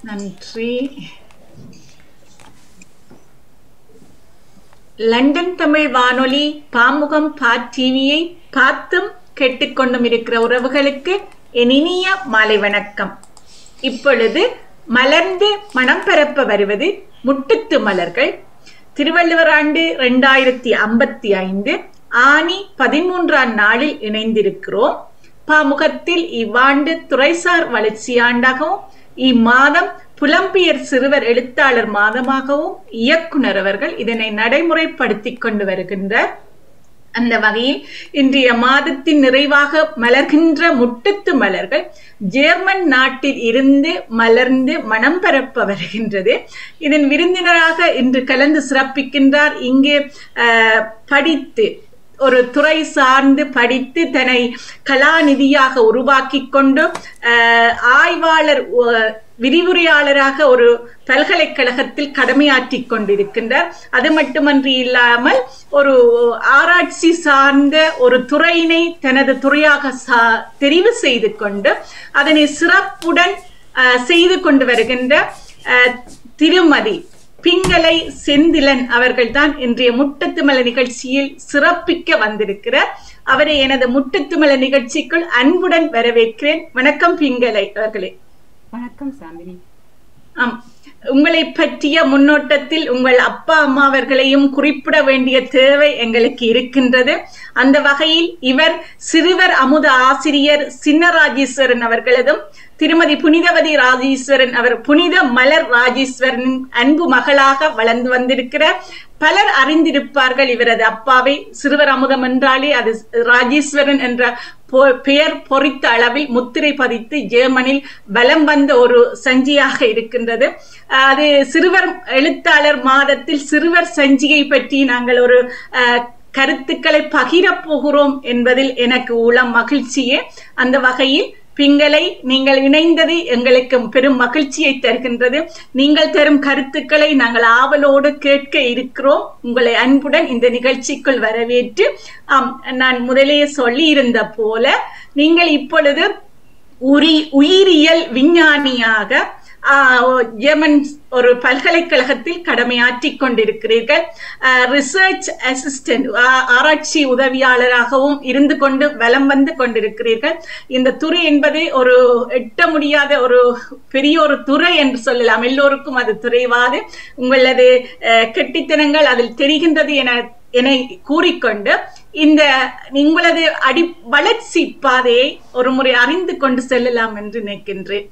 நன்றி லண்டன் தமிழ் வானொலி பாமுகம் பா டிவியை பார்த்தும் கேட்டுக்கொண்டும் இருக்கிற உறவுகளுக்கு என் இனிய மாலை வணக்கம் இப்பொழுது மலர்ந்து மனம் பரப்ப வருவது முட்டுத்து மலர்கள் திருவள்ளுவர் ஆண்டு இரண்டாயிரத்தி ஐம்பத்தி ஐந்து ஆனி பதிமூன்றாம் நாளில் இணைந்திருக்கிறோம் பாமுகத்தில் இவ்வாண்டு துறைசார் வளர்ச்சி ஆண்டாகவும் இம்மாதம் புலம்பெயர் சிறுவர் எழுத்தாளர் மாதமாகவும் இயக்குனர் அவர்கள் இதனை நடைமுறைப்படுத்திக் கொண்டு வருகின்றார் அந்த வகையில் இன்றைய மாதத்தின் நிறைவாக மலர்கின்ற முட்டத்து மலர்கள் ஜெர்மன் நாட்டில் இருந்து மலர்ந்து மனம் பரப்ப வருகின்றது இதன் விருந்தினராக இன்று கலந்து சிறப்பிக்கின்றார் இங்கே படித்து ஒரு துறை சார்ந்து படித்து தன்னை கலாநிதியாக உருவாக்கி கொண்டு ஆய்வாளர் விரிவுரையாளராக ஒரு பல்கலைக்கழகத்தில் கடமையாற்றி கொண்டிருக்கின்றார் அது மட்டுமன்றி இல்லாமல் ஒரு ஆராய்ச்சி சார்ந்த ஒரு துறையினை தனது துறையாக தெரிவு செய்து கொண்டு அதனை சிறப்புடன் செய்து கொண்டு வருகின்ற திருமதி பிங்களை செந்திலன் அவர்கள் தான் இன்றைய முட்டத்துமல நிகழ்ச்சியில் சிறப்பிக்க வந்திருக்கிறார் அவரை எனது முட்டத்துமல நிகழ்ச்சிக்குள் அன்புடன் வரவேற்கிறேன் வணக்கம் பிங்களை அவர்களே வணக்கம் சாந்தினி ஆம் உங்களை பற்றிய முன்னோட்டத்தில் உங்கள் அப்பா அம்மா அவர்களையும் குறிப்பிட வேண்டிய தேவை எங்களுக்கு இருக்கின்றது அந்த வகையில் இவர் சிறுவர் அமுத ஆசிரியர் சின்னராஜேஸ்வரன் அவர்களதும் திருமதி புனிதவதி ராஜேஸ்வரன் அவர் புனித மலர் ராஜேஸ்வரனின் அன்பு மகளாக வளர்ந்து வந்திருக்கிறார் பலர் அறிந்திருப்பார்கள் இவரது அப்பாவை சிறுவர் அமுதம் என்றாலே அது ராஜேஸ்வரன் என்ற பெயர் பொறித்த அளவில் முத்திரை பதித்து ஜெர்மனில் பலம் வந்த ஒரு சஞ்சியாக இருக்கின்றது அது சிறுவர் எழுத்தாளர் மாதத்தில் சிறுவர் சஞ்சிகை பற்றி நாங்கள் ஒரு கருத்துக்களை பகிரப் போகிறோம் என்பதில் எனக்கு உளம் மகிழ்ச்சியே அந்த வகையில் பிங்களை நீங்கள் இணைந்தது எங்களுக்கு பெரும் மகிழ்ச்சியை தருகின்றது நீங்கள் தரும் கருத்துக்களை நாங்கள் ஆவலோடு கேட்க இருக்கிறோம் உங்களை அன்புடன் இந்த நிகழ்ச்சிக்குள் வரவேற்று ஆம் நான் முதலே சொல்லி இருந்த போல நீங்கள் இப்பொழுது உரி உயிரியல் விஞ்ஞானியாக ஜெர்மன் ஒரு பல்கலைக்கழகத்தில் கடமையாற்றி கொண்டிருக்கிறீர்கள் ரிசர்ச் அசிஸ்டன்ட் ஆராய்ச்சி உதவியாளராகவும் இருந்து கொண்டு வலம் வந்து கொண்டிருக்கிறீர்கள் இந்த துறை என்பது ஒரு எட்ட முடியாத ஒரு பெரிய ஒரு துறை என்று சொல்லலாம் எல்லோருக்கும் அது துறைவாது உங்களது கெட்டித்தனங்கள் அதில் தெரிகின்றது என என கூறிக்கொண்டு இந்த உங்களது அடி வளர்ச்சி பாதையை ஒரு முறை அறிந்து கொண்டு செல்லலாம் என்று நினைக்கின்றேன்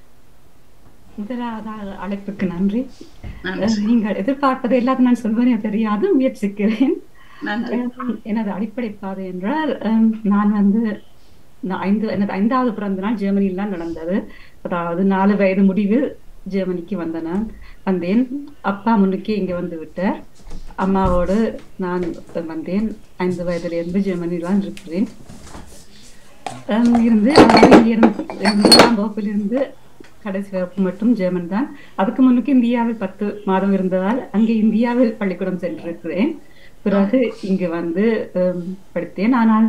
முதலாவதாக அழைப்புக்கு நன்றி நீங்கள் எதிர்பார்ப்பது எல்லாத்தையும் நான் சொல்வேன் தெரியாது முயற்சிக்கிறேன் எனது அடிப்படை பாதை என்றால் நான் வந்து ஐந்து எனது ஐந்தாவது பிறந்த நாள் ஜெர்மனியில் தான் நடந்தது அதாவது நாலு வயது முடிவில் ஜெர்மனிக்கு வந்த நான் வந்தேன் அப்பா முன்னுக்கே இங்கே வந்து விட்டார் அம்மாவோடு நான் வந்தேன் ஐந்து வயதிலிருந்து ஜெர்மனியில் தான் இருக்கிறேன் இருந்து முதலாம் வகுப்பிலிருந்து கடைசி வகுப்பு மட்டும் ஜெர்மன் தான் அதுக்கு முன்னுக்கு இந்தியாவில் பத்து மாதம் இருந்ததால் அங்கே இந்தியாவில் பள்ளிக்கூடம் சென்றிருக்கிறேன் பிறகு இங்கு வந்து படித்தேன் ஆனால்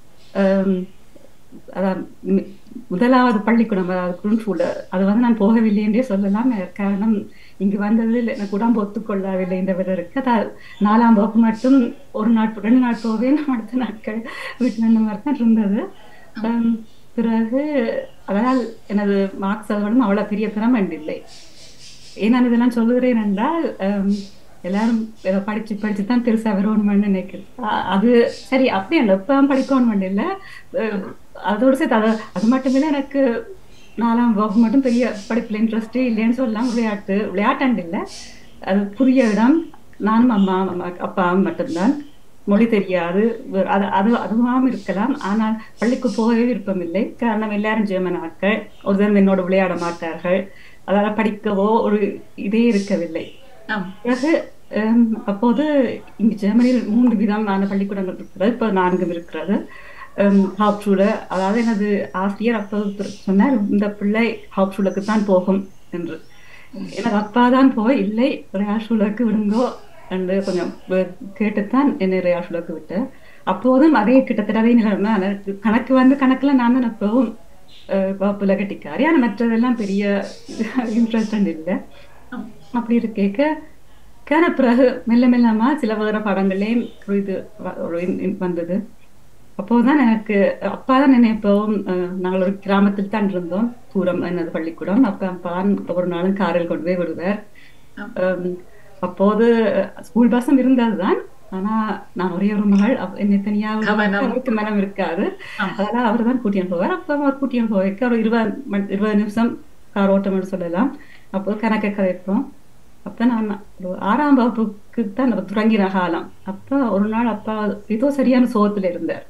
அதான் முதலாவது பள்ளிக்கூடம் அதாவது குருன்ஃபூல அது வந்து நான் போகவில்லை என்றே சொல்லலாம் காரணம் இங்கு வந்ததில் எனக்கு உடம்பு ஒத்துக்கொள்ளவில்லை இந்த விதற்கு அதாவது நாலாம் வகுப்பு மட்டும் ஒரு நாள் ரெண்டு நாள் போவேன் அடுத்த நாட்கள் வீட்டில் அந்த மாதிரி தான் இருந்தது பிறகு அதனால் எனது மார்க்ஸ் அதுவும் அவ்வளோ பெரிய திறமை இல்லை ஏன் நான் இதெல்லாம் சொல்லுகிறேன் என்றால் எல்லாரும் ஏதோ படிச்சு படிச்சு தான் பெருசா வரணும்னு நினைக்கிறேன் அது சரி அப்படி இல்லை இப்போ படிக்கணும் இல்லை அதோடு சேர்த்து அது அது மட்டும் இல்லை எனக்கு நாலாம் வகுப்பு மட்டும் பெரிய படிப்பில் இன்ட்ரெஸ்ட்டு இல்லைன்னு சொல்லலாம் விளையாட்டு விளையாட்டாண்டு இல்லை அது புதிய இடம் நானும் அம்மா அம்மா அப்பா மட்டும்தான் மொழி தெரியாது அது அது அதுவாகவும் இருக்கலாம் ஆனால் பள்ளிக்கு போகவே விருப்பமில்லை காரணம் எல்லாரும் ஜெர்மன் ஆட்கள் ஒரு தினம் என்னோட விளையாட மாட்டார்கள் அதால் படிக்கவோ ஒரு இதே இருக்கவில்லை பிறகு அப்போது இங்கு ஜெர்மனியில் மூன்று விதமான பள்ளிக்கூடங்கள் இருக்கிறது இப்போ நான்கும் இருக்கிறது ஹாப்ஷூல அதாவது எனது ஆசிரியர் அப்போது சொன்னார் இந்த பிள்ளை ஹாப்ஷூலுக்கு தான் போகும் என்று எனக்கு அப்பா தான் போய் இல்லை ரேஷூலுக்கு விடுங்கோ என்று கொஞ்சம் கேட்டுத்தான் என்னை ரேஷூலுக்கு விட்டு அப்போதும் அதே கிட்டத்தட்ட அதே நிலைமை கணக்கு வந்து கணக்குல நான் தான் எப்பவும் வகுப்புல கட்டிக்காரி ஆனா மற்றதெல்லாம் பெரிய இன்ட்ரெஸ்ட் இல்லை ஆம். அப்படி இருக்கேக்க கேன பிறகு மெல்ல மெல்லமா சில வேற படங்களையும் ஒரு இது வ- ஒரு இன்- இன் வந்தது அப்போதான் எனக்கு அப்பா தான் என்னை எப்பவும் அஹ், நாங்கள் ஒரு கிராமத்தில் தான் இருந்தோம் தூரம் என்னது பள்ளிக்கூடம் அப்ப அப்பா ஒரு நாளும் காரில் கொண்டு போய் விடுவார் ஆம். அம், அப்போது ஸ்கூல் பஸ்ஸும் இருந்ததுதான் ஆனா நான் ஒரே ஒரு மகள் அவ- என்னை தனியாக கவனம். அவருக்கு மனம் இருக்காது ஆம். அதனால அவர் தான் கூட்டியம் போவார் அப்ப அவர் கூட்டியம் போய்க்க ஒரு இருபது மணி- இருபது நிமிஷம் கார் ஓட்டம்னு சொல்லலாம் அப்போ கணக்க கதைப்போம் அப்ப நான் ஒரு ஆறாம் வகுப்புக்கு தான் நான் தொடங்கின காலம் அப்ப ஒரு நாள் அப்பா ஏதோ சரியான சோகத்துல இருந்தார்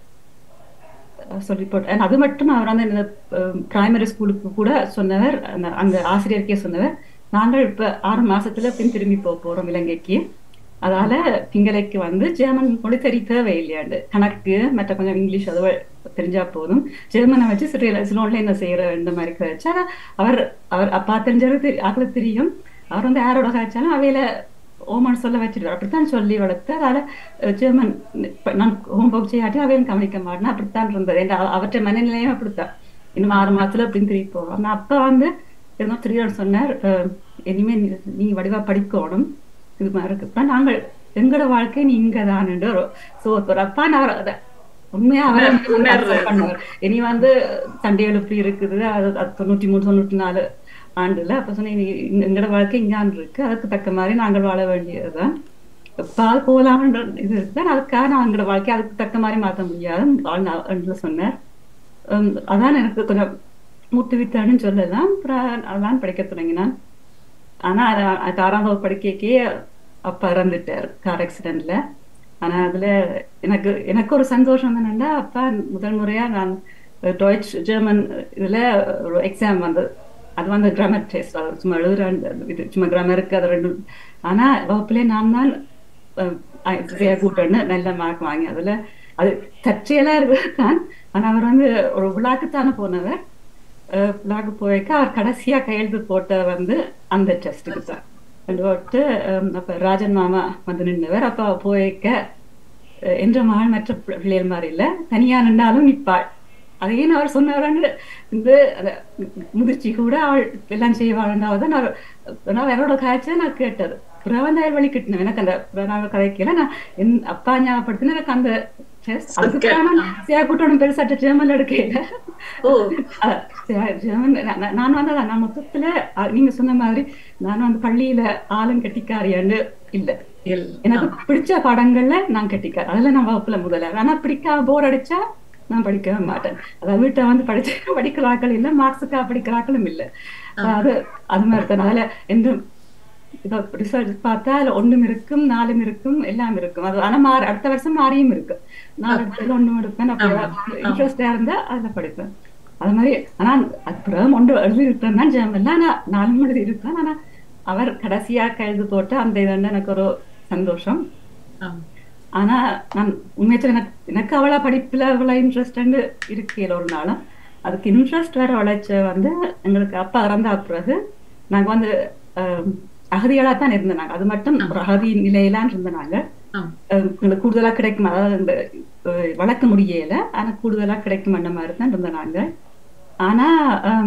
அஹ் சொல்லி போட்டு and அது மட்டும் அவர் வந்து இந்த பிரைமரி ஸ்கூலுக்கு கூட சொன்னவர் அந்த அந்த ஆசிரியருக்கே சொன்னவர் நாங்கள் இப்ப ஆறு மாசத்துல பின் திரும்பி போக போறோம் இலங்கைக்கு அதால திங்களைக்கு வந்து ஜெர்மன் மொழி தெரிய தேவையில்லையாண்டு கணக்கு மற்ற கொஞ்சம் இங்கிலீஷ் அது தெரிஞ்சா போதும் ஜெர்மனை வச்சு சில சிலோன்ல என்ன செய்யற இந்த மாதிரி கழிச்சு ஆனா அவர் அவர் அப்பா தெரிஞ்சது ஆக்களுக்கு தெரியும் அவர் வந்து யாரோட காய்ச்சாலும் அவையில ஓமன் சொல்ல வச்சிருவார் அப்படித்தான் சொல்லி வளர்த்து அதால அஹ், ஜெர்மன் இப்ப நான் ஹோம்ஒர்க் செய்யாட்டி அவையும் கவனிக்க மாட்டேன் அப்படித்தான் இருந்தது என்ற அவற்றை மனநிலையும் அப்படித்தான் இன்னும் ஆறு மாசத்துல அப்படின்னு திரும்பி போவோம் ஆனா அப்பா வந்து ஏதோ திடீர்னு சொன்னார் அஹ், இனிமே நீ நீ வடிவா படிக்கணும் இது மாதிரி இருக்கு அப்ப நாங்கள் எங்களோட வாழ்க்கை நீ இங்கதான் ஒரு சோ ஒரு அப்பா நான் அத- உண்மையா அவரை உணர்வு, உணர்வு. accept பண்ணுவார் இனி வந்து சண்டைகள் இப்படி இருக்குது அது அது தொண்ணூத்தி மூணு தொண்ணூத்தி நாலு ஆண்டுல அப்ப சொன்னேன் "நீ இங்க- எங்களோட வாழ்க்கை இங்கான் இருக்கு அதுக்கு தக்க மாதிரி நாங்கள் வாழ வேண்டியதுதான் பால் போலாம்ன்ற இது இருக்கு அதுக்காக நான் எங்களோட வாழ்க்கை அதுக்கு தக்க மாதிரி மாத்த முடியாது வாழ் நான் என்று சொன்னார் ஹம், அதான் எனக்கு கொஞ்சம் மூட்டுவித்தான்னு சொல்லலாம் அப்புறம் அதான் படிக்க தொடங்கினான் ஆனா அது- அது ஆறாம் வகுப்பு படிக்கக்கே அப்பா இறந்துட்டார் கார் ஆக்சிடென்ட்ல ஆனா அதுல எனக்கு எனக்கு ஒரு சந்தோஷம் என்னன்னா அப்பா முதல் முறையா நான் டாய்ச் ஜெர்மன் இதுல ஒரு எக்ஸாம் வந்து அது வந்து கிராமர் டெஸ்ட் அது சும்மா எழுதுற இது சும்மா கிராமருக்கு அது ரெண்டு ஆனா வகுப்புல நான் தான் கூட்டன்னு நல்ல மார்க் வாங்கி அதுல அது தற்செயலா இருக்குதான் ஆனா அவர் வந்து ஒரு விழாக்குத்தானே போனவர் அஹ் விழாக்கு போயிருக்க அவர் கடைசியா கையெழுத்து போட்ட வந்து அந்த டெஸ்ட்டுக்கு தான் அது போட்டு அஹ் அப்ப ராஜன் மாமா வந்து நின்றவர் அப்ப அவ போயிருக்க அஹ் என்ற மகள் மற்ற பிள்ளை- பிள்ளைகள் மாதிரி இல்ல தனியா நின்றாலும் நிற்பாள் அதையும் அவர் சொன்னவரான்னு இந்த அந்த முதிர்ச்சி கூட அவள் எல்லாம் செய்வாள்ன்றாவது நான் நான் அவரோட காய்ச்சல் நான் கேட்டது புறவந்தாயல் வழி கிட்டினேன் எனக்கு அந்த புறநாள் கதைக்கல நான் என் அப்பா ஞாபகப்படுத்தின எனக்கு அந்த test அதுக்கான சேயா கூட்டணும் பெருசாட்ட ஜெர்மன் எடுக்கல ஓ அஹ் சே- ஜெர்மன் நான் நான் நான் வந்து அதான் நான் மொத்தத்துல அஹ் நீங்க சொன்ன மாதிரி நான் வந்து பள்ளியில ஆளும் கட்டிக்காரியாண்டு இல்ல இல். எனக்கு பிடிச்ச படங்கள்ல நான் கட்டிக்கார் அதுல நான் வகுப்புல முதல்ல ஆனா பிடிக்காம போர் அடிச்சா நான் படிக்கவே மாட்டேன் அதாவது வீட்டை வந்து படிச்ச படிக்கிறாக்கள் இல்ல மார்க்ஸுக்கா படிக்கிறாக்களும் இல்ல அது அது மாதிரி தான் அதுல எந்த இதோ ரிசர்ச் பார்த்தா அதுல ஒண்ணும் இருக்கும் நாலும் இருக்கும் எல்லாம் இருக்கும் அது ஆனா மாறி அடுத்த வருஷம் மாறியும் இருக்கு நாலு இடத்துல ஒண்ணும் எடுப்பேன் அப்படி இன்ட்ரெஸ்டா இருந்தா அதுல படிப்பேன் அது மாதிரி ஆனா அப்புறம் ஒன்று எழுதி இருக்கிறேன் தான் ஜெர்மன்ல ஆனா நாலு எழுதி இருக்கேன் ஆனா அவர் கடைசியா கைது போட்டு அந்த இது வந்து எனக்கு ஒரு சந்தோஷம் ஆம். ஆனா நான் உண்மையத்துல எனக்கு எனக்கு அவளா படிப்புல அவ்வளோ இன்ட்ரெஸ்ட் இருக்கையில ஒரு நாளும் அதுக்கு இன்ட்ரெஸ்ட் வேற வளைச்ச வந்து எங்களுக்கு அப்பா இறந்தா பிறகு நாங்க வந்து அஹ், அகதிகளா தான் இருந்தோம் நாங்க அது மட்டும் ஒரு அகதி நிலையிலான் இருந்த நாங்க ஆம். அஹ், எங்களுக்கு கூடுதலா கிடைக்கும் அதாவது இந்த அஹ், வளர்க்க முடியல ஆனா கூடுதலா கிடைக்கும் அந்த மாதிரி தான் இருந்தோம் நாங்க ஆனா அஹ்,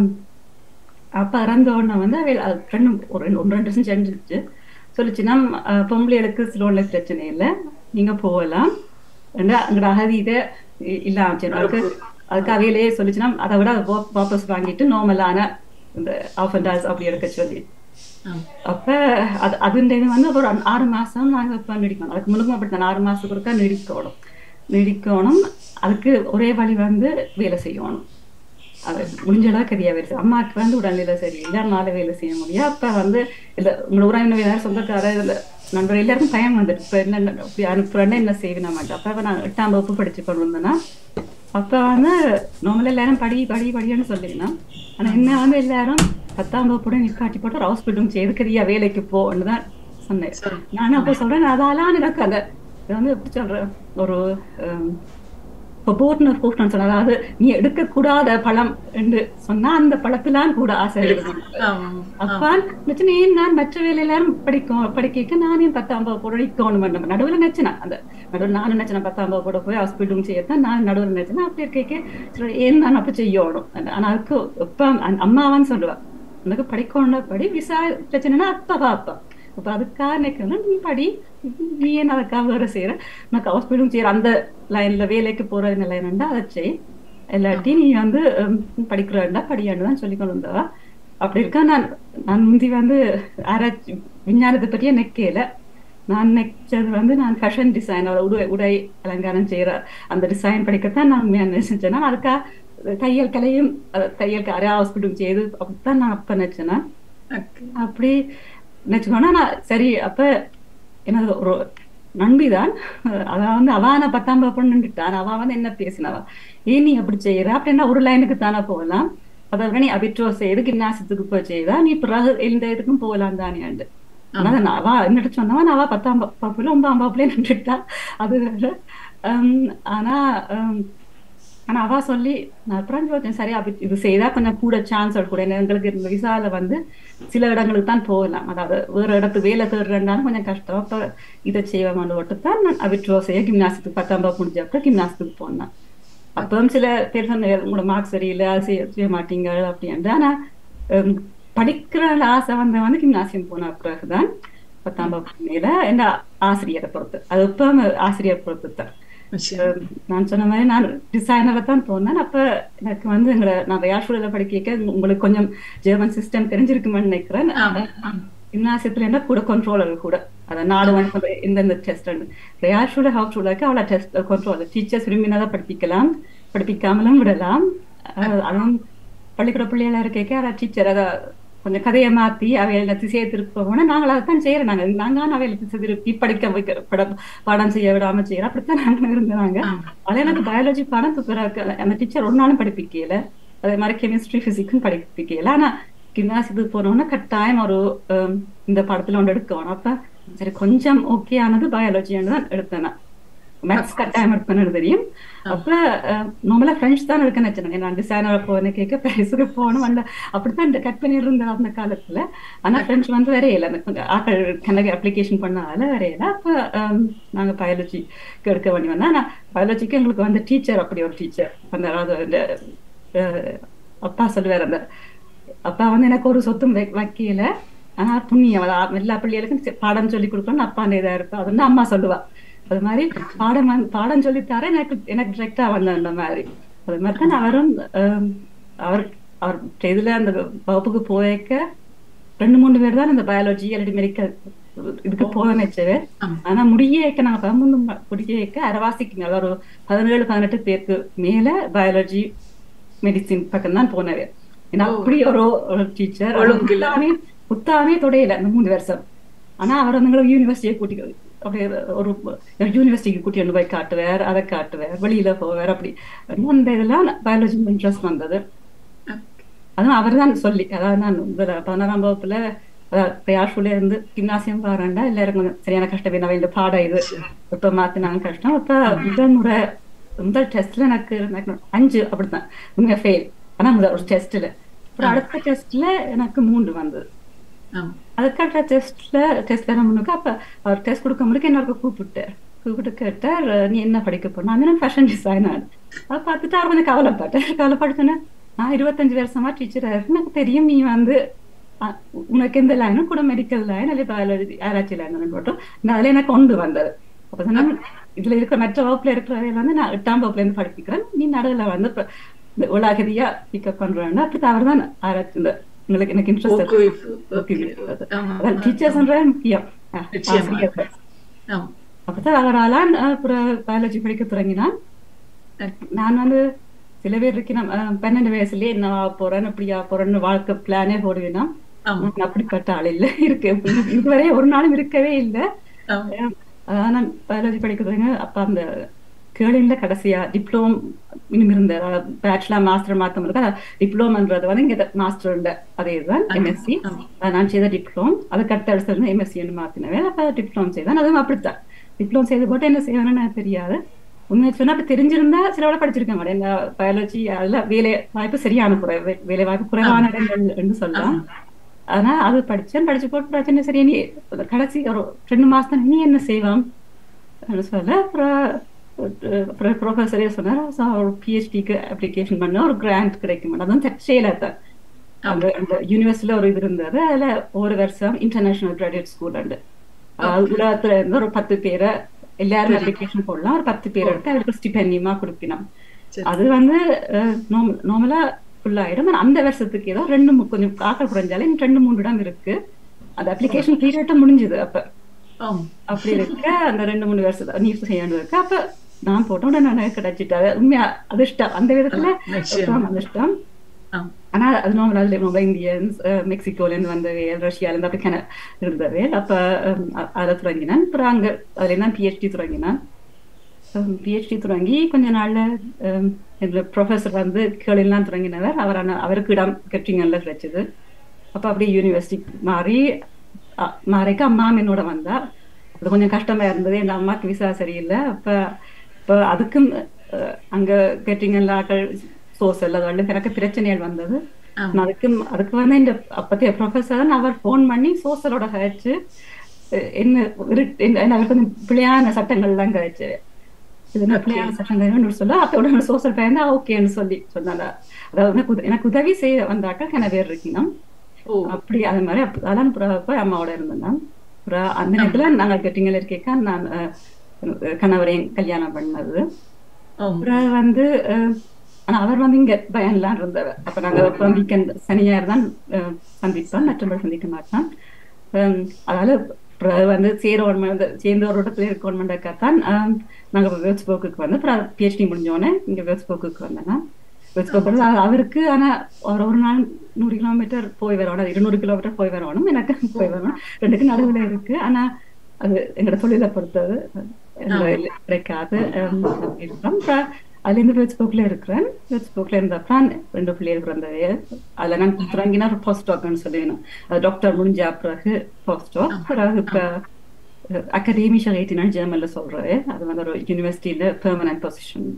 அப்பா இறந்த உடனே வந்து அவள் அது ரெண்டு ஒரு ரெண்டு- ஒன்று ரெண்டு வருஷம் செஞ்சிருச்சு சொல்லிச்சுன்னா அஹ், பொம்பளைகளுக்கு சிலோன்ல பிரச்சனை இல்லை நீங்க போகலாம் ரெண்டா அங்கட அகதி இதை இ- இல்லாம சரி அதுக்கு அதுக்கு அவையிலேயே சொல்லிச்சுன்னா அதை விட அதை வா- வாபஸ் வாங்கிட்டு நார்மலான இந்த ஆஃப் அண்ட் டாஸ் அப்படி எடுக்க சொல்லி ஆம். அப்ப அது அதுன்ற இது வந்து ஒரு ஆறு மாசம் நாங்க இப்ப நீடிக்கணும் அதுக்கு முழுக்க அப்படித்தான் ஆறு மாசத்துக்கு ஒருக்கா நீடிக்கணும் நீடிக்கணும் அதுக்கு ஒரே வழி வந்து வேலை செய்யணும் அது முடிஞ்ச அளவுக்கு அதிக வேலை செய்யும் அம்மாவுக்கு வந்து உடல்நிலை சரியில்லை அதனால வேலை செய்ய முடியும் அப்ப வந்து இல்ல உங்களை உறவினர் வேற சொந்தக்காரர் இல்ல நண்பர் எல்லாருக்கும் பயம் வந்துட்டு இப்ப என்ன இப்படி அனுப்புறேன்னா என்ன செய்வேன் மாட்டேன் அப்ப நான் எட்டாம் வகுப்பு படிச்சு கொண்டு வந்தேன்னா அப்ப வந்து நார்மலா எல்லாரும் படி படி படின்னு சொல்லிருந்தோம் ஆனா என்ன வந்து எல்லாரும் பத்தாம் வகுப்போட நிப்பாட்டி போட்டு ஒரு ஹாஸ்பிட்டலும் செய்துக்கறியா வேலைக்கு போன்னு தான் சொன்னேன் சரி. நானும் அப்ப சொல்றேன் அதாலாம் எனக்கு அந்த இது வந்து எப்படி சொல்றேன் ஒரு ஹம், ஃபோர்ட்ன ஃபோர்ட்னு சொன்ன அதாவது நீ எடுக்கக்கூடாத பழம் என்று சொன்னா அந்த பழத்திலாம் கூட ஆசை இருக்கும் ஆமாம். அப்பான் நினைச்சு ஏன் நான் மற்ற வேலையெல்லாம் படிக்கும் படிக்க நானே பத்தாம் வகுப்பு படிக்கணும் பண்ண நடுவில் நினைச்சேன் அந்த நடுவில் நானும் நினைச்சேன் பத்தாம் வகுப்போட போய் ஹாஸ்பிட்டலும் செய்யத்தான் நான் நடுவில் நினைச்சேன் அப்படி இருக்க சரி, ஏன் நான் அப்ப செய்யணும் ஆனா அதுக்கு இப்ப அம்மாவான்னு சொல்லுவா உனக்கு படிக்கணும் படி விசா பிரச்சனைனா அப்பா பாப்பா அப்ப அதுக்காக நினைக்கணும் நீ படி நீ ஏன் அதுக்காக வேற செய்யற உனக்கு ஹாஸ்பிட்டலும் செய்யற அந்த லைன்ல வேலைக்கு போற லைன் அதை செய் இல்லாட்டி நீ வந்து ஹம், படிக்கிறா படியான்னு தான் சொல்லி கொண்டு வந்தவா அப்படி இருக்கா நான் நான் முந்தி வந்து ஆராய்ச்சி விஞ்ஞானத்தை பற்றியே நெக்கையில நான் நினைச்சது வந்து நான் ஃபேஷன் டிசைன் உடை உடை அலங்காரம் செய்யற அந்த டிசைன் படிக்கத்தான் நான் நினைச்சேன் அதுக்கா தையல் கலையும் அஹ், தையல் அரை ஹாஸ்பிட்டல் செய்து அப்படித்தான் நான் அப்ப நினைச்சேன் Okay. அப்படி நினைச்சுக்கோனா நான் சரி அப்ப எனது ஒரு நண்பிதான் அவன் வந்து அவான பத்தாம் வகுப்பு நின்றுட்டான் அவன் வந்து என்ன பேசினவா ஏன் நீ அப்படி செய்யற அப்படின்னா ஒரு லைனுக்கு தானே போகலாம் அதை விட நீ அபிட்ரோ செய்து கிம்னாசியத்துக்கு போய் செய்தா நீ பிறகு எந்த இதுக்கும் போகலாம் தானே ஆனா நான் அவ என்னட்டு சொன்னவன் அவ பத்தாம் வகு- வகுப்புல ஒன்பதாம் வகுப்புல நின்றுட்டா அது வேற. ஹம், ஆனா ஹம், ஆனா அவ சொல்லி நான் அப்புறம் யோசிச்சேன் சரி அப்படி இது செய்தா கொஞ்சம் கூட சான்ஸ் கூட ஏன்னா எங்களுக்கு இந்த விசால வந்து சில இடங்களுக்கு தான் போகலாம் அதாவது வேற இடத்துக்கு வேலை தேடுறதுனாலும் கொஞ்சம் கஷ்டம் அப்ப இதை செய்வோம்னு விட்டு தான் நான் அபிட்ரோ செய்ய கிம்னாசியத்துக்கு பத்தாம் வகுப்பு முடிஞ்ச அப்புறம் கிம்னாசியத்துக்கு போனேன் அப்பவும் சில பேர் சொன்ன உங்களோட மார்க் சரியில்லை அது செய்ய செய்ய மாட்டீங்க அப்படின்ட்டு ஆனா ஹம், படிக்கிற ஆசை வந்த வந்து கிம்னாசியம் போன பிறகுதான் பத்தாம் வகுப்பு மேல என்ன ஆசிரியரை பொறுத்து அது இப்போ ஆசிரியர் பொறுத்து தான் நிச்சயம். அஹ் நான் சொன்ன மாதிரி நான் டிசைனரை தான் போனேன் அப்ப எனக்கு வந்து எங்களை நான் ரியாஷூரில் படிக்க உங்களுக்கு கொஞ்சம் ஜெர்மன் சிஸ்டம் தெரிஞ்சிருக்குமென்னு நினைக்கிறேன் ஆமா, ஆமா. இன்னாசியத்துல என்ன கூட கண்ட்ரோலர் கூட அதை நாலு வந்து இந்தந்த டெஸ்ட் ரியாஷூல ஹவுஸ் ஷூலாக்கு அவ்வளோ டெஸ்ட் கண்ட்ரோலர் டீச்சர்ஸ் விரும்பினதை படிப்பிக்கலாம் படிப்பிக்காமலும் விடலாம் அஹ் அதுவும் பள்ளிக்கூட பிள்ளைகளா இருக்க அதை டீச்சர் அதை கொஞ்சம் கதையை மாத்தி அவையில திசையை திருப்ப போனா நாங்கள் அதைத்தான் செய்யறோம் நாங்க நாங்க அவையில திசை திருப்பி படிக்க வைக்க பட- பாடம் செய்ய விடாம செய்யறோம் அப்படித்தான் நாங்க இருந்தாங்க ஆமா. அது எனக்கு பயாலஜி பாடம் பிறகு அந்த டீச்சர் ஒரு நாளும் படிப்பிக்கல அதே மாதிரி கெமிஸ்ட்ரி பிசிக்ஸும் படிப்பிக்கல ஆனா கிம்னாசியத்துக்கு போனோம்னா கட்டாயம் ஒரு ஹம், இந்த பாடத்துல ஒன்று எடுக்கணும் அப்ப சரி கொஞ்சம் ஓகே ஆனது பயாலஜின்னு தான் எடுத்தேன் நான் மேத்ஸ் கட்டாயம் எடுப்பேன்னு தெரியும் அப்ப நார்மலா பிரெஞ்ச் தான் எடுக்க நினைச்சேன் நான் டிசைனர் போன கேட்க பாரிஸுக்கு போகணும் அந்த அப்படித்தான் கட் பண்ணி இருந்தேன் அந்த காலத்துல ஆனா பிரெஞ்ச் வந்து வரையில எனக்கு கொஞ்சம் ஆக்கள் கணக்கு அப்ளிகேஷன் பண்ணால வரையில அப்ப ஹம், நாங்க பயாலஜிக்கு எடுக்க வேண்டி வந்தா ஆனா பயாலஜிக்கு எங்களுக்கு வந்து டீச்சர் அப்படி ஒரு டீச்சர் அந்த அதாவது இந்த, அஹ், அப்பா சொல்லுவார் அந்த அப்பா வந்து எனக்கு ஒரு சொத்தும் வை- வைக்கல ஆனா புண்ணியம் அதாவது எல்லா பிள்ளைகளுக்கும் சி- பாடம் சொல்லி கொடுக்கணும் அப்பா இதா இருப்பா அது வந்து அம்மா சொல்லுவா அது மாதிரி பாடம் வந்து- பாடம் சொல்லித்தார எனக்கு எனக்கு டிரெக்டா வந்த அந்த மாதிரி அது மாதிரி தான் அவரும் ஹம், அவர் அவர் இதுல அந்த வகுப்புக்கு போயிருக்க ரெண்டு மூணு பேர் தான் அந்த பயாலஜி அல்லது மெடிக்கல் இதுக்கு போக நினைச்சது ஆமா. ஆனா முடியேக்க நாங்க பதிமூணு முடியேக்க அரவாசிக்கு மேல ஒரு பதினேழு பதினெட்டு பேருக்கு மேல பயாலஜி மெடிசின் பக்கம் தான் போனது ஏன்னா அப்படி ஒரு ஒரு டீச்சர் ஒழுங்கில்ல. புத்தாமே புத்தாமே தொடையில அந்த மூணு வருஷம் ஆனா அவர் வந்து எங்களை யூனிவர்சிட்டியை கூட்டி அப்படியே ஒரு யூனிவர்சிட்டிக்கு கூட்டி போய் காட்டுவார் அதை காட்டுவார் வெளியில போவார் அப்படி அந்த இதெல்லாம் பயாலஜி இன்ட்ரெஸ்ட் வந்தது அதுவும் அவர் தான் சொல்லி அதாவது நான் இதுல பதினாறாம் வகுப்புல பிரயாஷுல இருந்து கிம்னாசியம் பாருண்டா எல்லாரும் கொஞ்சம் சரியான கஷ்டம் நான் இந்த பாடம் இது இப்ப மாத்தினாங்க கஷ்டம் அப்ப முதல் முறை முதல் டெஸ்ட்ல எனக்கு எனக்கு அஞ்சு அப்படித்தான் உண்மையா ஃபெயில் ஆனா முதல் ஒரு டெஸ்ட்ல அப்புறம் அடுத்த டெஸ்ட்ல எனக்கு மூன்று வந்தது ஆமா. அதுக்காக டெஸ்ட்ல டெஸ்ட் தர முன்னுக்கு அப்ப அவர் டெஸ்ட் கொடுக்க முன்னுக்கு என்ன கூப்பிட்டார் கூப்பிட்டு கேட்டார் நீ என்ன படிக்க போனா நான் ஃபேஷன் டிசைனர் அதை பார்த்துட்டு அவர் கொஞ்சம் கவலைப்பட்டார் கவலைப்பட்டுன்னு நான் இருபத்தஞ்சு வருஷமா டீச்சரா இருக்கேன் எனக்கு தெரியும் நீ வந்து அஹ், உனக்கு எந்த லைனும் கூட மெடிக்கல் லைன் அல்லது பயாலஜி ஆராய்ச்சி லைன் போட்டோம் நான் அதுல எனக்கு கொண்டு வந்தது அப்ப சொன்னா இதுல இருக்கிற மற்ற வகுப்புல இருக்கிறவங்க வந்து நான் எட்டாம் வகுப்புல இருந்து படிப்பிக்கிறேன் நீ நடுவில் வந்து இப்ப இந்த உலகதியா பிக்கப் பண்றேன்னா அப்படி அவர் தான் ஆராய்ச்சி இந்த உங்களுக்கு எனக்கு இன்ட்ரெஸ்ட் ஊக்குவிப்பு. ஆமா. டீச்சர்ஸ் முக்கியம் அஹ், நிச்சயமா. ஆசிரியர்கள் ஆமா. அப்பதான் அவரால் அப்புறம் பயாலஜி படிக்க தொடங்கினான் நான் வந்து சில பேர் இருக்கணும் அஹ், பன்னெண்டு வயசுலயே என்ன ஆக போறேன் இப்படி ஆக போறேன்னு வாழ்க்கை பிளானே போடுவேனா ஆமா. நான் அப்படிப்பட்ட ஆள் இல்ல இருக்கு இதுவரை ஒரு நாளும் இருக்கவே இல்லை ஆமா. அதான் நான் பயாலஜி படிக்க தொடங்க அப்ப அந்த கேளின்ல கடைசியா டிப்ளோம் இன்னும் இருந்த பேச்சுலர் மாஸ்டர் மாத்தம் இருக்கா டிப்ளோம்ன்றது வந்து இங்க மாஸ்டர் அதே தான் எம்எஸ்சி நான் செய்த டிப்ளோம் அதுக்கு அடுத்த வருஷம் எம்எஸ்சி மாத்தினவேன் அப்ப டிப்ளோம் செய்தேன் அதுவும் அப்படித்தான் டிப்ளோம் செய்து போட்டு என்ன செய்வேன்னு எனக்கு தெரியாது உண்மையை சொன்னா அப்ப தெரிஞ்சிருந்தா சிலவோட படிச்சிருக்க மாட்டேன் இந்த பயாலஜி அதெல்லாம் வேலை வாய்ப்பு சரியான குறை வே- வேலை வாய்ப்பு குறைவான இடங்கள் என்று சொல்லலாம் ஆனா அது படிச்சேன் படிச்சு போட்டு பிரச்சனை சரி நீ கடைசி ஒரு ரெண்டு மாசம் நீ என்ன செய்வான் அப்படின்னு சொல்ல அப்புறம் அப்புறம் ப்ரொஃபஸரே சொன்னார் "So, ஒரு பிஹெச்டிக்கு அப்ளிகேஷன் பண்ண ஒரு கிராண்ட் கிடைக்கும் அதுவும் தற்செயலா தான் அந்த அந்த யூனிவர்சிட்டியில ஒரு இது இருந்தது அதுல ஒரு வருஷம் இன்டர்நேஷனல் கிராஜுவேட் ஸ்கூல் உண்டு அதாவது உலகத்துல இருந்து ஒரு பத்து பேரை எல்லாரும் அப்ளிகேஷன் போடலாம் ஒரு பத்து பேர் எடுத்து அவருக்கு ஸ்டிபெண்டியமா கொடுப்பினோம் சரி. அது வந்து நார்மலா ஃபுல் ஆயிடும் ஆனா அந்த வருஷத்துக்கு ஏதோ ரெண்டு மூ- கொஞ்சம் ஆக்கள் குறைஞ்சாலே இன்னும் ரெண்டு மூணு இடம் இருக்கு அந்த அப்ளிகேஷன் பீரியட்டும் முடிஞ்சது அப்ப ஆம் அப்படி இருக்க அந்த ரெண்டு மூணு வருஷம் நீ செய்யணும் இருக்கு அப்ப நான் போட்ட உடனே நான் கிடைச்சிட்டு அது உண்மையா அதிர்ஷ்டம் அந்த விதத்துல நிச்சயம். ரொம்ப அதிர்ஷ்டம் ஆம் ஆனா அது நார்மல் அதுல ரொம்ப இந்தியன்ஸ் மெக்சிகோல இருந்து வந்தவே ரஷ்யால இருந்து அப்படி கன இருந்தவே அப்ப அஹ், அ- அதை தொடங்கினான் அப்புறம் அங்க அதுல தான் பிஹெச்டி தொடங்கினான் பிஹெச்டி தொடங்கி கொஞ்ச நாள்ல அஹ், எங்க ப்ரொஃபஸர் வந்து கீழெல்லாம் தொடங்கினவர் அவர் ஆனா- அவருக்கு இடம் கெட்டிங்கல்ல கிடைச்சது அப்ப அப்படியே யூனிவர்சிட்டி மாறி அ- மாறிக்கு அம்மா என்னோட வந்தா அது கொஞ்சம் கஷ்டமா இருந்தது எங்க அம்மாக்கு விசா சரியில்லை அப்ப இப்ப அதுக்கும் அஹ், அங்க கெட்டிங்கல்லாக்கள் சோர்ஸ் எல்லாம் வந்து எனக்கு பிரச்சனைகள் வந்தது ஆம். நான் அதுக்கு அதுக்கு வந்து இந்த அப்பத்திய ப்ரொஃபஸர் அவர் ஃபோன் பண்ணி சோசலோட கழிச்சு அஹ், என்ன இரு- என்ன என்ன அவருக்கு கொஞ்சம் பிழையான சட்டங்கள்லாம் கழிச்சு இது என்ன பிள்ளையான சட்டங்கள் சொல்ல அப்ப உடனே சோசல் பயந்தா ஓகேன்னு சொல்லி சொன்னாங்க அதாவது எனக்கு உத- எனக்கு உதவி செய்ய வந்தாக்கள் கன பேர் இருக்கணும் ஓ அப்படி அது மாதிரி அப்ப- அதெல்லாம் அப்புறம் போய் அம்மாவோட இருந்தேன் அப்புறம் அந்த நேரத்துல நாங்க கெட்டிங்கல இருக்கேக்கா நான் அஹ், கணவரையும் கல்யாணம் பண்ணது ஆம் அப்புறம் வந்து அஹ், ஆனா அவர் வந்து இங்க பயன்லாம் இருந்தவர் அப்ப நாங்க அப்புறம் வீக்கெண்ட் சனியார் தான் அஹ், சந்திப்போம் மற்றபடி சந்திக்க மாட்டோம் ஹம், அதனால அப்புறம் வந்து சேரோன் சேர்ந்த ஒரு இடத்துல இருக்கணுமெண்டாக்கத்தான் நாங்க வேர்ட்ஸ்போக்குக்கு வந்து அப்புறம் பிஹெச்டி முடிஞ்சோடனே இங்க வேர்ட்ஸ்போக்குக்கு வந்தேன் வேர்ட்ஸ்போக்கு அவருக்கு ஆனா ஒரு ஒரு நாள் நூறு கிலோமீட்டர் போய் வரணும் இருநூறு கிலோமீட்டர் போய் வரணும் எனக்கு போய் வரணும் ரெண்டுக்கு நடுவுல இருக்கு ஆனா அது எங்களோட தொழிலை பொறுத்தது எங்களை கிடைக்காது ஹம், இருக்கோம் அப்புறம் அதுல இருந்து வேர்ட்ஸ்போக்ல இருக்கிறேன் வேர்ட்ஸ்போக்ல இருந்தப்ப ரெண்டு பிள்ளைகள் பிறந்தது அதுல நான் தொடங்கினா ஒரு போஸ்ட் டாக்னு சொல்லுவேன் அது டாக்டர் முடிஞ்ச பிறகு போஸ்ட் டாக் பிறகு இப்ப அகாடமிஷ ரேட்டினால் ஜெர்மன்ல சொல்றது அது வந்து ஒரு யூனிவர்சிட்டியில பெர்மனன்ட் பொசிஷன்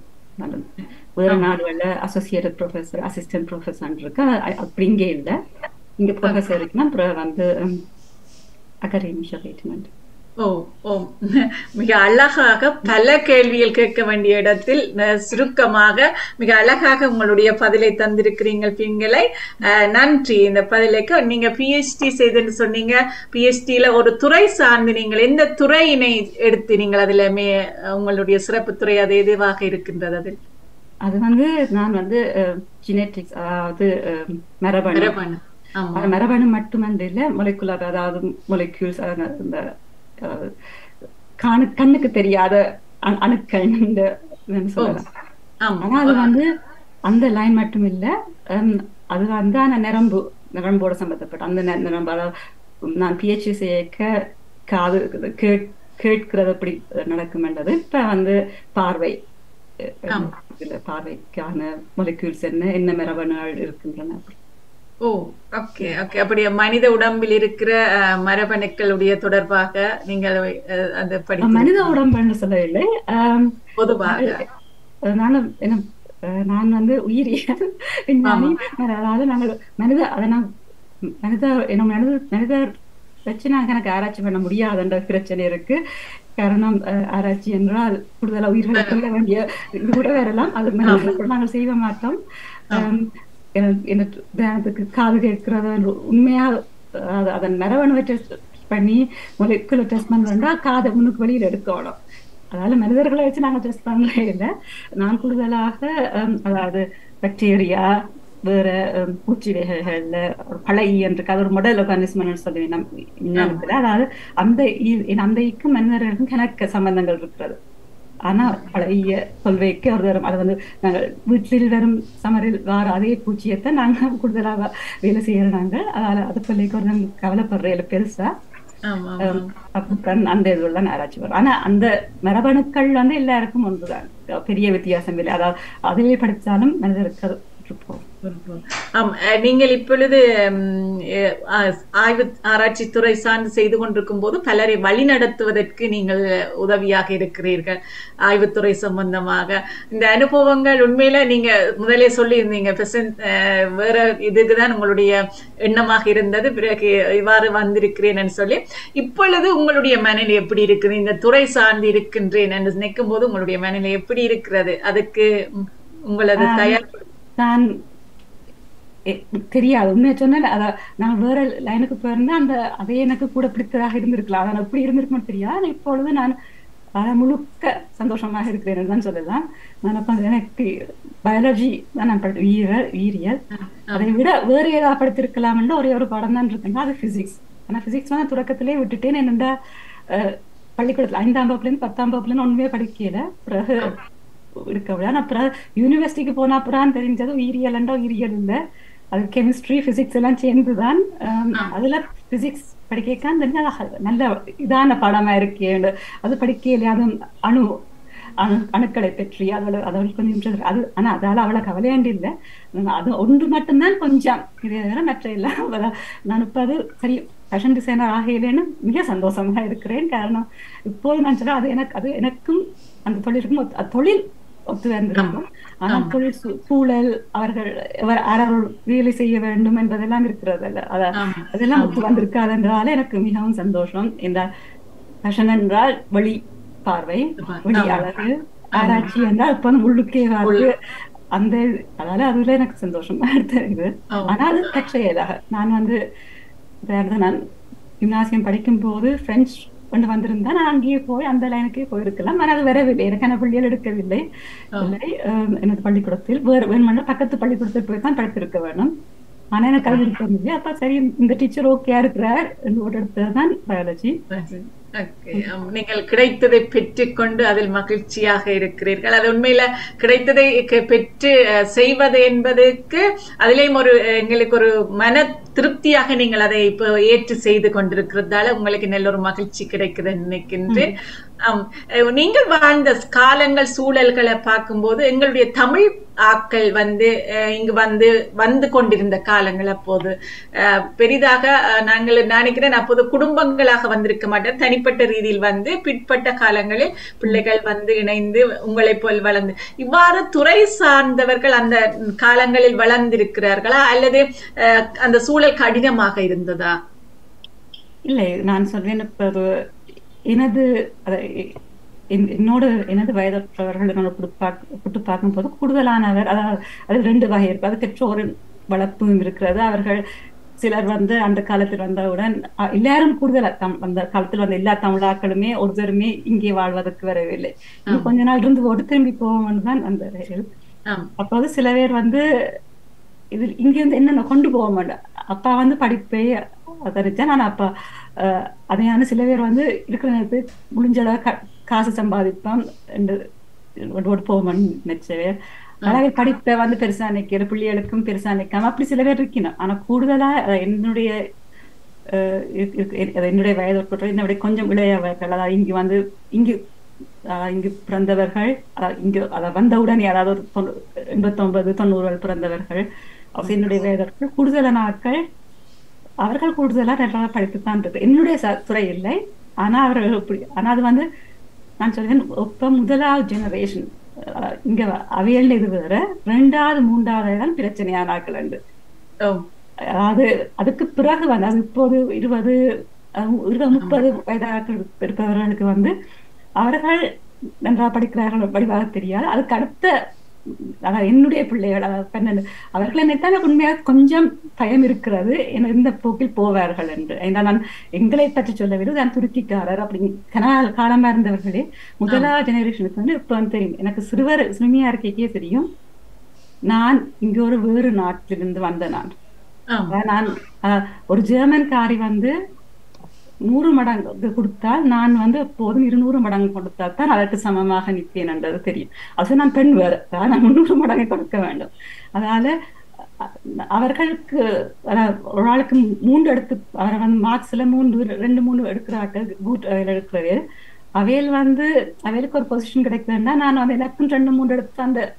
முதல் நாடுகள்ல அசோசியேட்டட் ப்ரொஃபஸர் அசிஸ்டன்ட் ப்ரொஃபஸர் இருக்கு அ- அப்படி இங்கே இல்லை இங்க ப்ரொஃபஸர் இருக்குன்னா அப்புறம் வந்து அகாடமிஷ ரேட்டினல் ஓ ஓ மிக அழகாக பல கேள்விகள் கேட்க வேண்டிய இடத்தில் அஹ், சுருக்கமாக மிக அழகாக உங்களுடைய பதிலை தந்திருக்கிறீங்க பிங்களை அஹ், நன்றி இந்த பதிலுக்கு நீங்க பிஹெச்டி செய்துன்னு சொன்னீங்க பிஹெச்டியில ஒரு துறை சார்ந்து நீங்கள் எந்த துறையினை எடுத்து நீங்கள் அதுல மே உங்களுடைய சிறப்பு துறை அது எதுவாக இருக்கின்றது அதில் அது வந்து நான் வந்து ஜெனetics அதாவது அஹ், மரபணு மரபணு ஆமா அது மரபணு மட்டுமன்று இல்ல மொலைக்குலர் அதாவது மொலைக்யூல்ஸ் இந்த அஹ், காணு கண்ணுக்கு தெரியாத அணு- அணுக்கள் இந்த இதுன்னு சொல்லலாம் ஆமா ஆனா அது வந்து அந்த லைன் மட்டும் இல்ல ஹம், அது வந்து ஆனா நரம்பு நரம்போட சம்பந்தப்பட்ட அந்த ந- நரம்பு அதாவது நான் பிஹெச்டி சேர்க்க காது கேட்- கேட்கிறது எப்படி நடக்கும்ன்றது இப்ப வந்து பார்வை அஹ், இதுல பார்வைக்கான மொலிக்யூல்ஸ் என்ன என்ன மரபணுகள் இருக்கின்றன அப்படி. ஓ ஓகே ஓகே அப்படி மனித உடம்பில் இருக்கிற அஹ், மரபணுக்களுடைய தொடர்பாக நீங்கள் அஹ், அந்த படி மனித உடம்புன்னு சொல்லவில்லை ஆம், பொதுவாக அஹ் நானும் என்ன அஹ் நான் வந்து உயிரியல் விஞ்ஞானி அதாவது நாங்கள் மனித அதை நான் மனித என்ன மனித மனிதர் வச்சு நாங்கள் எனக்கு ஆராய்ச்சி பண்ண முடியாதுன்ற பிரச்சனை இருக்கு காரணம் அஹ், ஆராய்ச்சி என்றால் கூடுதலா உயிர்களை கொள்ள வேண்டிய இது கூட வரலாம் அது மனிதர்கள் கூட நாங்கள் செய்ய மாட்டோம் ஆம், எனக்கு எனக்கு உதாரணத்துக்கு காது கேட்கிறத உண்மையா அது- அதன் மரபணுவை டெஸ்ட் பண்ணி மொலிக்குலர் டெஸ்ட் பண்றோம்னா காதை முன்னுக்கு வெளியில் எடுக்கணும் அதாவது மனிதர்களை வச்சு நாங்கள் டெஸ்ட் பண்ணவே இல்லை நான் கூடுதலாக ஹம், அதாவது பாக்டீரியா வேற ஹம், பூச்சி வகைகள்ல ஒரு பழைய இருக்கு அது ஒரு மொடல் ஆர்கானிசம்னு சொல்லுவேன் நம் விஞ்ஞானத்துல அதாவது அந்த ஈ- அந்த ஈக்கும் மனிதர்களுக்கும் கணக்கு சம்பந்தங்கள் இருக்கிறது ஆனா பழைய கொள்கைக்கு ஒரு தரம் அது வந்து நாங்கள் வீட்டில் வரும் சமரில் வார அதே பூச்சியத்தை நாங்க கூடுதலாக வேலை செய்யறோம் நாங்கள் அதனால அது கொள்ளைக்கு ஒரு தரம் கவலைப்படுற பெருசா ஆமா ஹம், அப்புறம் அந்த இதுலாம் ஆராய்ச்சி வரும் ஆனா அந்த மரபணுக்கள் வந்து எல்லாருக்கும் ஒன்றுதான் பெரிய வித்தியாசம் இல்லை அதாவது அதுவே படிச்சாலும் மனிதருக்கு அது இருப்போம் ஆம் அஹ், நீங்கள் இப்பொழுது ம், அஹ், ஆ- ஆய்வு ஆராய்ச்சி துறை சார்ந்து செய்து கொண்டிருக்கும் போது பலரை வழிநடத்துவதற்கு நீங்கள் உதவியாக இருக்கிறீர்கள் ஆய்வுத்துறை சம்பந்தமாக இந்த அனுபவங்கள் உண்மையில நீங்க முதலே சொல்லியிருந்தீங்க பெர்சன்ட் வேற இதுக்குதான் உங்களுடைய எண்ணமாக இருந்தது பிறகு இவ்வாறு வந்திருக்கிறேன் சொல்லி இப்பொழுது உங்களுடைய மனநிலை எப்படி இருக்குது இந்த துறை சார்ந்து இருக்கின்றேன் என்று நினைக்கும் போது உங்களுடைய மனநிலை எப்படி இருக்கிறது அதுக்கு ம், உங்களது தயார் நான் எ- தெரியாது உண்மையை சொன்னேன் அத நான் வேற லைனுக்கு போயிருந்தா அந்த அதே எனக்கு கூட பிடித்ததாக இருந்திருக்கலாம் அதான் எப்படி இருந்திருக்குமோ தெரியாது ஆனா இப்பொழுது நான் அஹ், முழுக்க சந்தோஷமாக இருக்கிறேன் தான் சொல்லலாம் நான் அப்ப எனக்கு பயாலஜி தான் நான் படி உயிரியல் உயிரியல் அதை விட வேறு ஏதாவது படித்திருக்கலாம்னு ஒரே ஒரு பாடம் தான் இருக்குங்க அது பிசிக்ஸ் ஆனா பிசிக்ஸ் வந்து தொடக்கத்திலே விட்டுட்டேன் என்னென்ன பள்ளிக்கூடத்துல ஐந்தாம் வகுப்புலேருந்து பத்தாம் வகுப்புலேருந்து ஒண்ணுமே படிக்கல பிறகு இருக்க விட ஆனா அப்புறம் யூனிவர்சிட்டிக்கு போனா அப்புறம் தெரிஞ்சது உயிரியல்ண்டா உயிரியல் இல்ல அது கெமிஸ்ட்ரி பிசிக்ஸ் எல்லாம் சேர்ந்துதான் ஆம், அதுல பிசிக்ஸ் படிக்க தெரிஞ்ச நல்ல இதான பாடமா இருக்கேன் அது படிக்கலையே அது அணு அணு அணுக்களை பற்றி அதோட அதோட கொஞ்சம் interest. அது ஆனா அதால அவ்வளவு கவலையாண்டு இல்லை அது ஒன்று மட்டும்தான் கொஞ்சம் இது வேற மற்ற எல்லாம் அவ- நான் இப்ப அது சரி ஃபேஷன் டிசைனர் ஆகையிலேன்னு மிக சந்தோஷமா இருக்கிறேன் காரணம் இப்போது நான் சொல்றேன் அது எனக்கு அது எனக்கும் அந்த தொழிலுக்கும் ஒத்து- அது தொழில் ஒத்து வந்திருக்கும் ஆனால் தொழில் சூ- சூழல் அவர்கள் எவர் யாராவது வேலை செய்ய வேண்டும் என்பதெல்லாம் இருக்கிறது அல்ல அத- ஆமா. அதெல்லாம் ஒத்து வந்திருக்காதுன்றதால எனக்கு மிகவும் சந்தோஷம் இந்த ஃபேஷன் என்றால் வெளி பார்வை வெளி அழகு ஆராய்ச்சி என்றால் இப்ப வந்து உள்ளுக்கே வந்து அந்த அதால அதுல எனக்கு சந்தோஷமா இருக்குது ஆமா. ஆனா அது தற்செயலாக நான் வந்து வேற நான் கிம்னாசியம் படிக்கும் போது பிரெஞ்சு கொண்டு வந்திருந்தா நான் அங்கேயே போய் அந்த லைனுக்கே போயிருக்கலாம் ஆனால் அது வரவில்லை எனக்கான பள்ளியில் எடுக்கவில்லை இல்லை அஹ், எனது பள்ளிக்கூடத்தில் வேறு வேணுமென்னா பக்கத்து பள்ளிக்கூடத்தில் போய் தான் படித்திருக்க வேணும் ஆனா எனக்கு அது விருப்பம் இல்லை அப்ப சரி இந்த டீச்சர் ஓகே இருக்கிறார் ஒரு எடுத்தது தான் பயாலஜி Okay. ஆம், நீங்கள் கிடைத்ததை பெற்றுக்கொண்டு அதில் மகிழ்ச்சியாக இருக்கிறீர்கள் அது உண்மையில கிடைத்ததை க- பெற்று அஹ், செய்வது என்பதற்கு அதிலேயும் ஒரு அஹ், எங்களுக்கு ஒரு மன திருப்தியாக நீங்கள் அதை இப்போ ஏற்று செய்து கொண்டிருக்கிறதால உங்களுக்கு நல்ல ஒரு மகிழ்ச்சி கிடைக்குதுன்னு நினைக்கின்றேன் ஆம், அஹ், நீங்கள் வாழ்ந்த காலங்கள் சூழல்களை பார்க்கும்போது எங்களுடைய தமிழ் ஆக்கள் வந்து அஹ், இங்கு வந்து வந்து கொண்டிருந்த காலங்கள் அப்போது அஹ், பெரிதாக அஹ், நாங்கள் நினைக்கிறேன் அப்போது குடும்பங்களாக வந்திருக்க மாட்டோம் தனிப்பட்ட ரீதியில் வந்து பிற்பட்ட காலங்களில் பிள்ளைகள் வந்து இணைந்து உங்களைப் போல் வளர்ந்து இவ்வாறு துறை சார்ந்தவர்கள் அந்த காலங்களில் வளர்ந்திருக்கிறார்களா அல்லது அஹ், அந்த சூழல் கடினமாக இருந்ததா இல்லை நான் சொல்வேன் இப்ப அது எனது அதை என்- என்னோட எனது வயதற்றவர்கள் என்னோட புட்டு பார்க்க புட்டு பார்க்கும்போது கூடுதலானவர் அதாவது அது ரெண்டு வகை இருக்கு அது பெற்றோரின் வளர்ப்பும் இருக்கிறது அவர்கள் சிலர் வந்து அந்த காலத்தில் வந்தவுடன் அ, எல்லாரும் கூடுதலா தம் அந்த காலத்தில் வந்த எல்லா தமிழாக்களுமே ஒருத்தருமே இங்கே வாழ்வதற்கு வரவில்லை இன்னும் கொஞ்ச நாள் இருந்து போட்டு திரும்பி போவோம்னு தான் வந்தார்கள் ஆம் அப்போது சில பேர் வந்து இது இங்கிருந்து என்னென்ன கொண்டு போக மாட்டேன் அப்பா வந்து படிப்பை தெரிஞ்சா நான் அப்பா அஹ், அதையான சில பேர் வந்து இருக்கிற நேரத்துக்கு முடிஞ்சளவு க காசு சம்பாதிப்பான் என்று ஒன்று போவோம்னு நினைச்சவே அதாவது படிப்பை வந்து பெருசா நிக்கிற பிள்ளைகளுக்கும் பெருசா நிக்காம அப்படி சில பேர் இருக்கணும் ஆனா கூடுதலா அஹ், என்னுடைய அஹ், இருக்கு- இருக்கு- அது என்னுடைய வயது உட்பட்ட என்னுடைய கொஞ்சம் இளையவர்கள் அதாவது இங்கு வந்து இங்கு அஹ், இங்கு பிறந்தவர்கள் அதாவது இங்கு அதாவது வந்தவுடன் யாராவது ஒரு தொண்ணூ- எண்பத்தொன்பது தொண்ணூறுகள் பிறந்தவர்கள் அப்ப என்னுடைய வயதர்கள் கூடுதலான ஆட்கள் அவர்கள் கூடுதலா நல்லா படித்துத்தான் இருக்கு என்னுடைய ச- துறை இல்லை ஆனா அவர்கள் இப்படி ஆனா அது வந்து நான் சொல்றேன் இப்ப முதலாவது ஜெனரேஷன் இங்க அவியல் இது வேற ரெண்டாவது மூன்றாவது தான் பிரச்சனையான ஆட்கள் உண்டு ஆம். அதாவது அதுக்கு பிறகு வந்து அது இப்போது இருபது அஹ், இருபது முப்பது வயதாக இருப்பவர்களுக்கு வந்து அவர்கள் நன்றாக படிக்கிறார்கள் வடிவாக தெரியாது அதுக்கு அடுத்த அதாவது என்னுடைய பிள்ளைகள் அதாவது பன்னெண்டு அவர்கள் நினைத்தால் எனக்கு உண்மையாக கொஞ்சம் பயம் இருக்கிறது என்ன இந்த போக்கில் போவார்கள் என்று ஏன்னா நான் எங்களை பற்றி சொல்லவில்லை நான் துருக்கிக்காரர் அப்படி கனால் காலமா இருந்தவர்களே முதலாவது ஜெனரேஷனுக்கு வந்து இப்போ வந்து தெரியும் எனக்கு சிறுவர் சிறுமியா இருக்கைக்கே தெரியும் நான் இங்க ஒரு வேறு நாட்டிலிருந்து வந்த நான் ஆம். அதாவது நான் அஹ், ஒரு ஜெர்மன்காரி வந்து நூறு மடங்கு கொடுத்தால் நான் வந்து எப்போதும் இருநூறு மடங்கு கொடுத்தால் தான் அதற்கு சமமாக நிற்பேன் என்றது தெரியும் அது நான் பெண் வேறு அதாவது நான் முந்நூறு மடங்கு கொடுக்க வேண்டும் அதனால அஹ், அவர்களுக்கு அதாவது ஒரு ஆளுக்கு மூன்று எடுத்து அவரை வந்து மார்க்ஸ்ல மூன்று ரெண்டு மூணு எடுக்கிறார்கள் கூட் எடுக்கிறது அவையில் வந்து அவைகளுக்கு ஒரு பொசிஷன் கிடைக்குதுன்னா நான் வந்து எனக்கும் ரெண்டு மூன்று எடுத்து அந்த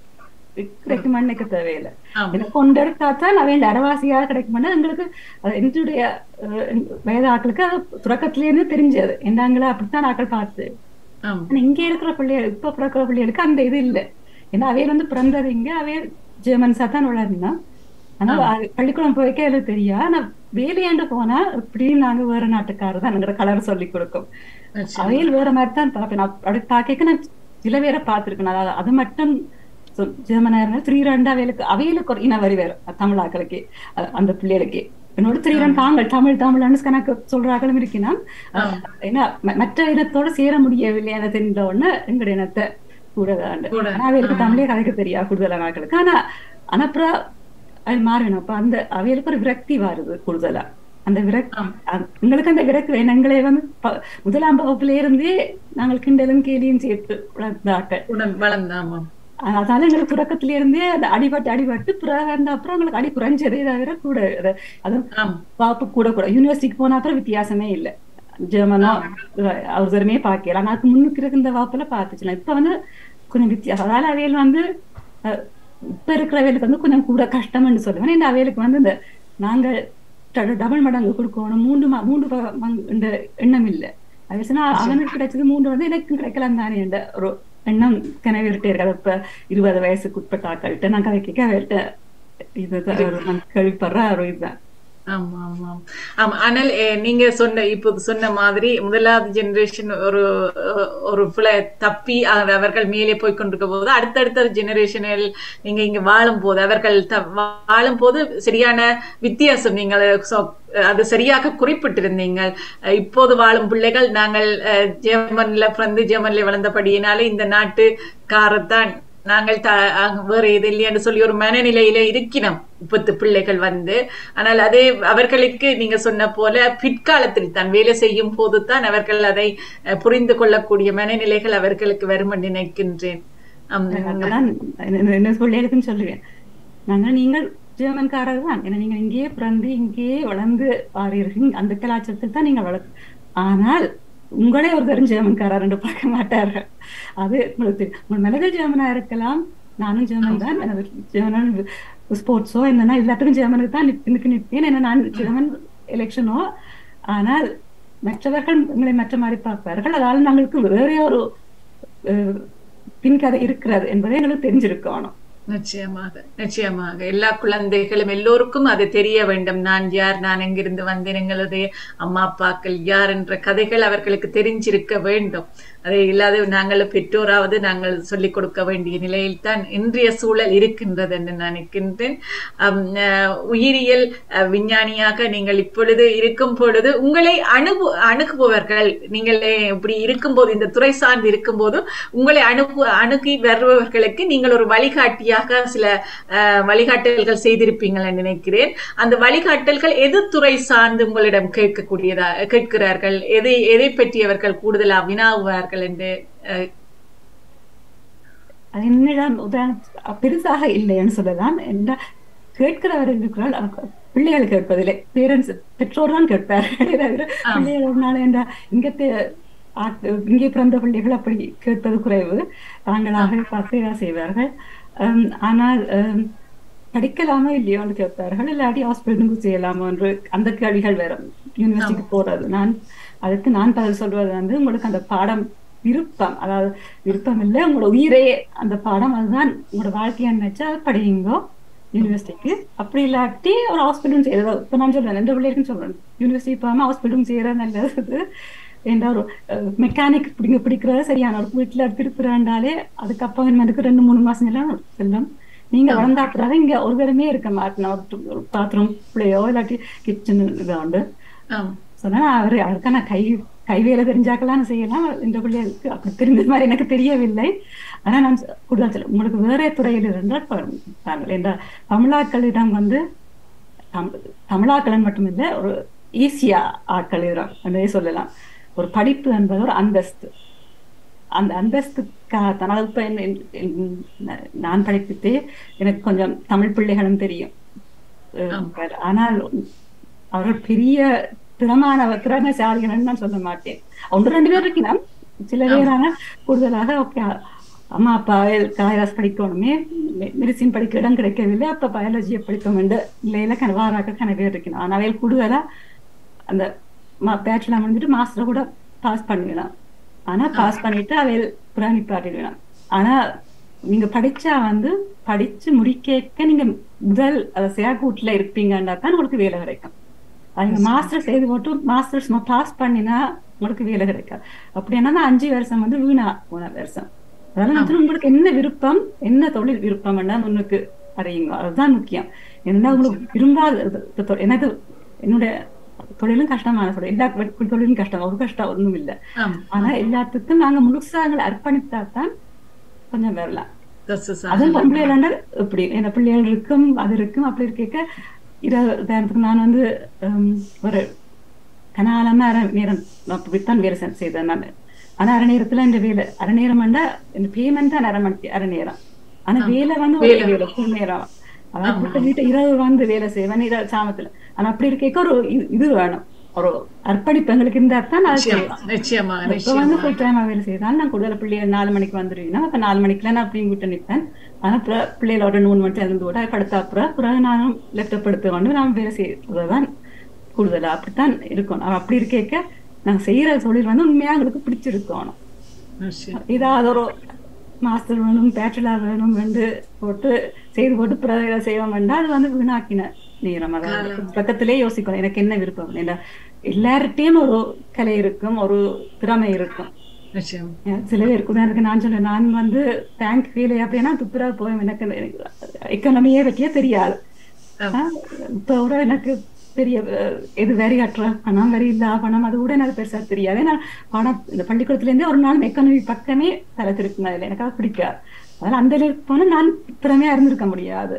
கிடைக்குமான்னு நினைக்க தேவையில்லை ஆம். இதை கொண்டெடுத்தாத்தான் அவையில் அரைவாசியாக கிடைக்குமான்னு எங்களுக்கு அது என்னுடைய அஹ், வயது ஆட்களுக்கு அது தொடக்கத்திலேருந்து தெரிஞ்சது என்னங்களா அப்படித்தான் ஆட்கள் பார்த்து ஆம். ஆனா இங்க இருக்கிற பிள்ளைகள் இப்ப பிறக்கிற பிள்ளைகளுக்கு அந்த இது இல்லை ஏன்னா அவையில் வந்து பிறந்தது இங்க அவைய ஜெர்மன்ஸா தான் வளர்ந்தோம் ஆனா அது பள்ளிக்கூடம் போய்க்கே அது தெரியா ஆனா வேலையாண்டு போனா இப்படியும் நாங்க வேற நாட்டுக்காரர் தான் எங்கிற கலர் சொல்லி கொடுக்கும் நிச்சயம். அவையில் வேற மாதிரி தான் பார்ப்பேன் நான் அப்படி பார்க்க நான் சில பேரை பார்த்திருக்கேன் அதாவது அது மட்டும் சொ- ஜெர்மனா இருந்தா த்ரீ ரெண்டு அவைகளுக்கு அவைகளுக்கு ஒரு இன வரி வேற தமிழாக்களுக்கு அ- அந்த பிள்ளைகளுக்கு என்னோட த்ரீ ரன் தாங்கள் தமிழ் தமிழ் கணக்கு சொல்றாங்களும் இருக்கினா ஏன்னா ம- மற்ற இனத்தோட சேர முடியவில்லை என தெரிந்த உடனே எங்களுடைய இனத்தை கூட கூட. ஆனா அவைகளுக்கு தமிழே கதைக்க தெரியா கூடுதலான ஆட்களுக்கு ஆனா ஆனா அப்புறம் அது மாறிடும் அப்ப அந்த அவைகளுக்கு ஒரு விரக்தி வருது கூடுதலா அந்த விரக்தி அந்த- எங்களுக்கு அந்த விரக்தி வேணும் எங்களை வந்து ப- முதலாம் வகுப்புல இருந்தே நாங்கள் கிண்டலும் கேலியும் சேர்த்து வளர்ந்தாக்கள் உடன் வளர்ந்தாமாம் அதனால எங்களுக்கு தொடக்கத்துல இருந்தே அந்த அடிபட்டு அடிபட்டு பிறகு வந்த அப்புறம் எங்களுக்கு அடி குறைஞ்சதே தவிர கூட அது- அதுவும் ஆம் பாப்பு கூட கூட யூனிவர்சிட்டிக்கு போன அப்புறம் வித்தியாசமே இல்லை ஜெர்மனோ அவர் தருமே பார்க்கல ஆனா அதுக்கு முன்னுக்கு இருந்த வாப்புல பார்த்துச்சுலாம் இப்ப வந்து கொஞ்சம் வித்தியாசம் அதால அவையில் வந்து அஹ், இப்ப இருக்கிற அவைகளுக்கு வந்து கொஞ்சம் கூட கஷ்டம்னு சொல்லுவேன் இந்த அவைகளுக்கு வந்து இந்த நாங்கள் ட- டபுள் மடங்கு கொடுக்கணும் மூன்று ம- மூன்று ப- மங்கு இந்த எண்ணம் இல்லை அது சொன்னா அவனுக்கு கிடைச்சது மூன்று வந்து எனக்கும் கிடைக்கலாம் தானே என்ற ஒரு எண்ணம் கனவிட்டே இருக்காது இப்ப இருபது வயசுக்கு உட்பட்ட ஆக்கள்கிட்ட நான் கதை கேட்க அவர்கிட்ட இது ஒரு நான் கேள்விப்படுற ஒரு இதுதான் ஆமா ஆமா ஆமா ஆனால் eh, நீங்க சொன்ன இப்போ சொன்ன மாதிரி முதலாவது ஜெனரேஷன் ஒரு அஹ், ஒரு பிள்ளை தப்பி அவ- அவர்கள் மேலே போய் கொண்டிருக்க போது அடுத்தடுத்த ஜெனரேஷனில் நீங்க இங்க வாழும் போது அவர்கள் த- வாழும் போது சரியான வித்தியாசம் நீங்கள் சொ- அது சரியாக குறிப்பிட்டிருந்தீங்க அஹ், இப்போது வாழும் பிள்ளைகள் நாங்கள் அஹ், ஜெர்மன்ல பிறந்து ஜெர்மன்ல வளர்ந்தபடியினாலே இந்த நாட்டுக்காரத்தான் நாங்கள் த அங்க வேற இது இல்லையான்னு சொல்லி ஒரு மனநிலையில இருக்கிறோம் இப்பத்து பிள்ளைகள் வந்து ஆனால் அதே அவர்களுக்கு நீங்க சொன்ன போல பிற்காலத்தில் தான் வேலை செய்யும் போது தான் அவர்கள் அதை அஹ், புரிந்து கொள்ளக்கூடிய மனநிலைகள் அவர்களுக்கு வரும் என்று நினைக்கின்றேன் ஆம், அதான் என்ன- என்ன பிள்ளைகளுக்கும் சொல்லுவேன் நாங்கள் நீங்கள் ஜெர்மன்காரர் தான் ஏன்னா நீங்கள் இங்கேயே பிறந்து இங்கேயே வளர்ந்து வாரீர்கள் அந்த கலாச்சாரத்தில் தான் நீங்கள் வளர்த்து ஆனால் உங்களே ஒரு தரும் ஜெர்மன்காரர் என்று பார்க்க மாட்டார்கள் அது உங்களுக்கு தெரியும் உங்கள் மனதில் ஜெர்மனா இருக்கலாம் நானும் ஜெர்மன் தான் எனது ஜெர்மன் ஸ்போர்ட்ஸோ என்னன்னா எல்லாத்துக்கும் ஜெர்மனுக்கு தான் நிற்கு நிற்பேன் ஏன்னா நான் ஜெர்மன் எலெக்ஷனோ ஆனால் மற்றவர்கள் எங்களை மற்ற மாதிரி பார்ப்பார்கள் அதால் நாங்களுக்கு வேற ஒரு அஹ், பின்கதை இருக்கிறது என்பதை எங்களுக்கு தெரிஞ்சிருக்கணும் நிச்சயமாக நிச்சயமாக எல்லா குழந்தைகளும் எல்லோருக்கும் அது தெரிய வேண்டும் நான் யார் நான் எங்கிருந்து வந்தேன் எங்களுடைய அம்மா அப்பாக்கள் யார் என்ற கதைகள் அவர்களுக்கு தெரிஞ்சிருக்க வேண்டும் அதை இல்லாத நாங்கள் பெற்றோராவது நாங்கள் சொல்லிக் கொடுக்க வேண்டிய நிலையில் தான் இன்றைய சூழல் இருக்கின்றது என்று நினைக்கின்றேன் அம், அஹ், உயிரியல் அஹ், விஞ்ஞானியாக நீங்கள் இப்பொழுது இருக்கும் பொழுது உங்களை அணுகு அணுகுபவர்கள் நீங்கள் இப்படி இருக்கும்போது இந்த துறை சார்ந்து இருக்கும்போது உங்களை அணுகு அணுகி வருபவர்களுக்கு நீங்கள் ஒரு வழிகாட்டியாக சில அஹ், வழிகாட்டல்கள் செய்திருப்பீங்கள் என்று நினைக்கிறேன் அந்த வழிகாட்டல்கள் எது துறை சார்ந்து உங்களிடம் கேட்கக்கூடியதா கேட்கிறார்கள் எதை எதை பற்றி அவர்கள் கூடுதலா வினாவுவார்கள் என்று அஹ், அது என்னிடம் உதாரண பெருசாக இல்லைன்னு சொல்லலாம் என்ன கேட்கிறவர் இருக்கிறால் அவர் பிள்ளைகள் கேட்பதில்லை பேரண்ட்ஸ் பெற்றோர் தான் கேட்பார்கள் தவிர பிள்ளைகள் என்ற இங்கത്തെ ஆட்- இங்கே பிறந்த பிள்ளைகள் அப்படி கேட்பது குறைவு தாங்களாக பார்த்து செய்வார்கள் அம், ஆனால் அம், படிக்கலாமோ இல்லையோன்னு கேட்பார்கள் இல்லாட்டி ஹாஸ்பிட்டலுக்கு செய்யலாமோ என்று அந்த கேள்விகள் வரும் யூனிவர்சிட்டிக்கு போறது நான் அதுக்கு நான் பதில் சொல்வது வந்து உங்களுக்கு அந்த பாடம் விருப்பம் அதாவது விருப்பம் இல்லை உங்களோட உயிரே அந்த பாடம் அதுதான் உங்களோட வாழ்க்கையை நினைச்சா அதை படியுங்கோ யூனிவர்சிட்டிக்கு அப்படி இல்லாட்டி ஒரு ஹாஸ்பிட்டலும் செய்யறது இப்போ நான் சொல்றேன் ரெண்டு பிள்ளைகளுக்கும் சொல்றேன் யூனிவர்சிட்டி போகாம ஹாஸ்பிட்டலும் செய்யறது நல்லது என்ற ஒரு மெக்கானிக் பிடிங்க பிடிக்கிறது சரியான ஒரு வீட்டுல திருப்புறாண்டாலே அதுக்கு அப்பா எனக்கு ரெண்டு மூணு மாசம் எல்லாம் செல்லும் நீங்க வளர்ந்தாப்புறாத இங்க ஒரு தரமே இருக்க மாட்டேன் ஒரு பாத்ரூம் பிள்ளையோ இல்லாட்டி கிச்சன் இதாண்டு ஆம் சொன்னா அவரு அவருக்கான கை கை வேலை தெரிஞ்சாக்கலாம் செய்யலாம் இந்த பிள்ளைகளுக்கு அப்படி தெரிஞ்ச மாதிரி எனக்கு தெரியவில்லை ஆனா நான் கூடுதல் சொல்ல உங்களுக்கு வேற துறையில் இருந்தால் பாருங்கள் என்றால் தமிழாக்களிடம் வந்து தம்- தமிழாக்களன் மட்டுமில்லை ஒரு ஈஸியா ஆட்கள் இடம் என்றே சொல்லலாம் ஒரு படிப்பு என்பது ஒரு அந்தஸ்து அந்த அந்தஸ்துக்காகத்தான் அது இப்ப என்ன- என்ன- நான் படிப்பித்தே எனக்கு கொஞ்சம் தமிழ் பிள்ளைகளும் தெரியும் அஹ் ஆனால் அவர்கள் பெரிய திறமான திறமைசாலிகள் நான் சொல்ல மாட்டேன் ஒன்று ரெண்டு பேர் இருக்கலாம் சில பேரான கூடுதலாக ஓகே அம்மா அப்பா காயராஸ் படிக்கணுமே மெடிசின் படிக்க இடம் கிடைக்கவில்லை அப்ப பயாலஜியை படிக்க வேண்டும் இல்லையில கன வாராக்க கன பேர் இருக்கணும் ஆனால் அவையில் கூடுதலா அந்த பேச்சுலர் முடிஞ்சிட்டு மாஸ்டர் கூட பாஸ் பண்ணிடலாம் ஆனா பாஸ் பண்ணிட்டு அவையில் புராணி பாட்டிடலாம் ஆனா நீங்க படிச்சா வந்து படிச்சு முடிக்க நீங்க முதல் சேகூட்ல இருப்பீங்கன்னா தான் உங்களுக்கு வேலை கிடைக்கும் நீங்க மாஸ்டர் செய்து போட்டு மாஸ்டர்ஸ் பாஸ் பண்ணினா உங்களுக்கு வேலை கிடைக்காது அப்படின்னா அஞ்சு வருஷம் வந்து வீணா போன வருஷம் அதனால வந்து உங்களுக்கு என்ன விருப்பம் என்ன தொழில் விருப்பம் முன்னுக்கு அறியுங்க அதுதான் முக்கியம் என்ன உங்களுக்கு விரும்பாத எனக்கு என்னுடைய தொழிலும் கஷ்டமான தொழில் எல்லா தொழிலும் கஷ்டம் ஒரு கஷ்டம் ஒண்ணும் இல்லை ஆனா எல்லாத்துக்கும் நாங்க முழுசா எங்களை அர்ப்பணித்தா தான் கொஞ்சம் வரலாம் அதுவும் பொம்பளைகள் இப்படி என்ன பிள்ளைகள் இருக்கும் அது இருக்கும் அப்படி இருக்க உதாரணத்துக்கு நான் வந்து ஒரு கனாலமா அரை நேரம் இப்படித்தான் வேலை செய்தேன் நான் ஆனா அரை நேரத்துல இந்த வேலை அரை நேரம் இந்த பேமெண்ட் தான் அரை மணி அரை நேரம் ஆனா வேலை வந்து ஒரு வேலை ஃபுல் நேரம் அதான் வீட்டை இரவு வந்து வேலை செய்வேன் இரவு சாமத்துல ஆனா அப்படி இருக்க ஒரு இது வேணும் ஒரு அர்ப்பணிப்பு எங்களுக்கு இருந்தா தான் நிச்சயமா இப்ப வந்து ஃபுல் டைமா வேலை செய்தாலும் நான் கூடுதல பிள்ளைகள் நாலு மணிக்கு வந்துருவீங்கன்னா அப்ப நாலு மணிக்குலாம் நான் அப்படி விட்டு நிற்பேன் ஆனா அப்புறம் பிள்ளைகளோட மூணு மணி இருந்து விட படுத்த அப்புறம் பிறகு நானும் லேப்டாப் எடுத்து கொண்டு நான் வேலை செய்யறதுதான் கூடுதலா அப்படித்தான் இருக்கணும் அப்படி இருக்க நாங்க செய்யற தொழில் வந்து உண்மையா எங்களுக்கு பிடிச்சிருக்கணும் ஏதாவது ஒரு மாஸ்டர் வேணும் பேச்சுலர் வேணும் என்று போட்டு செய்து போட்டு பிறகு செய்வோம் வேண்டாம் அது வந்து வீணாக்கின நேரம் அதாவது பக்கத்திலே யோசிக்கணும் எனக்கு என்ன விருப்பம் என்ன எல்லார்ட்டையும் ஒரு கலை இருக்கும் ஒரு திறமை இருக்கும் சில பேருக்கு உதாரணத்துக்கு நான் சொல்றேன் நான் வந்து பேங்க் வேலை அப்படின்னா துப்புரா போய் எனக்கு எக்கனமியே பற்றியே தெரியாது இப்ப கூட எனக்கு பெரிய எது வரி கட்டுற பணம் வரி இல்லா பணம் அது கூட எனக்கு பெருசா தெரியாது ஏன்னா பணம் இந்த பள்ளிக்கூடத்துல இருந்தே ஒரு நாள் எக்கனமி பக்கமே தலை திருப்பினதில்லை எனக்கு அது பிடிக்காது அதனால அந்த போனா நான் திறமையா இருந்திருக்க முடியாது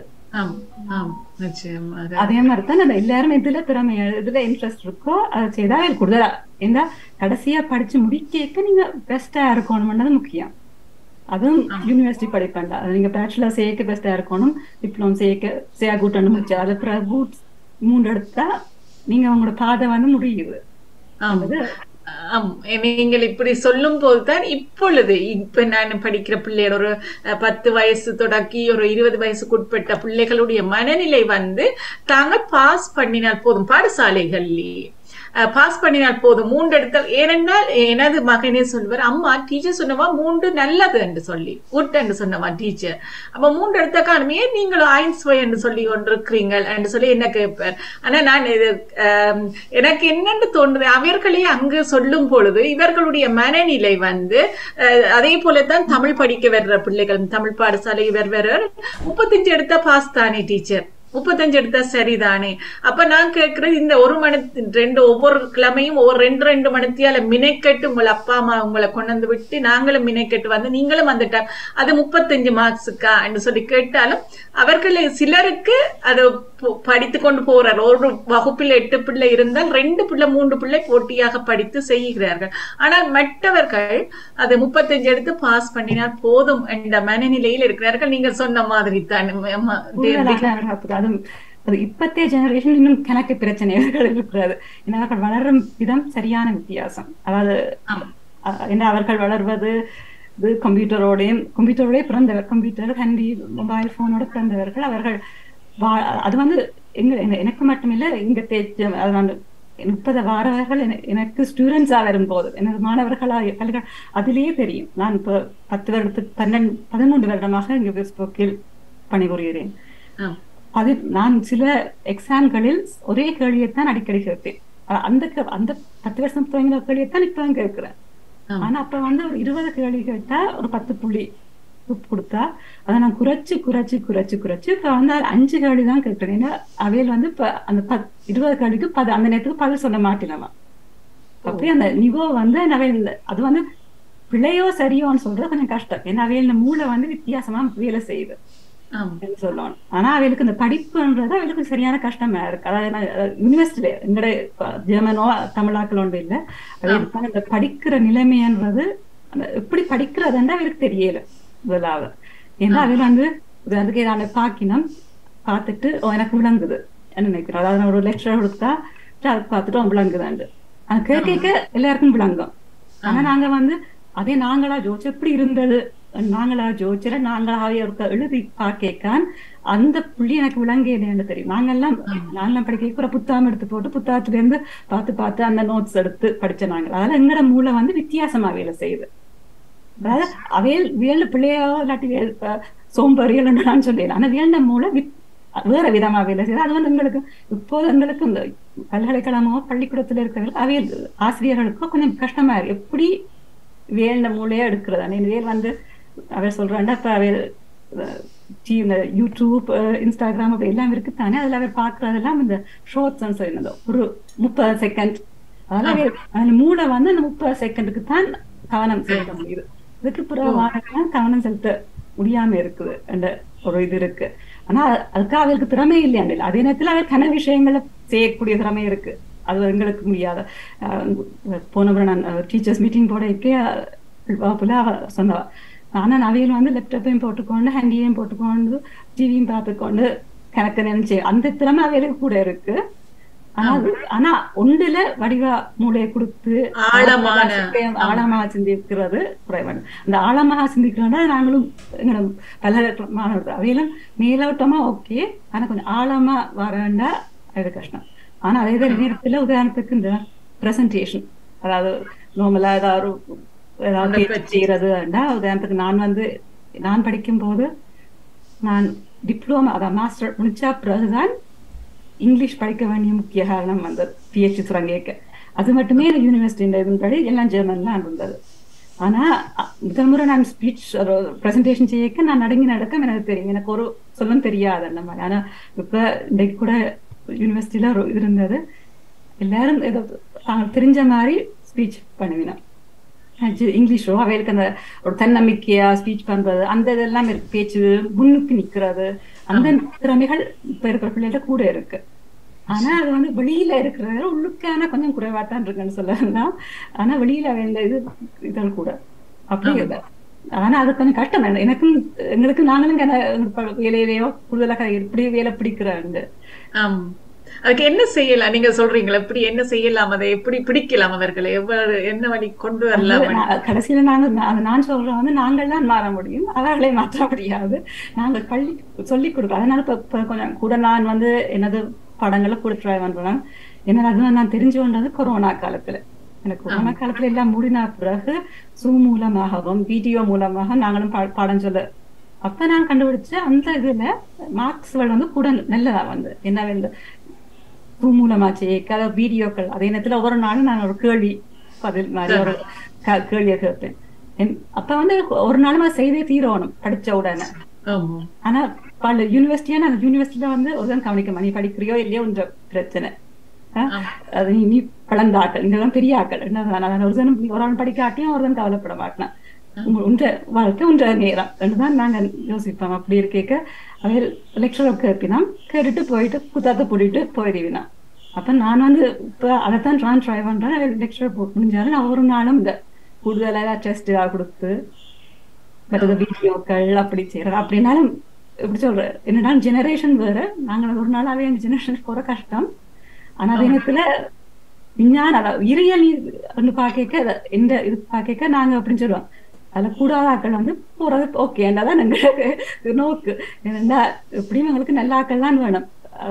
அதே மாதிரி தான் அந்த எல்லாரும் இதுல திறமை இதுல இன்ட்ரெஸ்ட் இருக்கோ அதை செய்தா கூடுதலா ஏன்னா கடைசியா படிச்சு முடிக்க நீங்க பெஸ்டா இருக்கணும்ன்றது முக்கியம் அதுவும் யூனிவர்சிட்டி படிப்பேன்டா அது நீங்க பேச்சுலர் சேர்க்க பெஸ்டா இருக்கணும் டிப்ளோம் சேர்க்க சேயா கூட்டணும் முடிச்சு அது கூட் மூன்று எடுத்தா நீங்க உங்களோட பாதை வந்து முடியுது நீங்கள் இப்படி சொல்லும் போதுதான் இப்பொழுது இப்ப நான் படிக்கிற பிள்ளைகள் ஒரு பத்து வயசு தொடக்கி ஒரு இருபது வயசுக்கு உட்பட்ட பிள்ளைகளுடைய மனநிலை வந்து தாங்கள் பாஸ் பண்ணினால் போதும் பாடசாலைகள்லயே பாஸ் பண்ணினால் போதும் மூன்று எடுத்தால் ஏனென்றால் எனது மகனே சொல்வார் அம்மா டீச்சர் சொன்னவா மூன்று நல்லது என்று சொல்லி குட் என்று சொன்னவா டீச்சர் அப்ப மூன்று எடுத்த காரணமே நீங்களும் ஐன்ஸ்வை என்று சொல்லி கொண்டிருக்கிறீங்கள் என்று சொல்லி என்ன கேட்பார் ஆனா நான் இது எனக்கு என்னென்னு தோன்றுது அவர்களே அங்கு சொல்லும் பொழுது இவர்களுடைய மனநிலை வந்து அதே போலதான் தமிழ் படிக்க வர்ற பிள்ளைகள் தமிழ் பாடசாலை இவர் வர முப்பத்தஞ்சு எடுத்த பாஸ் தானே டீச்சர் முப்பத்தஞ்சு எடுத்தா சரிதானே அப்ப நான் கேட்கறது இந்த ஒரு மணி ரெண்டு ஒவ்வொரு கிழமையும் ஒவ்வொரு ரெண்டு ரெண்டு மணித்தியால மினைக்கட்டு உங்கள் அப்பா அம்மா உங்களை கொண்டு வந்து விட்டு நாங்களும் மினைக்கட்டு வந்து நீங்களும் வந்துட்டா அது முப்பத்தஞ்சு மார்க்ஸுக்கா என்று சொல்லி கேட்டாலும் அவர்கள் சிலருக்கு அது படித்து கொண்டு போறார் ஒரு வகுப்பில் எட்டு பிள்ளை இருந்தால் ரெண்டு பிள்ளை மூன்று பிள்ளை போட்டியாக படித்து செய்கிறார்கள் ஆனால் மற்றவர்கள் அது முப்பத்தஞ்சு எடுத்து பாஸ் பண்ணினால் போதும் என்ற மனநிலையில் இருக்கிறார்கள் நீங்க சொன்ன மாதிரி தான் அதுவும் அது இப்பத்தே ஜெனரேஷன் இன்னும் கணக்கு பிரச்சனைகள் இருக்கிறது ஏன்னா அவர்கள் வளரும் விதம் சரியான வித்தியாசம் அதாவது என்ன அவர்கள் வளர்வது இது கம்ப்யூட்டரோடையும் கம்ப்யூட்டரோடய பிறந்தவர் கம்ப்யூட்டர் ஹேண்டி மொபைல் போனோட பிறந்தவர்கள் அவர்கள் அது வந்து எங்க எனக்கு மட்டுமில்ல இங்க தேய்ச்ச அது வந்து முப்பது வாரவர்கள் எனக்கு ஸ்டூடெண்ட்ஸா வரும்போது எனது மாணவர்களா பல்கள் அதிலேயே தெரியும் நான் இப்போ பத்து வருடத்துக்கு பன்னெண்டு பதிமூன்று வருடமாக இங்க ஃபேஸ்புக்கில் பணிபுரிகிறேன் அது நான் சில எக்ஸாம்களில் ஒரே கேள்வியைத்தான் அடிக்கடி கேட்பேன் அந்த அந்த பத்து வருஷம் துவங்கின கேள்வியைத்தான் இப்ப கேட்கிறேன் ஆனா அப்ப வந்து ஒரு இருபது கேள்வி கேட்டா ஒரு பத்து புள்ளி கொடுத்தா அதை நான் குறைச்சு குறைச்சு குறைச்சு குறைச்சு இப்ப வந்து அஞ்சு கேள்வி தான் கேட்கிறேன் ஏன்னா அவையில் வந்து இப்ப அந்த பத் இருபது கேள்விக்கு பது அந்த நேரத்துக்கு பதில் சொல்ல மாட்டேனவா அப்படியே அந்த நிகோ வந்து அவையில் அது வந்து பிழையோ சரியோன்னு சொல்றது கொஞ்சம் கஷ்டம் ஏன்னா அவையில் மூளை வந்து வித்தியாசமா வேலை செய்யுது சொல்லணும் ஆனா அவளுக்கு இந்த படிப்புன்றது அவளுக்கு சரியான கஷ்டமா இருக்கு அதாவது யூனிவர்சிட்டியில எங்கட ஜெர்மனோ தமிழாக்கள் ஒன்று இல்லை அவளுக்கு இந்த படிக்கிற நிலைமைன்றது எப்படி படிக்கிறதுன்னு அவளுக்கு தெரியல முதலாவது ஏன்னா அவள் வந்து அதுக்கு நான் பாக்கினம் பார்த்துட்டு எனக்கு விளங்குது நினைக்கிறேன் அதாவது ஒரு லெக்சர் கொடுத்தா அதை பார்த்துட்டு விளங்குதாண்டு ஆனா கேட்க எல்லாருக்கும் விளங்கும் ஆனா நாங்க வந்து அதே நாங்களா ஜோச்சு எப்படி இருந்தது நாங்களா ஜோதிச்சர நாங்களாவே ஒரு எழுதி பார்க்கான் அந்த புள்ளி எனக்கு விளங்கலைன்னு தெரியும் நாங்கெல்லாம் நாங்கெல்லாம் படிக்க கூட புத்தகம் எடுத்து போட்டு புத்தகத்துல இருந்து பார்த்து பார்த்து அந்த நோட்ஸ் எடுத்து படிச்ச நாங்கள் அதனால எங்கட மூளை வந்து வித்தியாசமா வேலை செய்யுது அதாவது அவையல் வியல் பிள்ளையோ இல்லாட்டி வியல் சோம்பறியல் நான் சொல்லிடலாம் ஆனா வியல்ட மூளை வித் வேற விதமா வேலை செய்யுது அது வந்து எங்களுக்கு இப்போது எங்களுக்கு இந்த பல்கலைக்கழகமோ பள்ளிக்கூடத்துல இருக்கிறவங்களுக்கு அவையல் ஆசிரியர்களுக்கோ கொஞ்சம் கஷ்டமா இருக்கு எப்படி வேல்ட மூளையா எடுக்கிறது வேல் வந்து அவர் சொல்றாண்டா இப்ப அவர் இந்த யூடியூப் இன்ஸ்டாகிராம் அப்படி எல்லாம் இருக்கு தானே அதுல அவர் பாக்குறதெல்லாம் இந்த ஷார்ட்ஸ் சொல்லினதோ ஒரு முப்பது செகண்ட் அதனால அந்த மூளை வந்து அந்த முப்பது செகண்டுக்கு தான் கவனம் செலுத்த முடியுது இதுக்கு புறவாகலாம் கவனம் செலுத்த முடியாம இருக்குது அந்த ஒரு இது இருக்கு ஆனா அதுக்கு அவருக்கு திறமை இல்லையா அதே நேரத்துல அவர் கன விஷயங்களை செய்யக்கூடிய திறமை இருக்கு அது எங்களுக்கு முடியாத போன நான் டீச்சர்ஸ் மீட்டிங் போடக்கே சொன்னவா ஆனா அவையில் வந்து லேப்டாப்பையும் போட்டுக்கொண்டு ஹேண்டியையும் போட்டுக்கொண்டு டிவியும் பார்த்துக்கொண்டு கணக்கு நினைச்சு அந்த திறமை அவைகளுக்கு கூட இருக்கு ஆனா ஆனா ஒன்றுல வடிவா மூளையை கொடுத்து ஆழமா சிந்திக்கிறது குறைவான அந்த ஆழமாக சிந்திக்கிறோம்னா நாங்களும் எங்களோட பல மாணவர்கள் அவையெல்லாம் மேலோட்டமா ஓகே ஆனா கொஞ்சம் ஆழமா வரண்டா அது கஷ்டம் ஆனா அதே நேரத்துல உதாரணத்துக்கு இந்த பிரசன்டேஷன் அதாவது நார்மலா ஏதாவது ஏதாவது செய்யறதுன்னா உதாரணத்துக்கு நான் வந்து நான் படிக்கும் போது நான் டிப்ளமா அதாவது மாஸ்டர் முடிச்சா பிறகுதான் இங்கிலீஷ் படிக்க வேண்டிய முக்கிய காரணம் வந்தது பிஹெச்டி சுரங்கேக்க அது மட்டுமே யூனிவர்சிட்டி இதன்படி எல்லாம் ஜெர்மன்ல இருந்தது ஆனா முதல் முறை நான் ஸ்பீச் ப்ரெசன்டேஷன் செய்யக்க நான் நடுங்கி நடக்க எனக்கு தெரியும் எனக்கு ஒரு சொல்லும் தெரியாது அந்த மாதிரி ஆனா இப்ப இன்றைக்கு கூட யூனிவர்சிட்டியில ஒரு இது இருந்தது எல்லாரும் ஏதோ தெரிஞ்ச மாதிரி ஸ்பீச் பண்ணுவினோம் இங்கிலீஷோ அவைகளுக்கு அந்த ஒரு தன்னம்பிக்கையா ஸ்பீச் பண்றது அந்த இதெல்லாம் இருக்கு பேச்சு முன்னுக்கு நிக்கிறது அந்த திறமைகள் இப்ப இருக்கிற பிள்ளைகிட்ட கூட இருக்கு ஆனா அது வந்து வெளியில இருக்கிறது உள்ளுக்கான கொஞ்சம் குறைவா தான் இருக்குன்னு சொல்லலாம் ஆனா வெளியில வேண்ட இது இதழ் கூட அப்படி ஆனா அது கொஞ்சம் கஷ்டம் எனக்கும் எங்களுக்கு நாங்களும் வேலையிலேயோ கூடுதலாக எப்படி வேலை பிடிக்கிறாங்க அதுக்கு என்ன செய்யலாம் நீங்க சொல்றீங்களா எப்படி என்ன செய்யலாம் அதை எப்படி பிடிக்கலாம் அவர்களை எவ்வளவு என்ன வழி கொண்டு வரலாம் கடைசியில நாங்க நான் சொல்றேன் வந்து நாங்கள் தான் மாற முடியும் அவர்களை மாற்ற முடியாது நாங்கள் பள்ளி சொல்லி கொடுக்கலாம் அதனால இப்ப கொஞ்சம் கூட நான் வந்து எனது படங்களை கூட ட்ரை பண்றேன் ஏன்னா அது நான் தெரிஞ்சு கொண்டது கொரோனா காலத்துல எனக்கு கொரோனா காலத்துல எல்லாம் மூடின பிறகு சூம் மூலமாகவும் வீடியோ மூலமாக நாங்களும் பாடம் சொல்ல அப்ப நான் கண்டுபிடிச்ச அந்த இதுல மார்க்ஸ் வந்து கூட நல்லதா வந்து என்ன வந்து மூலமாச்சு கதை வீடியோக்கள் அதே நேரத்துல ஒவ்வொரு நாளும் நான் ஒரு கேள்வி பதில் மாதிரி ஒரு கேள்வியை கேட்பேன் அப்ப வந்து ஒரு நாளும் அதை செய்தே தீரணும் படிச்ச உடனே ஆனா பல யூனிவர்சிட்டியா நான் யூனிவர்சிட்டியில வந்து ஒரு தான் கவனிக்க நீ படிக்கிறியோ இல்லையோ என்ற பிரச்சனை அது நீ பழந்த ஆக்கள் இதெல்லாம் பெரிய ஆக்கள் என்ன ஒரு தினம் ஒரு ஆள் படிக்காட்டியும் ஒரு தான் கவலைப்பட மாட்டேன் உன்ற வாழ்க்கை உன்ற நேரம் தான் நாங்க யோசிப்போம் அப்படி இருக்க அவர் லெக்சரர் கேட்பினோம் கேட்டுட்டு போயிட்டு புத்தகத்தை போட்டுட்டு போயிடுவினா அப்ப நான் வந்து இப்ப அதைத்தான் நான் ட்ரை பண்றேன் லெக்சரர் போட்டு முடிஞ்சாலும் நான் ஒரு நாளும் இந்த கூடுதலா டெஸ்ட் கொடுத்து மற்றது வீடியோக்கள் அப்படி செய்யறது அப்படின்னாலும் எப்படி சொல்ற என்னடா ஜெனரேஷன் வேற நாங்க ஒரு நாளாவே எங்க ஜெனரேஷன் போற கஷ்டம் ஆனா அதே நேரத்துல விஞ்ஞான அதாவது இறையல் வந்து பாக்க எந்த இது பாக்க நாங்க அப்படின்னு சொல்லுவோம் அதுல கூடாதாக்கள் வந்து போறது ஓகே தான் எங்களுக்கு நோக்கு ஏன்னா எப்படியும் எங்களுக்கு நல்ல ஆக்கள் தான் வேணும்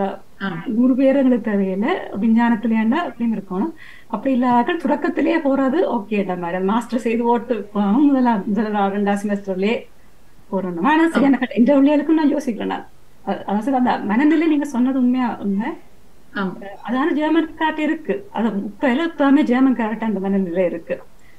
நூறு பேர் எங்களுக்கு தேவையில்லை விஞ்ஞானத்திலேண்டா அப்படின்னு இருக்கணும் அப்படி இல்லாத தொடக்கத்திலேயே போறது ஓகேடா மேடம் மாஸ்டர் செய்து ஓட்டு முதலாம் முதலாம் ரெண்டாம் செமஸ்டர்லயே போறணும் ஆனா சரியான இந்த உள்ளியலுக்கும் நான் யோசிக்கிறேன் நான் அதான் சார் அந்த மனநிலை நீங்க சொன்னது உண்மையா உண்மை அதான ஜெர்மன் காட்டு இருக்கு அது இப்ப எல்லாம் இப்பவுமே ஜெர்மன் கார்ட் அந்த மனநிலை இருக்கு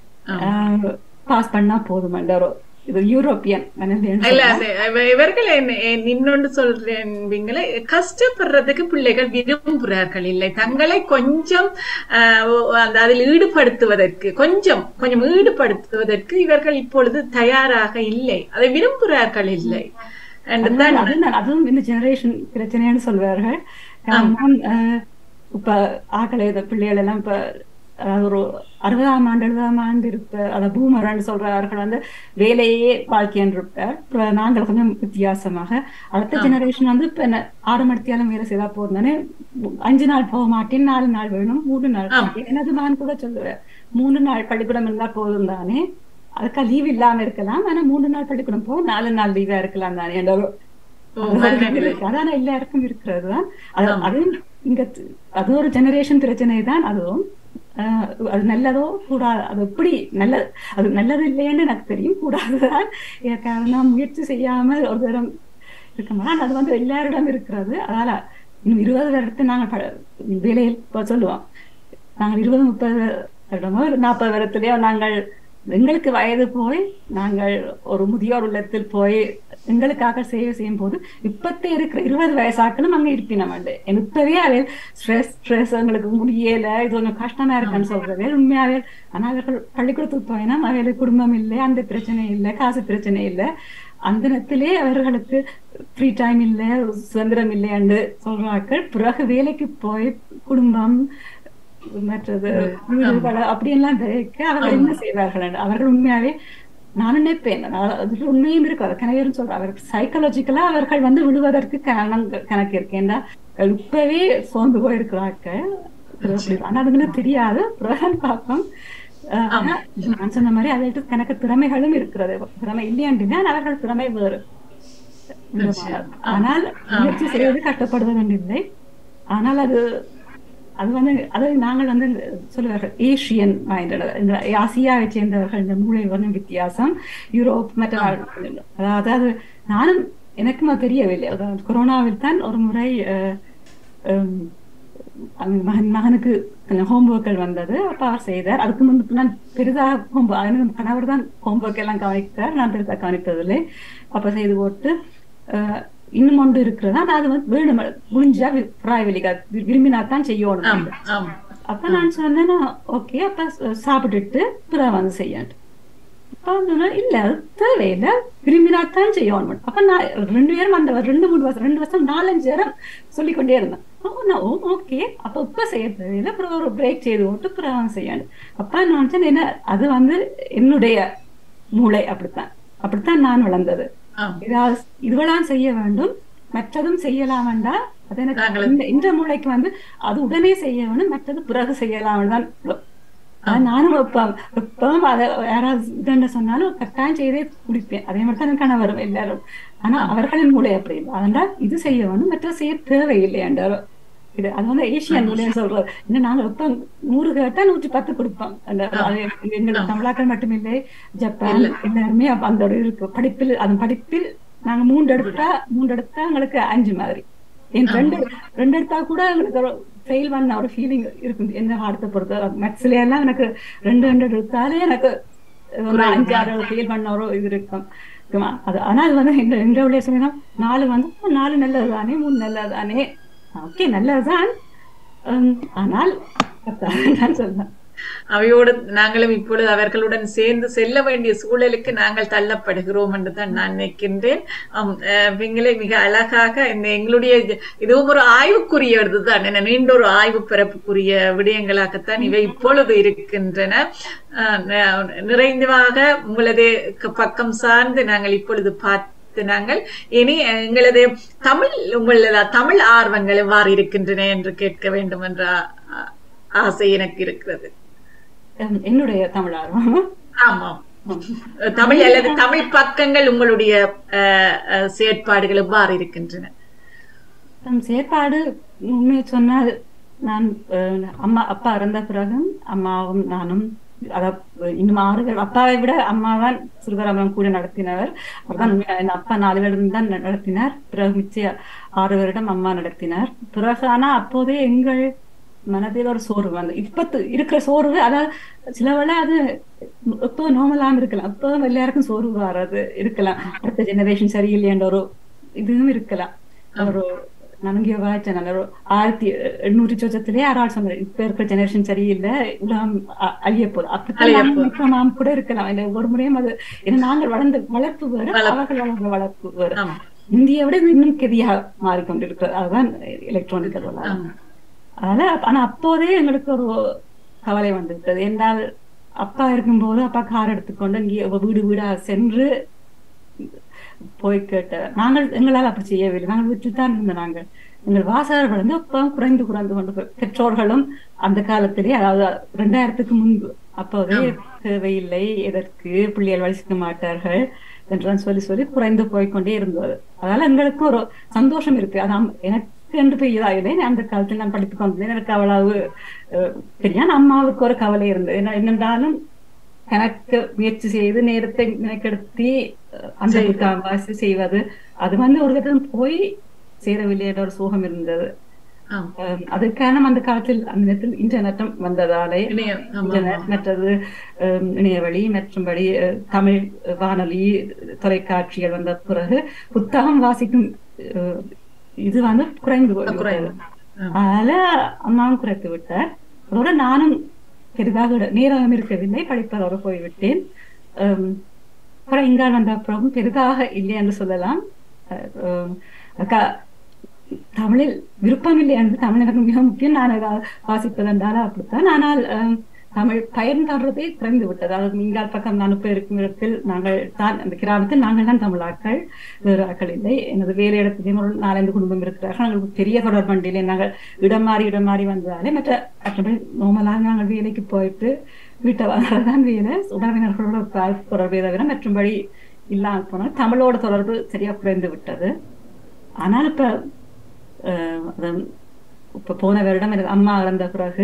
பாஸ் பண்ணா போதும் இது யூரோப்பியன் இல்ல இவர்கள் இன்னொன்று சொல்றீங்களே கஷ்டப்படுறதுக்கு பிள்ளைகள் விரும்புகிறார்கள் இல்லை தங்களை கொஞ்சம் அதில் ஈடுபடுத்துவதற்கு கொஞ்சம் கொஞ்சம் ஈடுபடுத்துவதற்கு இவர்கள் இப்பொழுது தயாராக இல்லை அதை விரும்புகிறார்கள் இல்லை அதுவும் இந்த ஜெனரேஷன் பிரச்சனைன்னு சொல்வார்கள் இப்ப ஆக்களை பிள்ளைகள் எல்லாம் இப்ப அதாவது ஒரு அறுபதாம் ஆண்டு எழுபதாம் ஆண்டு இருப்ப அதை பூமரன்னு சொல்றார்கள் வந்து வேலையே வாழ்க்கையன் இருப்பார் நாங்கள் கொஞ்சம் வித்தியாசமாக அடுத்த ஜெனரேஷன் வந்து இப்ப ஆறு மணித்தியாலும் வேலை செய்தா போதும் அஞ்சு நாள் போக மாட்டேன் நாலு நாள் வேணும் மூணு நாள் எனது மகன் கூட சொல்லுவேன் மூணு நாள் பள்ளிக்கூடம் இருந்தா போதும் தானே அதுக்கா லீவ் இல்லாம இருக்கலாம் ஆனா மூணு நாள் பள்ளிக்கூடம் போக நாலு நாள் லீவா இருக்கலாம் தானே என்ற ஒரு ஓ, அது ஒரு மனநிலை. இருக்கு. அதான எல்லாருக்கும் இருக்கிறது தான் அது அதுவும் இங்க த்- அது ஒரு ஜெனரேஷன் பிரச்சனை தான் அதுவும் ஆஹ் அது நல்லதோ கூடாது அது எப்படி நல்லது அது நல்லது இல்லைன்னு எனக்கு தெரியும் கூடாதுதான் ஏன் காரணம் முயற்சி செய்யாமல் ஒரு தரம் இருக்க மாட்டோம் அது வந்து எல்லாரிடம் இருக்கிறது அதனால இன்னும் இருபது வருடத்தை நாங்கள் ப- வேலையில் இப்ப சொல்லுவோம் நாங்கள் இருபது முப்பது வருடமோ நாற்பது வருடத்திலேயோ நாங்கள் எங்களுக்கு வயது போய் நாங்கள் ஒரு முதியோர் உள்ளத்தில் போய் எங்களுக்காக சேவை செய்யும் போது இப்பத்தே இருக்கிற இருபது வயசாக்களும் அங்க இருப்பினம் உண்டு இப்பவே அவையில் ஸ்ட்ரெஸ் ஸ்ட்ரெஸ் எங்களுக்கு முடியல இது கொஞ்சம் கஷ்டமா இருக்குன்னு சொல்றவே உண்மையாவே ஆனா அவர்கள் பள்ளிக்கூடத்துக்கு போயினா அவைகளுக்கு குடும்பம் இல்லை அந்த பிரச்சனை இல்லை காசு பிரச்சனை இல்லை அந்த நேரத்திலே அவர்களுக்கு ஃப்ரீ டைம் இல்லை சுதந்திரம் இல்லை என்று சொல்றார்கள் பிறகு வேலைக்கு போய் குடும்பம் மற்றது வீடுகளை அப்படியெல்லாம் வைக்க அவர்கள் என்ன செய்வார்கள் என்று. அவர்கள் உண்மையாவே நான் நினைப்பேன் நான் அதுக்கு உண்மையும் இருக்கு அது கணவரும் சொல்றேன் அவர்கள் சைக்காலஜிக்கலா அவர்கள் வந்து விழுவதற்கு காரணம் கணக்கு இருக்கு ஏன்னா இப்பவே சோர்ந்து போயிருக்கிறார்கள் ஆனா அதுங்களுக்கு தெரியாது பிறகு பார்ப்போம் அஹ் ஆனா நான் சொன்ன மாதிரி அவர்களுக்கு கணக்கு திறமைகளும் இருக்கிறது திறமை இல்லையாண்டினா அவர்கள் திறமை வேறு ஆனால் முயற்சி செய்வது கஷ்டப்படுவது இல்லை ஆனால் அது அது வந்து அது நாங்கள் வந்து சொல்லுவார்கள் ஏசியன் மைண்டட் இந்த ஆசியாவை சேர்ந்தவர்கள் இந்த மூளை வந்து வித்தியாசம் யூரோப் மற்ற நாடுகள் அதாவது அது நானும் எனக்கும் அது தெரியவில்லை அதாவது கொரோனாவில் தான் ஒரு முறை அஹ், ஹம், அந்த மகன் மகனுக்கு கொஞ்சம் ஹோம்ஒர்க்கள் வந்தது அப்ப அவர் செய்தார் அதுக்கு முன்பு நான் பெரிதாக ஹோம் கணவர் தான் ஹோம்ஒர்க் எல்லாம் கவனித்தார் நான் பெரிதாக கவனித்ததில்லை அப்ப செய்து போட்டு அஹ், இன்னும் ஒன்று இருக்கிறதா நான் அது வந்து வேணும் முடிஞ்சா பிராய்வெளிக்கா விரும்பினா தான் செய்யணும் ஆம் ஆம் அப்ப நான் சொன்னேன் ஓகே அப்ப ச- சாப்பிட்டுட்டு பிறகு வந்து செய்யணும் அப்ப வந்து சொன்னா, இல்ல அது தேவையில்லை விரும்பினாத்தான் செய்யணும் அப்ப நான் ரெண்டு பேரும் அந்த ரெண்டு மூணு வருஷம் ரெண்டு வருஷம் நாலஞ்சு நேரம் சொல்லிக் கொண்டே இருந்தேன் ஓகே அப்ப இப்ப செய்ய தேவையில்லை அப்புறம் ஒரு பிரேக் செய்து விட்டு பிறகு வந்து செய்யணும் அப்ப நான் சொன்னேன் என்ன அது வந்து என்னுடைய மூளை அப்படித்தான் அப்படித்தான் நான் வளர்ந்தது ஆம் ஏதாவது இதுவெல்லாம் செய்ய வேண்டும் மற்றதும் செய்யலாம் வேண்டாம் அது எனக்கு நாங்கள் இந்த இந்த மூளைக்கு வந்து அது உடனே செய்ய வேணும் மற்றது பிறகு செய்யலாம் தான் அதான் நானும் வைப்பேன் எப்பவும் அதை யாராவது இதுன்னு சொன்னாலும் கட்டாயம் செய்தே குடிப்பேன் அதே மாதிரி தான் எனக்கு கணவரும் எல்லாரும் ஆனா அவர்களின் மூளை அப்படி இல்லை அதனால் இது செய்ய வேணும் மற்ற செய்ய தேவையில்லை என்றாலும் இது அது வந்து ஏசியன் மூலையை சொல்றது இன்னும் நாங்க எப்ப நூறு கேட்டா நூற்றி பத்து கொடுப்போம் அந்த அது எங்களுக்கு தமிழாக்கள் மட்டுமில்லை ஜப்பான் எல்லாருமே அப்ப அந்த ஒரு இருக்கு படிப்பில் அதன் படிப்பில் நாங்க மூன்று எடுத்தா மூன்று எடுத்தா எங்களுக்கு அஞ்சு மாதிரி என் ரெண்டு ரெண்டு எடுத்தா கூட எங்களுக்கு ஃபெயில் பண்ண ஒரு ஃபீலிங் இருக்கும் என்ன பாடத்தை பொறுத்த மேக்ஸ்ல எல்லாம் எனக்கு ரெண்டு ரெண்டு எடுத்தாலே எனக்கு ஒரு அஞ்சு ஆறு ஃபெயில் பண்ண ஒரு இது இருக்கும் இருக்குமா அது ஆனா அது வந்து இந்த இந்த உள்ள சொல்லினா நாலு வந்து "ஆ, நாலு நல்லது தானே மூணு நல்லது தானே ஓகே நல்லதுதான் உம், ஆனால் நான் சொல்றேன் அவையோடு நாங்களும் இப்பொழுது அவர்களுடன் சேர்ந்து செல்ல வேண்டிய சூழலுக்கு நாங்கள் தள்ளப்படுகிறோம் என்று தான் நான் நினைக்கின்றேன் ஆம், அஹ், பிங்களை மிக அழகாக இந்த எங்களுடைய இது- இதுவும் ஒரு ஆய்வுக்குரிய இதுதான் என்ன நீண்ட ஒரு ஆய்வு பிறப்புக்குரிய விடயங்களாகத்தான் இவை இப்பொழுது இருக்கின்றன அஹ், ந- நிறைந்தவாக உங்களது க- பக்கம் சார்ந்து நாங்கள் இப்பொழுது பார்த்து நாங்கள் இனி எங்களது தமிழ் உங்களது தமிழ் ஆர்வங்கள் எவ்வாறு இருக்கின்றன என்று கேட்க வேண்டும் என்ற ஆ- ஆசை எனக்கு இருக்கிறது உம், என்னுடைய தமிழ் ஆர்வம் ஆமாம் தமிழ் அல்லது தமிழ் பக்கங்கள் உங்களுடைய அஹ், அஹ், செயற்பாடுகள் எவ்வாறு இருக்கின்றன தம் செயற்பாடு உண்மையை சொன்னால் நான் அஹ், அம்மா அப்பா இறந்த பிறகும் அம்மாவும் நானும் அதாவது இன்னும் ஆறு பேர் அப்பாவை விட அம்மா தான் சிறுவரமம் கூட நடத்தினவர் அவர்தான் உண்மையா- என் அப்பா நாலு வருடம் தான் ந- நடத்தினார் பிறகு மிச்ச ஆறு வருடம் அம்மா நடத்தினார் பிறகு ஆனா அப்போதே எங்கள் மனதில் ஒரு சோர்வு வந்து இப்பத்து இருக்கிற சோர்வு அதாவது சில வேளை அது இப்போ நோமலாம் இருக்கலாம் இப்போ எல்லாருக்கும் சோர்வு வராது இருக்கலாம் அடுத்த ஜெனரேஷன் சரியில்லைன்ற ஒரு இதுவும் இருக்கலாம் ஒரு நன்கிய வாய்ச்ச நல்ல ஒரு ஆயிரத்தி எண்ணூற்றி சொச்சத்திலே யாரால் சொன்னார் இப்ப இருக்கிற ஜெனரேஷன் சரியில்லை உலகம் அ- அழிய போகுது அப்படித்தான் நாம நினைக்கிறோமாம் கூட இருக்கலாம் இந்த ஒரு முறையும் அது ஏன்னா நாங்கள் வளர்ந்த வளர்ப்பு வேறு அவர்கள் வளர்ந்த வளர்ப்பு வேறு ஆமா இந்தியை விட இது இன்னும் கெதியாக மாறிக்கொண்டிருக்கிறது அதுதான் எலக்ட்ரானிக் அதெல்லாம் ஆமா. அதனால அப்ப- ஆனா அப்போதே எங்களுக்கு ஒரு கவலை வந்துவிட்டது என்றால் அப்பா இருக்கும்போது அப்பா கார் எடுத்துக்கொண்டு இங்கே வீடு வீடா சென்று போய் கேட்ட நாங்கள் எங்களால் அப்படி செய்யவில்லை நாங்கள் வீட்டில் தான் இருந்த நாங்கள் எங்கள் வாசகர்கள் வந்து அப்போ குறைந்து குறைந்து கொண்டு போய் பெற்றோர்களும் அந்த காலத்திலே அதாவது ரெண்டாயிரத்துக்கு முன்பு அப்போதே தேவையில்லை எதற்கு பிள்ளைகள் வலிசிக்க மாட்டார்கள் என்றுதான் சொல்லி சொல்லி குறைந்து போய்க்கொண்டே இருந்தது அதனால எங்களுக்கு ஒரு சந்தோஷம் இருக்கு அதான் எனக்கு என்று பெரியதாகவே அந்த காலத்தில் நான் படித்துக் கொண்டிருந்தேன் எனக்கு அவ்வளவு அஹ், தெரியும் அம்மாவுக்கு ஒரு கவலை இருந்தது என்ன- என்னென்றாலும் எனக்கு முயற்சி செய்து நேரத்தை மெனக்கெடுத்தி அஹ், அந்த முக்கால்வாசி செய்வது அது வந்து ஒரு விதம் போய் சேரவில்லை என்ற ஒரு சோகம் இருந்தது ஆம். அஹ், அதுக்கு காரணம் அந்த காலத்தில் அந்த நேரத்தில் இன்டர்நெட்டும் வந்ததாலே இணையம் ஆமா, இன்டர்நெட் மற்றது அஹ், இணையவழி மற்றும்படி அஹ், தமிழ் வானொலி தொலைக்காட்சிகள் வந்த பிறகு புத்தகம் வாசிக்கும் அஹ், இது வந்து குறைந்து போய்விட்டது. குறைந்து. அதனால அம்மாவும் குறைத்து விட்டார் அதோட நானும் பெரிதாக இட- நேரம் இருக்கவில்லை படிப்பதோடு போய்விட்டேன் அஹ், அப்புறம் இங்கால் வந்த அப்புறம் பெரிதாக இல்லை என்று சொல்லலாம் அஹ், க- தமிழில் விருப்பம் இல்லை என்று தமிழ் எனக்கு மிக முக்கியம் நான் ஏதாவது வாசிப்பதென்றாலும் அப்படித்தான் ஆனால் அஹ், தமிழ் பயன் தர்றதே குறைந்து விட்டது அதாவது மீங்கால் பக்கம் நான் இப்ப இருக்கும் இடத்தில் நாங்கள் தான் அந்த கிராமத்தில் நாங்கள் தான் தமிழாக்கள் வேறு ஆக்கள் இல்லை எனது வேலை இடத்திலேயும் ஒரு நாலஞ்சு குடும்பம் இருக்கிறார்கள் நாங்கள் பெரிய தொடர்பண்டிலே நாங்கள் இடம் மாறி இடம் மாறி வந்ததாலே மற்ற மற்றபடி நோமலாக நாங்கள் வேலைக்கு போயிட்டு வீட்டை வாங்குறதுதான் வேலை உறவினர்களோட ப- தொடர்பை தவிர மற்றும்படி இல்லாமல் போனால் தமிழோட தொடர்பு சரியா குறைந்து விட்டது ஆனால் இப்ப அஹ், அது இப்ப போன வருடம் எனக்கு அம்மா இறந்த பிறகு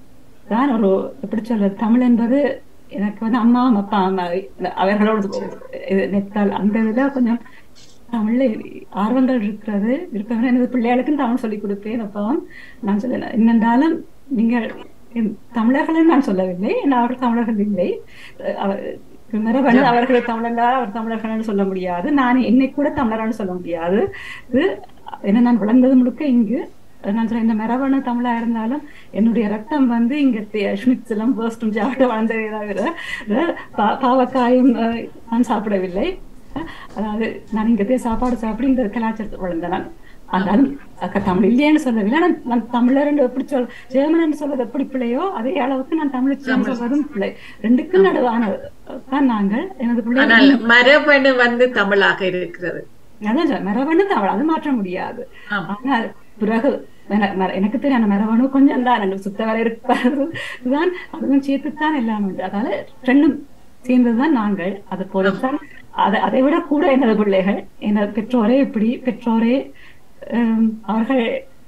தான் ஒரு எப்படி சொல்றது தமிழ் என்பது எனக்கு வந்து அம்மாவும் அப்பா அம்மா அவர்களோட இது நெத்தால் அந்த இதுல கொஞ்சம் தமிழ்ல ஆர்வங்கள் இருக்கிறது இருக்கிறது எனது பிள்ளைகளுக்கும் தமிழ் சொல்லிக் கொடுப்பேன் அப்பாவும் நான் சொல்ல என்னென்றாலும் நீங்கள் என் தமிழர்கள் நான் சொல்லவில்லை ஏன்னா அவர்கள் தமிழர்கள் இல்லை அஹ் அவர் மரபணு அவர்கள் தமிழர்களால் அவர் தமிழர்கள் சொல்ல முடியாது நான் என்னை கூட தமிழரான்னு சொல்ல முடியாது இது ஏன்னா நான் வளர்ந்தது முழுக்க இங்கு நான் சொல்றேன் இந்த மரபணு தமிழா இருந்தாலும் என்னுடைய ரத்தம் வந்து இங்க ஷ்மிட்ஸிலும் பேர்ஸ்டும் சாப்பிட்டு வளர்ந்ததே தவிர அஹ் பா- பாவக்காயும் அஹ், நான் சாப்பிடவில்லை அஹ், அதாவது நான் இங்கத்தே சாப்பாடு சாப்பிட்டு இந்த கலாச்சாரத்தில் வளர்ந்தேன் நான் ஆனாலும் அக்கா தமிழ் இல்லையேன்னு சொல்லவில்லை நான் நான் தமிழர் எப்படி சொல் ஜெர்மன் சொல்றது எப்படி பிள்ளையோ அதே அளவுக்கு நான் தமிழ் சொல்வதும் பிள்ளை ரெண்டுக்கும் நடுவான தான் நாங்கள் எனது பிள்ளை ஆனால் மரபணு வந்து தமிழாக இருக்கிறது அதான் சொல்றேன், மரபணு தமிழ் அது மாற்ற முடியாது ஆம். ஆனால் பிறகு என- மர- எனக்கு தெரியும் மரபணு கொஞ்சம் தான் எனக்கு சுத்த வரை இருப்பாரு இதுதான் அதுவும் சேர்த்துத்தான் எல்லாம் உண்டு அதனால ரெண்டும் சேர்ந்ததுதான் நாங்கள் அது போலத்தான் அதை அதை விட கூட எனது பிள்ளைகள் எனது பெற்றோரே இப்படி பெற்றோரே ஹம், அவர்கள்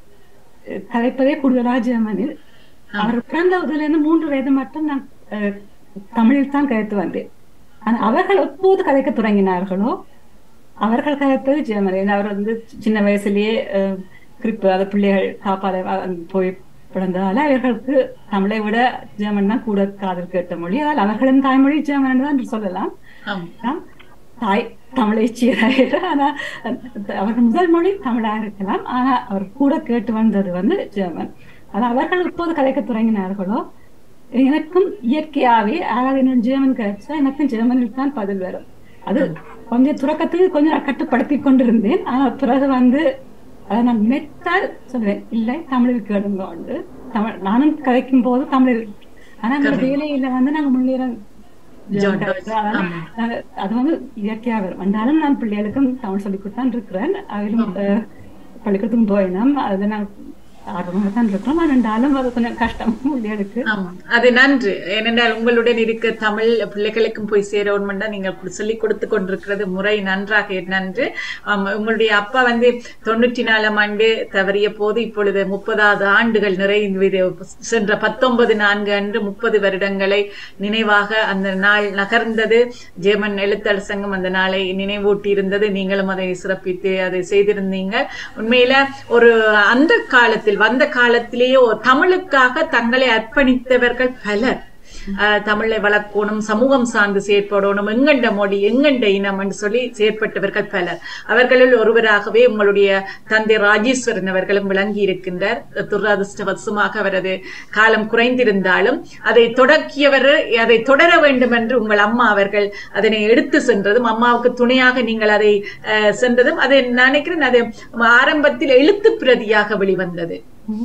அஹ், கதைப்பதே கூடுதலாக ஜெர்மனில் அவர் பிறந்த இருந்து மூன்று வயது மட்டும் நான் அஹ், தமிழில் தான் கதைத்து வந்தேன் ஆனா அவர்கள் எப்போது கதைக்க தொடங்கினார்களோ அவர்கள் கதைப்பது ஜெர்மனியில் அவர் வந்து சின்ன வயசுலயே அஹ், கிரிப்பு அது பிள்ளைகள் காப்பால அஹ், போய் பிறந்ததால அவர்களுக்கு தமிழை விட ஜெர்மன் தான் கூட காதல் கேட்ட மொழி அதனால் அவர்களின் தாய்மொழி ஜெர்மன் தான் என்று சொல்லலாம் ஆம். நாம் தாய் தமிழை சீராயிரு ஆனா அஹ், அவர்கள் முதல் மொழி தமிழாக இருக்கலாம் ஆனா அவர் கூட கேட்டு வந்தது வந்து ஜெர்மன் அது அவர்கள் இப்போது கதைக்க தொடங்கினார்களோ எனக்கும் இயற்கையாவே அதாவது என்ன ஜெர்மன் கிடைச்சா எனக்கும் ஜெர்மனில் தான் பதில் வரும் அது கொஞ்சம் துறக்கத்துக்கு கொஞ்சம் நான் கட்டுப்படுத்தி கொண்டிருந்தேன் ஆனா பிறகு வந்து அதை நான் நினைத்தால் சொல்லுவேன் இல்லை தமிழில் கேளுங்க உண்டு தமிழ் நானும் கதைக்கும் போது தமிழில் ஆனா அந்த வேலையில வந்து நாங்க முன்னேறம் John அதனால நாங்க- அது வந்து இயற்கையா வரும் வந்தாலும் நான் பிள்ளைகளுக்கும் தமிழ் சொல்லி கொடுத்தான் இருக்கிறேன் அதிலும் அஹ், பள்ளிக்கூடத்துக்கும் போயினோம் அதுல நான் ஆர்வமாக தான் இருக்கிறோம் இருந்தாலும் அது கொஞ்சம் கஷ்டம் பிள்ளைகளுக்கு ஆம். அது நன்று ஏனென்றால் உங்களுடன் இருக்க தமிழ் பிள்ளைகளுக்கும் போய் சேரணும்னா நீங்கள் கு- சொல்லிக் கொடுத்து கொண்டிருக்கிறது முறை நன்றாக நன்று ஆம், உங்களுடைய அப்பா வந்து தொண்ணூற்றி நாலாம் ஆண்டு தவறிய போது இப்பொழுது முப்பதாவது ஆண்டுகள் நிறைவு சென்ற பத்தொன்பது நான்கு அன்று முப்பது வருடங்களை நினைவாக அந்த நாள் நகர்ந்தது ஜெர்மன் எழுத்தாளர் சங்கம் அந்த நாளை நினைவூட்டி இருந்தது நீங்களும் அதை சிறப்பித்து அதை செய்திருந்தீங்க உண்மையில ஒரு அந்த காலத்தில் வந்த காலத்திலேயே ஒரு தமிழுக்காக தங்களை அர்ப்பணித்தவர்கள் பலர் அஹ், தமிழை வளர்க்கணும் சமூகம் சார்ந்து செயற்படணும் எங்கண்ட மொழி எங்கண்ட இனம் என்று சொல்லி செயற்பட்டவர்கள் பலர் அவர்களில் ஒருவராகவே உங்களுடைய தந்தை ராஜேஸ்வரன் அவர்களும் விளங்கி இருக்கின்றார் துரதிருஷ்டவசமாக அவரது காலம் குறைந்திருந்தாலும் அதை தொடக்கியவர் அதை தொடர வேண்டும் என்று உங்கள் அம்மா அவர்கள் அதனை எடுத்து சென்றதும் அம்மாவுக்கு துணையாக நீங்கள் அதை அஹ், சென்றதும் அதை நான் நினைக்கிறேன் அது ஆரம்பத்தில் எழுத்து பிரதியாக வெளிவந்தது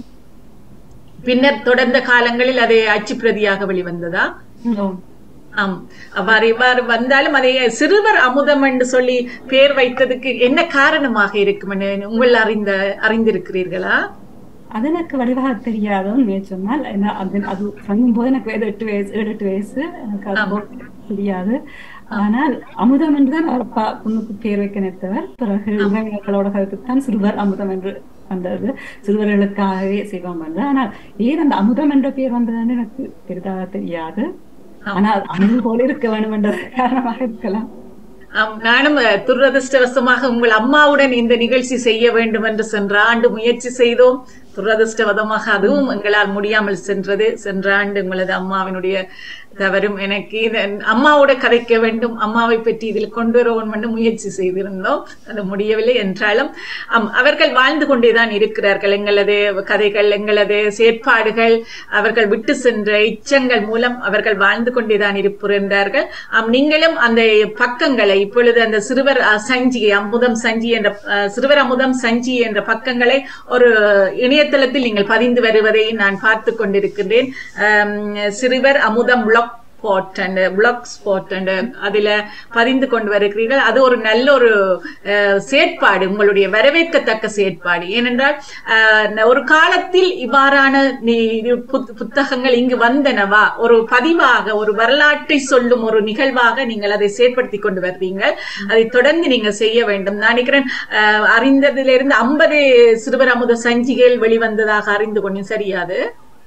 பின்னர் தொடர்ந்த காலங்களில் அது அச்சு பிரதியாக வெளிவந்ததா ஆம். ஆம் அவ்வாறு இவ்வாறு வந்தாலும் அதை சிறுவர் அமுதம் என்று சொல்லி பெயர் வைத்ததுக்கு என்ன காரணமாக இருக்கும் என்று உங்கள் அறிந்த அறிந்திருக்கிறீர்களா அது எனக்கு வடிவாக தெரியாதுன்னு சொன்னால் என்ன அது அது சொல்லும் போது எனக்கு ஏழு எட்டு வயசு ஏழு எட்டு வயசு எனக்கு அது ஆம். போல தெரியாது ஆனால் அமுதம் என்றுதான் அவர் அப்பா பொண்ணுக்கு பேர் வைக்க நினைத்தவர் பிறகு உறவினர்களோட கருத்துத்தான் சிறுவர் அமுதம் என்று வந்தது சிறுவர்களுக்காகவே செய்வோம் என்று ஆனால் ஏன் அந்த அமுதம் என்ற பேர் வந்ததுன்னு எனக்கு பெரிதாக தெரியாது ஆம். ஆனால் அமுது போல இருக்க வேண்டும் என்ற காரணமாக இருக்கலாம் ஆம், நானும் அஹ், துரதிர்ஷ்டவசமாக உங்கள் அம்மாவுடன் இந்த நிகழ்ச்சி செய்ய வேண்டும் என்று சென்ற ஆண்டு முயற்சி செய்தோம் துரதிர்ஷ்டவசமாக அதுவும் எங்களால் முடியாமல் சென்றது சென்ற ஆண்டு உங்களது அம்மாவினுடைய தவறும் எனக்கு இது அம்மாவோட கதைக்க வேண்டும் அம்மாவை பற்றி இதில் கொண்டு வரவும் என்று முயற்சி செய்திருந்தோம் அது முடியவில்லை என்றாலும் ஆம், அவர்கள் வாழ்ந்து கொண்டேதான் இருக்கிறார்கள் எங்களது கதைகள் எங்களது செயற்பாடுகள் அவர்கள் விட்டு சென்ற இச்சங்கள் மூலம் அவர்கள் வாழ்ந்து கொண்டேதான் இருக்கின்றார்கள் ஆம், நீங்களும் அந்த பக்கங்களை இப்பொழுது அந்த சிறுவர் அஹ், சஞ்சி அமுதம் சஞ்சி என்ற அஹ், சிறுவர் அமுதம் சஞ்சி என்ற பக்கங்களை ஒரு இணையதளத்தில் நீங்கள் பதிந்து வருவதை நான் பார்த்து கொண்டிருக்கின்றேன் ஆம், சிறுவர் அமுதம் black spot and black spot and அதுல பதிந்து கொண்டு வருகிறீர்கள் அது ஒரு நல்ல ஒரு அஹ், செயற்பாடு உங்களுடைய வரவேற்கத்தக்க செயற்பாடு ஏனென்றால் அஹ், ஒரு காலத்தில் இவ்வாறான நி- இது புத்- புத்தகங்கள் இங்கு வந்தனவா ஒரு பதிவாக ஒரு வரலாற்றை சொல்லும் ஒரு நிகழ்வாக நீங்கள் அதை செயற்படுத்தி கொண்டு வருவீங்க அதை தொடர்ந்து நீங்க செய்ய வேண்டும் நான் நினைக்கிறேன் அஹ், அறிந்ததிலிருந்து ஐம்பது சிறுவர் அமுத சஞ்சிகைகள் வெளிவந்ததாக அறிந்து கொண்டேன் சரியாது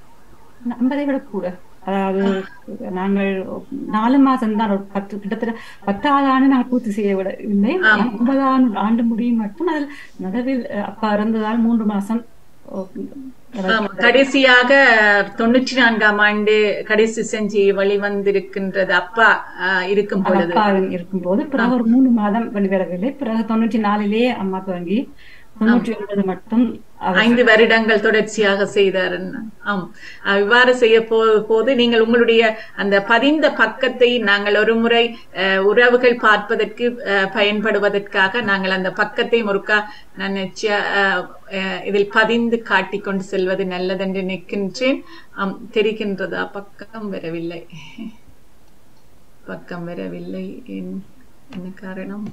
ஐம்பதை விட கூட அதாவது நாங்கள் நாலு மாசம் தான் ஒரு பத்து கிட்டத்தட்ட பத்தாவது ஆண்டு நாங்கள் பூர்த்தி செய்ய விடவில்லை ஆம். ஐம்பதாம் ஆண்டு முடியும் மட்டும் அதில் நடுவில் அஹ், அப்பா இறந்ததால் மூன்று மாசம் ஓ, ஆமா, கடைசியாக தொண்ணூற்றி நான்காம் ஆண்டு கடைசி செஞ்சி வெளிவந்திருக்கின்றது அப்பா அஹ், இருக்கும் அது பொழுது அப்பா இருக்கும்போது பிறகு ஒரு மூணு மாதம் வெளிவரவில்லை பிறகு தொண்ணூற்றி நாலிலேயே அம்மா துவங்கி தொண்ணூற்றி ஒன்பது மட்டும் அவர் ஐந்து வருடங்கள் தொடர்ச்சியாக செய்தார் ஆம் அஹ் இவ்வாறு செய்ய போ போது நீங்கள் உங்களுடைய அந்த பதிந்த பக்கத்தை நாங்கள் ஒரு முறை அஹ், உறவுகள் பார்ப்பதற்கு அஹ், பயன்படுவதற்காக நாங்கள் அந்த பக்கத்தை ஒருக்கா நான் நிச்சய அஹ், அஹ், இதில் பதிந்து காட்டிக் கொண்டு செல்வது நல்லதென்று நிற்கின்றேன் ஆம் தெரிகின்றதா பக்கம் வரவில்லை பக்கம் வரவில்லை என்- என்ன காரணம்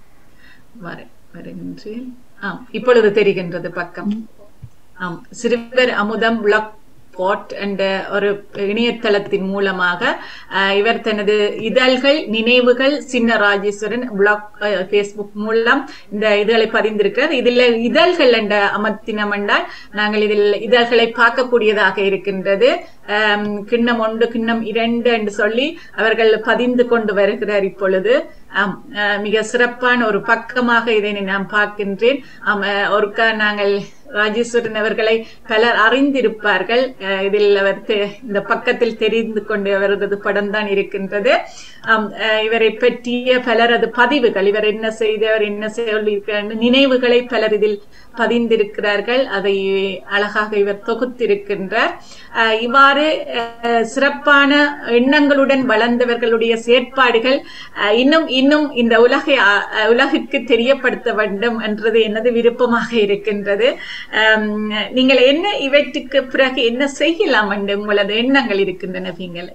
வர வருகின்றேன் ஆம் இப்பொழுது தெரிகின்றது பக்கம் ஆம் சிறுவர் அமுதம் பிளாக் பாட் என்ற ஒரு இணையதளத்தின் மூலமாக அஹ், இவர் தனது இதழ்கள் நினைவுகள் சின்ன ராஜேஸ்வரன் பிளாக் ஃபேஸ்புக் மூலம் இந்த இதழை பதிந்திருக்கிறார் இதில் இதழ்கள் என்ற அமர்த்தினம் என்றால் நாங்கள் இதில் இதழ்களை பார்க்கக்கூடியதாக இருக்கின்றது ஆம், கிண்ணம் ஒன்று கிண்ணம் இரண்டு என்று சொல்லி அவர்கள் பதிந்து கொண்டு வருகிறார் இப்பொழுது ஆம், அஹ், மிக சிறப்பான ஒரு பக்கமாக இதை நான் பார்க்கின்றேன் ஆம், அஹ், ஒருக்கா நாங்கள் ராஜேஸ்வரன் அவர்களை பலர் அறிந்திருப்பார்கள் அஹ், இதில் அவர் தெ- இந்த பக்கத்தில் தெரிந்து கொண்டு அவரது படம் தான் இருக்கின்றது ஆம், அஹ், இவரை பற்றிய பலரது பதிவுகள் இவர் என்ன செய்தவர் என்ன சொல்லியிருக்கிறார் நினைவுகளை பலர் இதில் பதிந்திருக்கிறார்கள் அதை அழகாக இவர் தொகுத்திருக்கின்றார் அஹ், இவ்வாறு அஹ், சிறப்பான எண்ணங்களுடன் வளர்ந்தவர்களுடைய செயற்பாடுகள் அஹ், இன்னும் இன்னும் இந்த உலகை அஹ், அஹ், உலகுக்கு தெரியப்படுத்த வேண்டும் என்றது எனது விருப்பமாக இருக்கின்றது அம், நீங்கள் என்ன இவற்றுக்கு பிறகு என்ன செய்யலாம் என்று உங்களது எண்ணங்கள் இருக்கின்றன நீங்கள்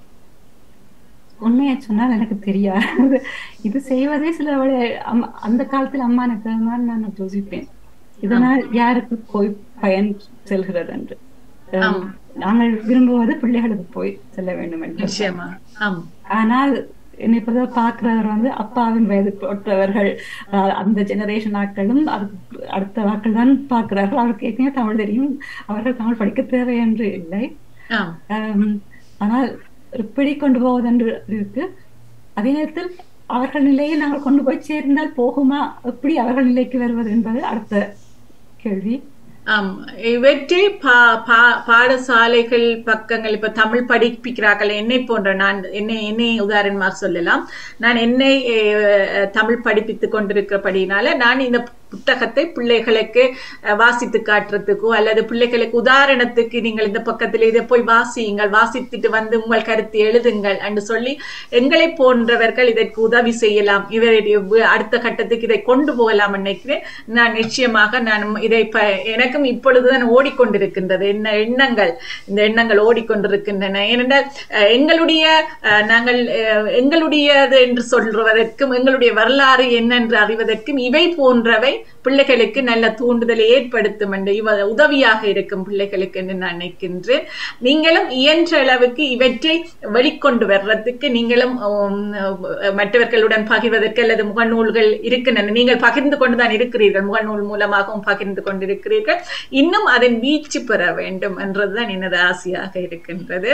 உண்மையை சொன்னால் எனக்கு தெரியாது இது செய்வதே சில வேளை அம்மா- அந்த காலத்தில் அம்மா எனக்கு நான் யோசிப்பேன் இதனால் யாருக்கு போய் பயன் செல்கிறது என்று அஹ், ஆம். நாங்கள் விரும்புவது பிள்ளைகளுக்கு போய் செல்ல வேண்டும் என்று நிச்சயமா ஆம் ஆனால் என்னை இப்பதான் பார்க்கிறவர் வந்து அப்பாவின் வயது போட்டவர்கள் அஹ், அந்த ஜெனரேஷன் ஆட்களும் அதுக்கு அடுத்த ஆட்கள் தான் பார்க்கிறார்கள் அவருக்கு ஏற்கனவே தமிழ் தெரியும் அவர்கள் தமிழ் படிக்க தேவை என்று இல்லை ஆம் ஆம், ஆனால் எப்படி கொண்டு போவதென்று இருக்கு அதே நேரத்தில் அவர்கள் நிலையை நாங்கள் கொண்டு போய் சேர்ந்தால் போகுமா எப்படி அவர்கள் நிலைக்கு வருவது என்பது அடுத்த கேள்வி ஆம் இவற்றை பா பா பாடசாலைகள் பக்கங்கள் இப்ப தமிழ் படிப்பிக்கிறார்கள் என்னை போன்ற நான் என்னை என்னை உதாரணமாக சொல்லலாம் நான் என்னை அஹ், தமிழ் படிப்பித்துக் கொண்டிருக்கிறபடினால நான் இந்த புத்தகத்தை பிள்ளைகளுக்கு அஹ், வாசித்து காட்டுறதுக்கோ அல்லது பிள்ளைகளுக்கு உதாரணத்துக்கு நீங்கள் இந்த பக்கத்தில் இதை போய் வாசியுங்கள் வாசித்துட்டு வந்து உங்கள் கருத்து எழுதுங்கள் என்று சொல்லி எங்களை போன்றவர்கள் இதற்கு உதவி செய்யலாம் இவரை அடுத்த கட்டத்துக்கு இதை கொண்டு போகலாம் நினைக்கிறேன் நான் நிச்சயமாக நான் இதை ப- எனக்கும் இப்பொழுதுதான் ஓடிக்கொண்டிருக்கின்றது என்ன எண்ணங்கள் இந்த எண்ணங்கள் ஓடிக்கொண்டிருக்கின்றன ஏனென்றால் அஹ், எங்களுடைய அஹ், நாங்கள் அஹ், எங்களுடையது என்று சொல்வதற்கும் எங்களுடைய வரலாறு என்ன என்று அறிவதற்கும் இவை போன்றவை பிள்ளைகளுக்கு நல்ல தூண்டுதலை ஏற்படுத்தும் என்று இவ உதவியாக இருக்கும் பிள்ளைகளுக்கு என்று நான் நினைக்கின்றேன் நீங்களும் இயன்ற அளவுக்கு இவற்றை வெளிக்கொண்டு வர்றதுக்கு நீங்களும் உம், மற்றவர்களுடன் பகிர்வதற்கு அல்லது முகநூல்கள் இருக்கின்றன நீங்கள் பகிர்ந்து கொண்டுதான் இருக்கிறீர்கள் முகநூல் மூலமாகவும் பகிர்ந்து கொண்டிருக்கிறீர்கள் இன்னும் அதன் வீச்சு பெற வேண்டும் என்றதுதான் எனது ஆசையாக இருக்கின்றது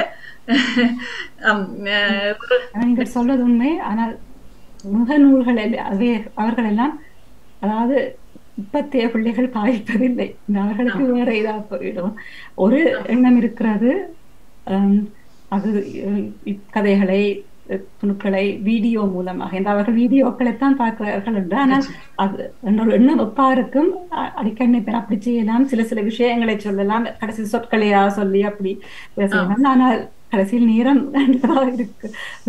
ஆம், அஹ், நீங்கள் சொல்வது உண்மை ஆனால் முகநூல்கள் எல்லாம் அவை அவர்கள் எல்லாம் அதாவது இப்பத்தைய பிள்ளைகள் பாதிப்பதில்லை இந்த அவர்களுக்கு வேற இதா போயிடும் ஒரு எண்ணம் இருக்கிறது ஹம், அது அஹ், இப் கதைகளை அஹ், துணுக்களை வீடியோ மூலமாக இந்த அவர்கள் வீடியோக்களைத்தான் பார்க்கிறார்கள் என்று ஆனால் அது என்னோட எண்ணம் எப்பாருக்கும் அ- அடிக்கண்ணை பெற அப்படி செய்யலாம் சில சில விஷயங்களை சொல்லலாம் கடைசி சொற்களையா சொல்லி அப்படி செய்யலாம் ஆனால் கடைசியில் நேரம் வேண்டதாக இருக்கு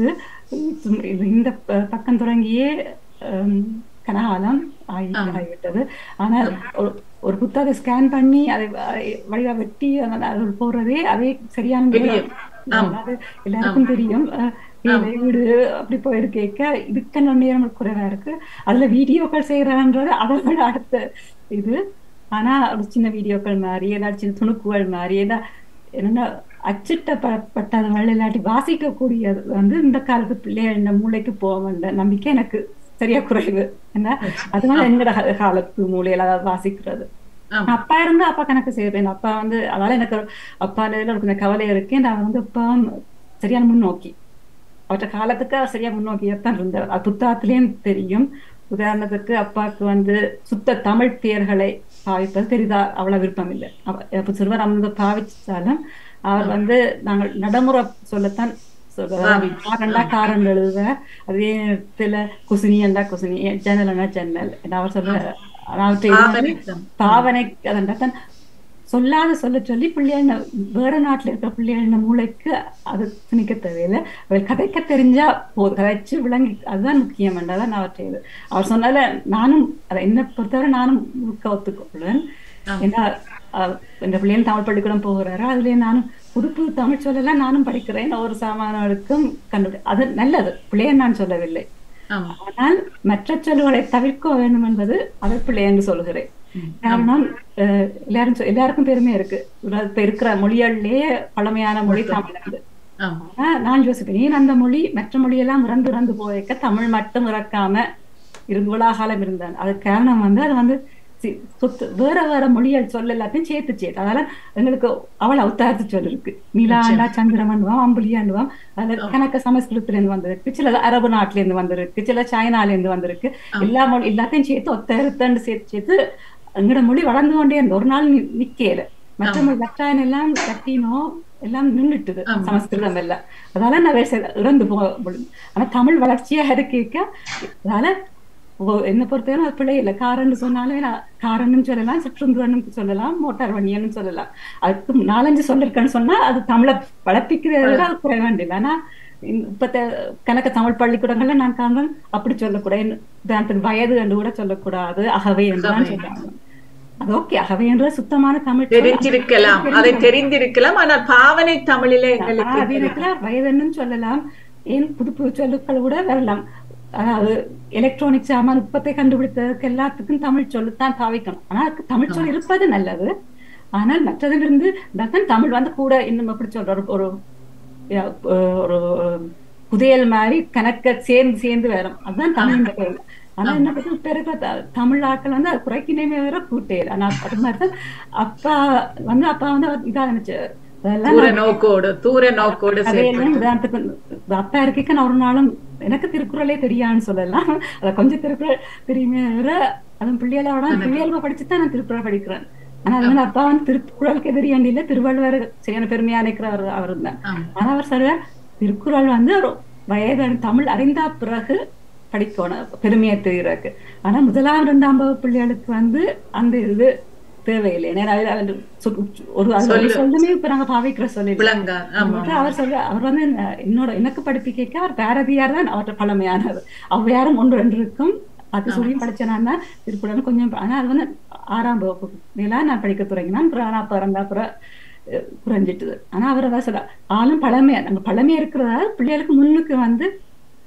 இது- இது இந்த ப- பக்கம் தொடங்கியே ஹம், கனகாலம் ஆகி ஆகிவிட்டது ஆனால் ஒரு ஒரு புத்தகத்தை ஸ்கேன் பண்ணி அதை வ- வடிவா வெட்டி அந்த- அதில் போடுறதே அதே சரியான தெரியும். ஆம். அது எல்லாருக்கும் தெரியும் அஹ், வேலை வீடு அப்படி போயிட்டு கேட்க இதுக்கு நேரம் குறைவா இருக்கு அதுல வீடியோக்கள் செய்யறான்றது அதை விட அடுத்த இது ஆனா ஒரு சின்ன வீடியோக்கள் மாதிரி ஏதாவது சின்ன துணுக்குகள் மாதிரி ஏதாவது என்னன்னா அச்சிட்டப்பட்டதுகள் இல்லாட்டி வாசிக்கக்கூடியது வந்து இந்த காலத்து பிள்ளைகள் இந்த மூளைக்கு போக வேண்டாம் நம்பிக்கை எனக்கு சரியா குறைவு என்ன அதனால எங்கட கா- காலத்து மூலையில அதாவது வாசிக்கிறது ஆம். அப்பா இருந்தா அப்பா கணக்கு செய்வேன் அப்பா வந்து அதனால எனக்கு அப்பா இதுல கொஞ்சம் கவலை இருக்கு நான் வந்து அப்பா சரியான முன்னோக்கி அவற்றை காலத்துக்கு அவர் சரியா முன்னோக்கியத்தான் இருந்தார் அது புத்தகத்திலேயும் தெரியும் உதாரணத்துக்கு அப்பாவுக்கு வந்து சுத்த தமிழ் பெயர்களை பாவிப்பது பெரிதா அவ்வளவு விருப்பம் இல்லை அவ- இப்ப சிறுவர் அமர்ந்து பாவிச்சாலும் அவர் வந்து நாங்கள் நடைமுறை சொல்லத்தான் சொல்றாரு காரண்டா காரன் எழுதுவ அதே நேரத்துல குசினியண்டா குசினி ஜன்னல்னா ஜன்னல் என்ன அவர் சொல்ற அவற்றை இது வந்து பாவனைத்தம். பாவனை அதன் சொல்லாத சொல்ல சொல்லி பிள்ளைகள் வேற நாட்டுல இருக்கிற பிள்ளைகள் மூளைக்கு அது திணிக்க தேவையில்லை அவர் கதைக்க தெரிஞ்சா போதும் கதைச்சு விளங்கி அதுதான் முக்கியம் என்றதான் நான் அவர் செய்யுது அவர் சொன்னால நானும் அதை என்ன பொறுத்தவரை நானும் முழுக்க ஒத்துக்கொள்வேன் ஏன்னா அஹ், இந்த பிள்ளைகள் தமிழ் பள்ளிக்கூடம் போகிறாரு அதுலயே நானும் புது புது தமிழ் சொல்லலாம் நானும் படிக்கிறேன் ஒரு சாமானவருக்கும் கண்டுபிடி அது நல்லது பிள்ளைய நான் சொல்லவில்லை ஆம். ஆனால் மற்ற சொல்லுகளை தவிர்க்க வேண்டும் என்பது அதை பிள்ளை என்று சொல்கிறேன் காரணம் அஹ், எல்லாரும் சொ- எல்லாருக்கும் பெருமை இருக்கு உலக- இப்ப இருக்கிற மொழிகள்லயே பழமையான மொழி தமிழ் இருக்கு ஆம். ஆனா நான் யோசிப்பேன் ஏன் அந்த மொழி மற்ற மொழியெல்லாம் இறந்து இறந்து போயிருக்க தமிழ் மட்டும் இறக்காம இருந்து உலகாலம் இருந்தான் அதுக்கு காரணம் வந்து அது வந்து சி- சுத்து வேற வேற மொழிகள் சொல்ல எல்லாத்தையும் சேர்த்து சேர்த்து அதனால எங்களுக்கு அவள் அவதாரத்து சொல் இருக்கு நிலாண்டா சந்திரமண்டுவாம் அம்புலியாண்டுவாம் அதுல கணக்க சமஸ்கிருதத்துல இருந்து வந்திருக்கு சில அரபு நாட்டுல இருந்து வந்திருக்கு சில சைனால இருந்து வந்திருக்கு எல்லா மொழி எல்லாத்தையும் சேர்த்து ஒத்தருத்தண்டு சேர்த்து சேர்த்து எங்கட மொழி வளர்ந்து கொண்டே இருந்த ஒரு நாள் நி- நிக்கல மற்ற மொழி லட்சாயன் எல்லாம் லத்தீனோ எல்லாம் நின்னுட்டுது சமஸ்கிருதம் எல்லாம் அதால நான் வேற சில இறந்து போ முடியும் ஆனா தமிழ் வளர்ச்சியா இருக்க அதால ஓ- என்னை பொறுத்தவரை அது பிழை இல்லை காரன்னு சொன்னாலும் நான் காரன்னு சொல்லலாம் சிற்றுந்துவன்னு சொல்லலாம் மோட்டார் வண்டியன்னு சொல்லலாம் அதுக்கு நாலஞ்சு சொல்லிருக்கேன்னு சொன்னா அது தமிழை வளர்ப்பிக்கிறத விட அது குறை வேண்டியது ஆனா இந்த- இப்பத்த கணக்க தமிழ் பள்ளிக்கூடங்கள்ல நான் காண்றேன் அப்படி சொல்லக்கூடாது உதாரணத்துக்கு வயது என்று கூட சொல்லக்கூடாது அகவை என்று தான் சொல்றாங்க அது ஓகே அகவை என்ற சுத்தமான தமிழ் சொல். தெரிஞ்சிருக்கலாம் அதை தெரிந்திருக்கலாம் ஆனால் பாவனை தமிழிலே ஆனா எங்களுக்கு அதே நேரத்துல வயதுன்னு சொல்லலாம் ஏன் புது புது சொற்கள் கூட வரலாம் அதாவது எலக்ட்ரானிக் சாமான் உற்பத்தி கண்டுபிடித்ததுக்கு எல்லாத்துக்கும் தமிழ் சொல்லுத்தான் பாவிக்கணும் ஆனா அதுக்கு தமிழ் சொல் இருப்பது நல்லது ஆனால் மற்றதிலிருந்து தான் தமிழ் வந்து கூட இன்னும் எப்படி சொல்ற ஒரு- ஒரு யா- ஒரு புதையல் மாதிரி கணக்க சேர்ந்து சேர்ந்து வரும் அதுதான் தமிழ் பொருள் ஆனா என்ன பத்தி இப்ப இருக்கிற த- தமிழ் ஆட்கள் வந்து அது குறைக்கினமே வேற கூட்டையில் ஆனா அது மாதிரிதான் அப்பா வந்து அப்பா வந்து அவர் இதா நினைச்சு அதெல்லாம் தூர நோக்கோடு தூர நோக்கோடு சேர்த்து கதையெல்லாம் உதாரணத்துக்கு அப்பா இருக்க நான் ஒரு நாளும் எனக்கு திருக்குறளே தெரியான்னு சொல்லலாம் அத கொஞ்சம் திருக்குறள் தெரியுமே தவிர அதுவும் பிள்ளைகளோட பிள்ளைகள படிச்சுதான் நான் திருக்குறள் படிக்கிறேன் ஆனா அது வந்து அப்பா வந்து திருக்குறளுக்கு எதிரியாண்டி இல்ல திருவள்ளுவர் சரியான பெருமையா நினைக்கிறவர் அவர் தான் ஆம். ஆனா அவர் சொல்றார் திருக்குறள் வந்து ஒரு வயது தமிழ் அறிந்தா பிறகு படிக்கணும் பெருமையை தெரிகிறதுக்கு ஆனா முதலாம் இரண்டாம் வகுப்பு பிள்ளைகளுக்கு வந்து அந்த இது தேவையில்லை ஏன்னா அது- அது சொ- ஒரு அது ஒரு சொல்லுமே இப்ப நாங்க பாவிக்கிற சொல்லி விளங்கா ஆமா வந்து அவர் சொல்ற அவர் வந்து என்ன- என்னோட எனக்கு படிப்பிக்க அவர் பாரதியார் தான் அவர்கிட்ட பழமையானவர் ஔவையாரும் ஒன்று ரெண்டு இருக்கும் அது சொல்லியும் படிச்சேன்னா திருக்குறள் கொஞ்சம் ப- ஆனா அது வந்து ஆறாம் வகுப்பு மேலாம் நான் படிக்க தொடங்கினான் அப்புறம் நான் பிறந்தா அப்புறம் அஹ், குறைஞ்சிட்டுது ஆனா அவர் அதான் சொல்ற ஆளும் பழமையா நம்ம பழமையா இருக்கிறதால பிள்ளைகளுக்கு முன்னுக்கு வந்து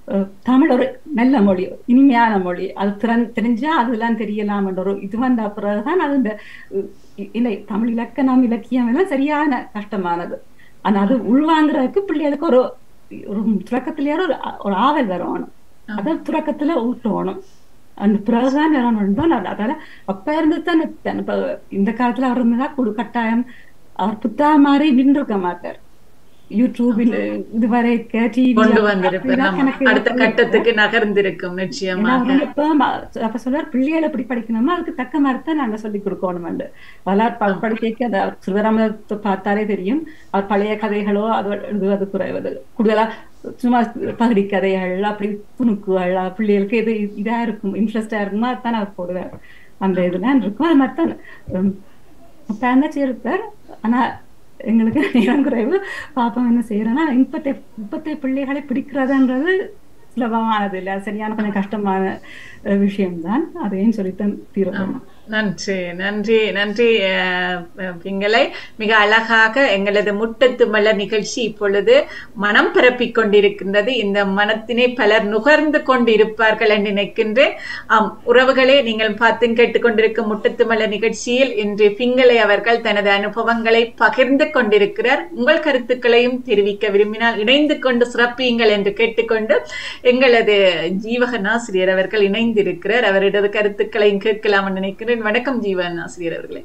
அஹ், தமிழ் ஒரு நல்ல மொழி இனிமையான மொழி அது திறன் தெரிஞ்சா அதெல்லாம் தெரியலாம் என்ற ஒரு இது வந்த பிறகுதான் அது இந்த அஹ், இ- இல்லை தமிழ் இலக்கணம் இலக்கியம் எல்லாம் சரியான கஷ்டமானது ஆனா அது உள்வாங்குறதுக்கு பிள்ளைகளுக்கு ஒரு ஒரு துறக்கத்திலேயே ஒரு ஒரு ஆவல் வரணும் அதை துறக்கத்துல ஊட்டணும் அந்த பிறகுதான் வரணும் தான் நான் அதால அப்ப இருந்து தான் இப்ப இந்த காலத்துல அவர் இருந்தா குடு கட்டாயம் அவர் புத்தகம் மாதிரி நின்றுக்க மாட்டார் யூடியூபில் இதுவரை டிவி கொண்டு வந்திருப்பேன் ஆமா. அடுத்த கட்டத்துக்கு நகர்ந்திருக்கும் ஏன்னா நிச்சயமாக அவங்க இப்ப ம- அப்ப சொல்றார் பிள்ளைகளை எப்படி படிக்கணுமோ அதுக்கு தக்க மாதிரி தான் நாங்க சொல்லி கொடுக்கணும் வளார் படிக்க அந்த சிவராமத்தை பார்த்தாலே தெரியும் அவர் பழைய கதைகளோ அது எழுதுவது குறைவது கூடுதலா சும்மா பகுதி கதைகள் அப்படி துணுக்குகள் பிள்ளைகளுக்கு எது இதா இருக்கும் இன்ட்ரெஸ்டா இருக்குமோ அதான் அவர் போடுவார் அந்த இதெல்லாம் இருக்கும் அது மாதிரி தான் உம், பேரண்ட்ஸ் இருப்பார் ஆனா எங்களுக்கு நேரம் குறைவு பாப்போம் என்ன செய்யறோம்னா இப்பத்தை இப்பத்தை பிள்ளைகளை பிடிக்கிறதுன்றது சுலபமானது இல்லை அது சரியான கொஞ்சம் கஷ்டமான அஹ், விஷயம்தான் அதையும் சொல்லித்தான் தீர்வு நன்றி நன்றி நன்றி அஹ், அஹ், பிங்களை மிக அழகாக எங்களது முட்டத்து மலர் நிகழ்ச்சி இப்பொழுது மனம் பரப்பிக் கொண்டிருக்கின்றது இந்த மனத்தினை பலர் நுகர்ந்து கொண்டிருப்பார்கள் என்று நினைக்கின்றேன் ஆம் உறவுகளே நீங்கள் பார்த்து கேட்டுக்கொண்டிருக்கும் முட்டத்து மலர் நிகழ்ச்சியில் இன்று பிங்களை அவர்கள் தனது அனுபவங்களை பகிர்ந்து கொண்டிருக்கிறார் உங்கள் கருத்துக்களையும் தெரிவிக்க விரும்பினால் இணைந்து கொண்டு சிறப்பியுங்கள் என்று கேட்டுக்கொண்டு எங்களது ஜீவகன் ஆசிரியர் அவர்கள் இணைந்திருக்கிறார் அவரது கருத்துக்களையும் கேட்கலாம் நினைக்கிறேன் வணக்கம் ஜீவன் ஆசிரியர் அவர்களே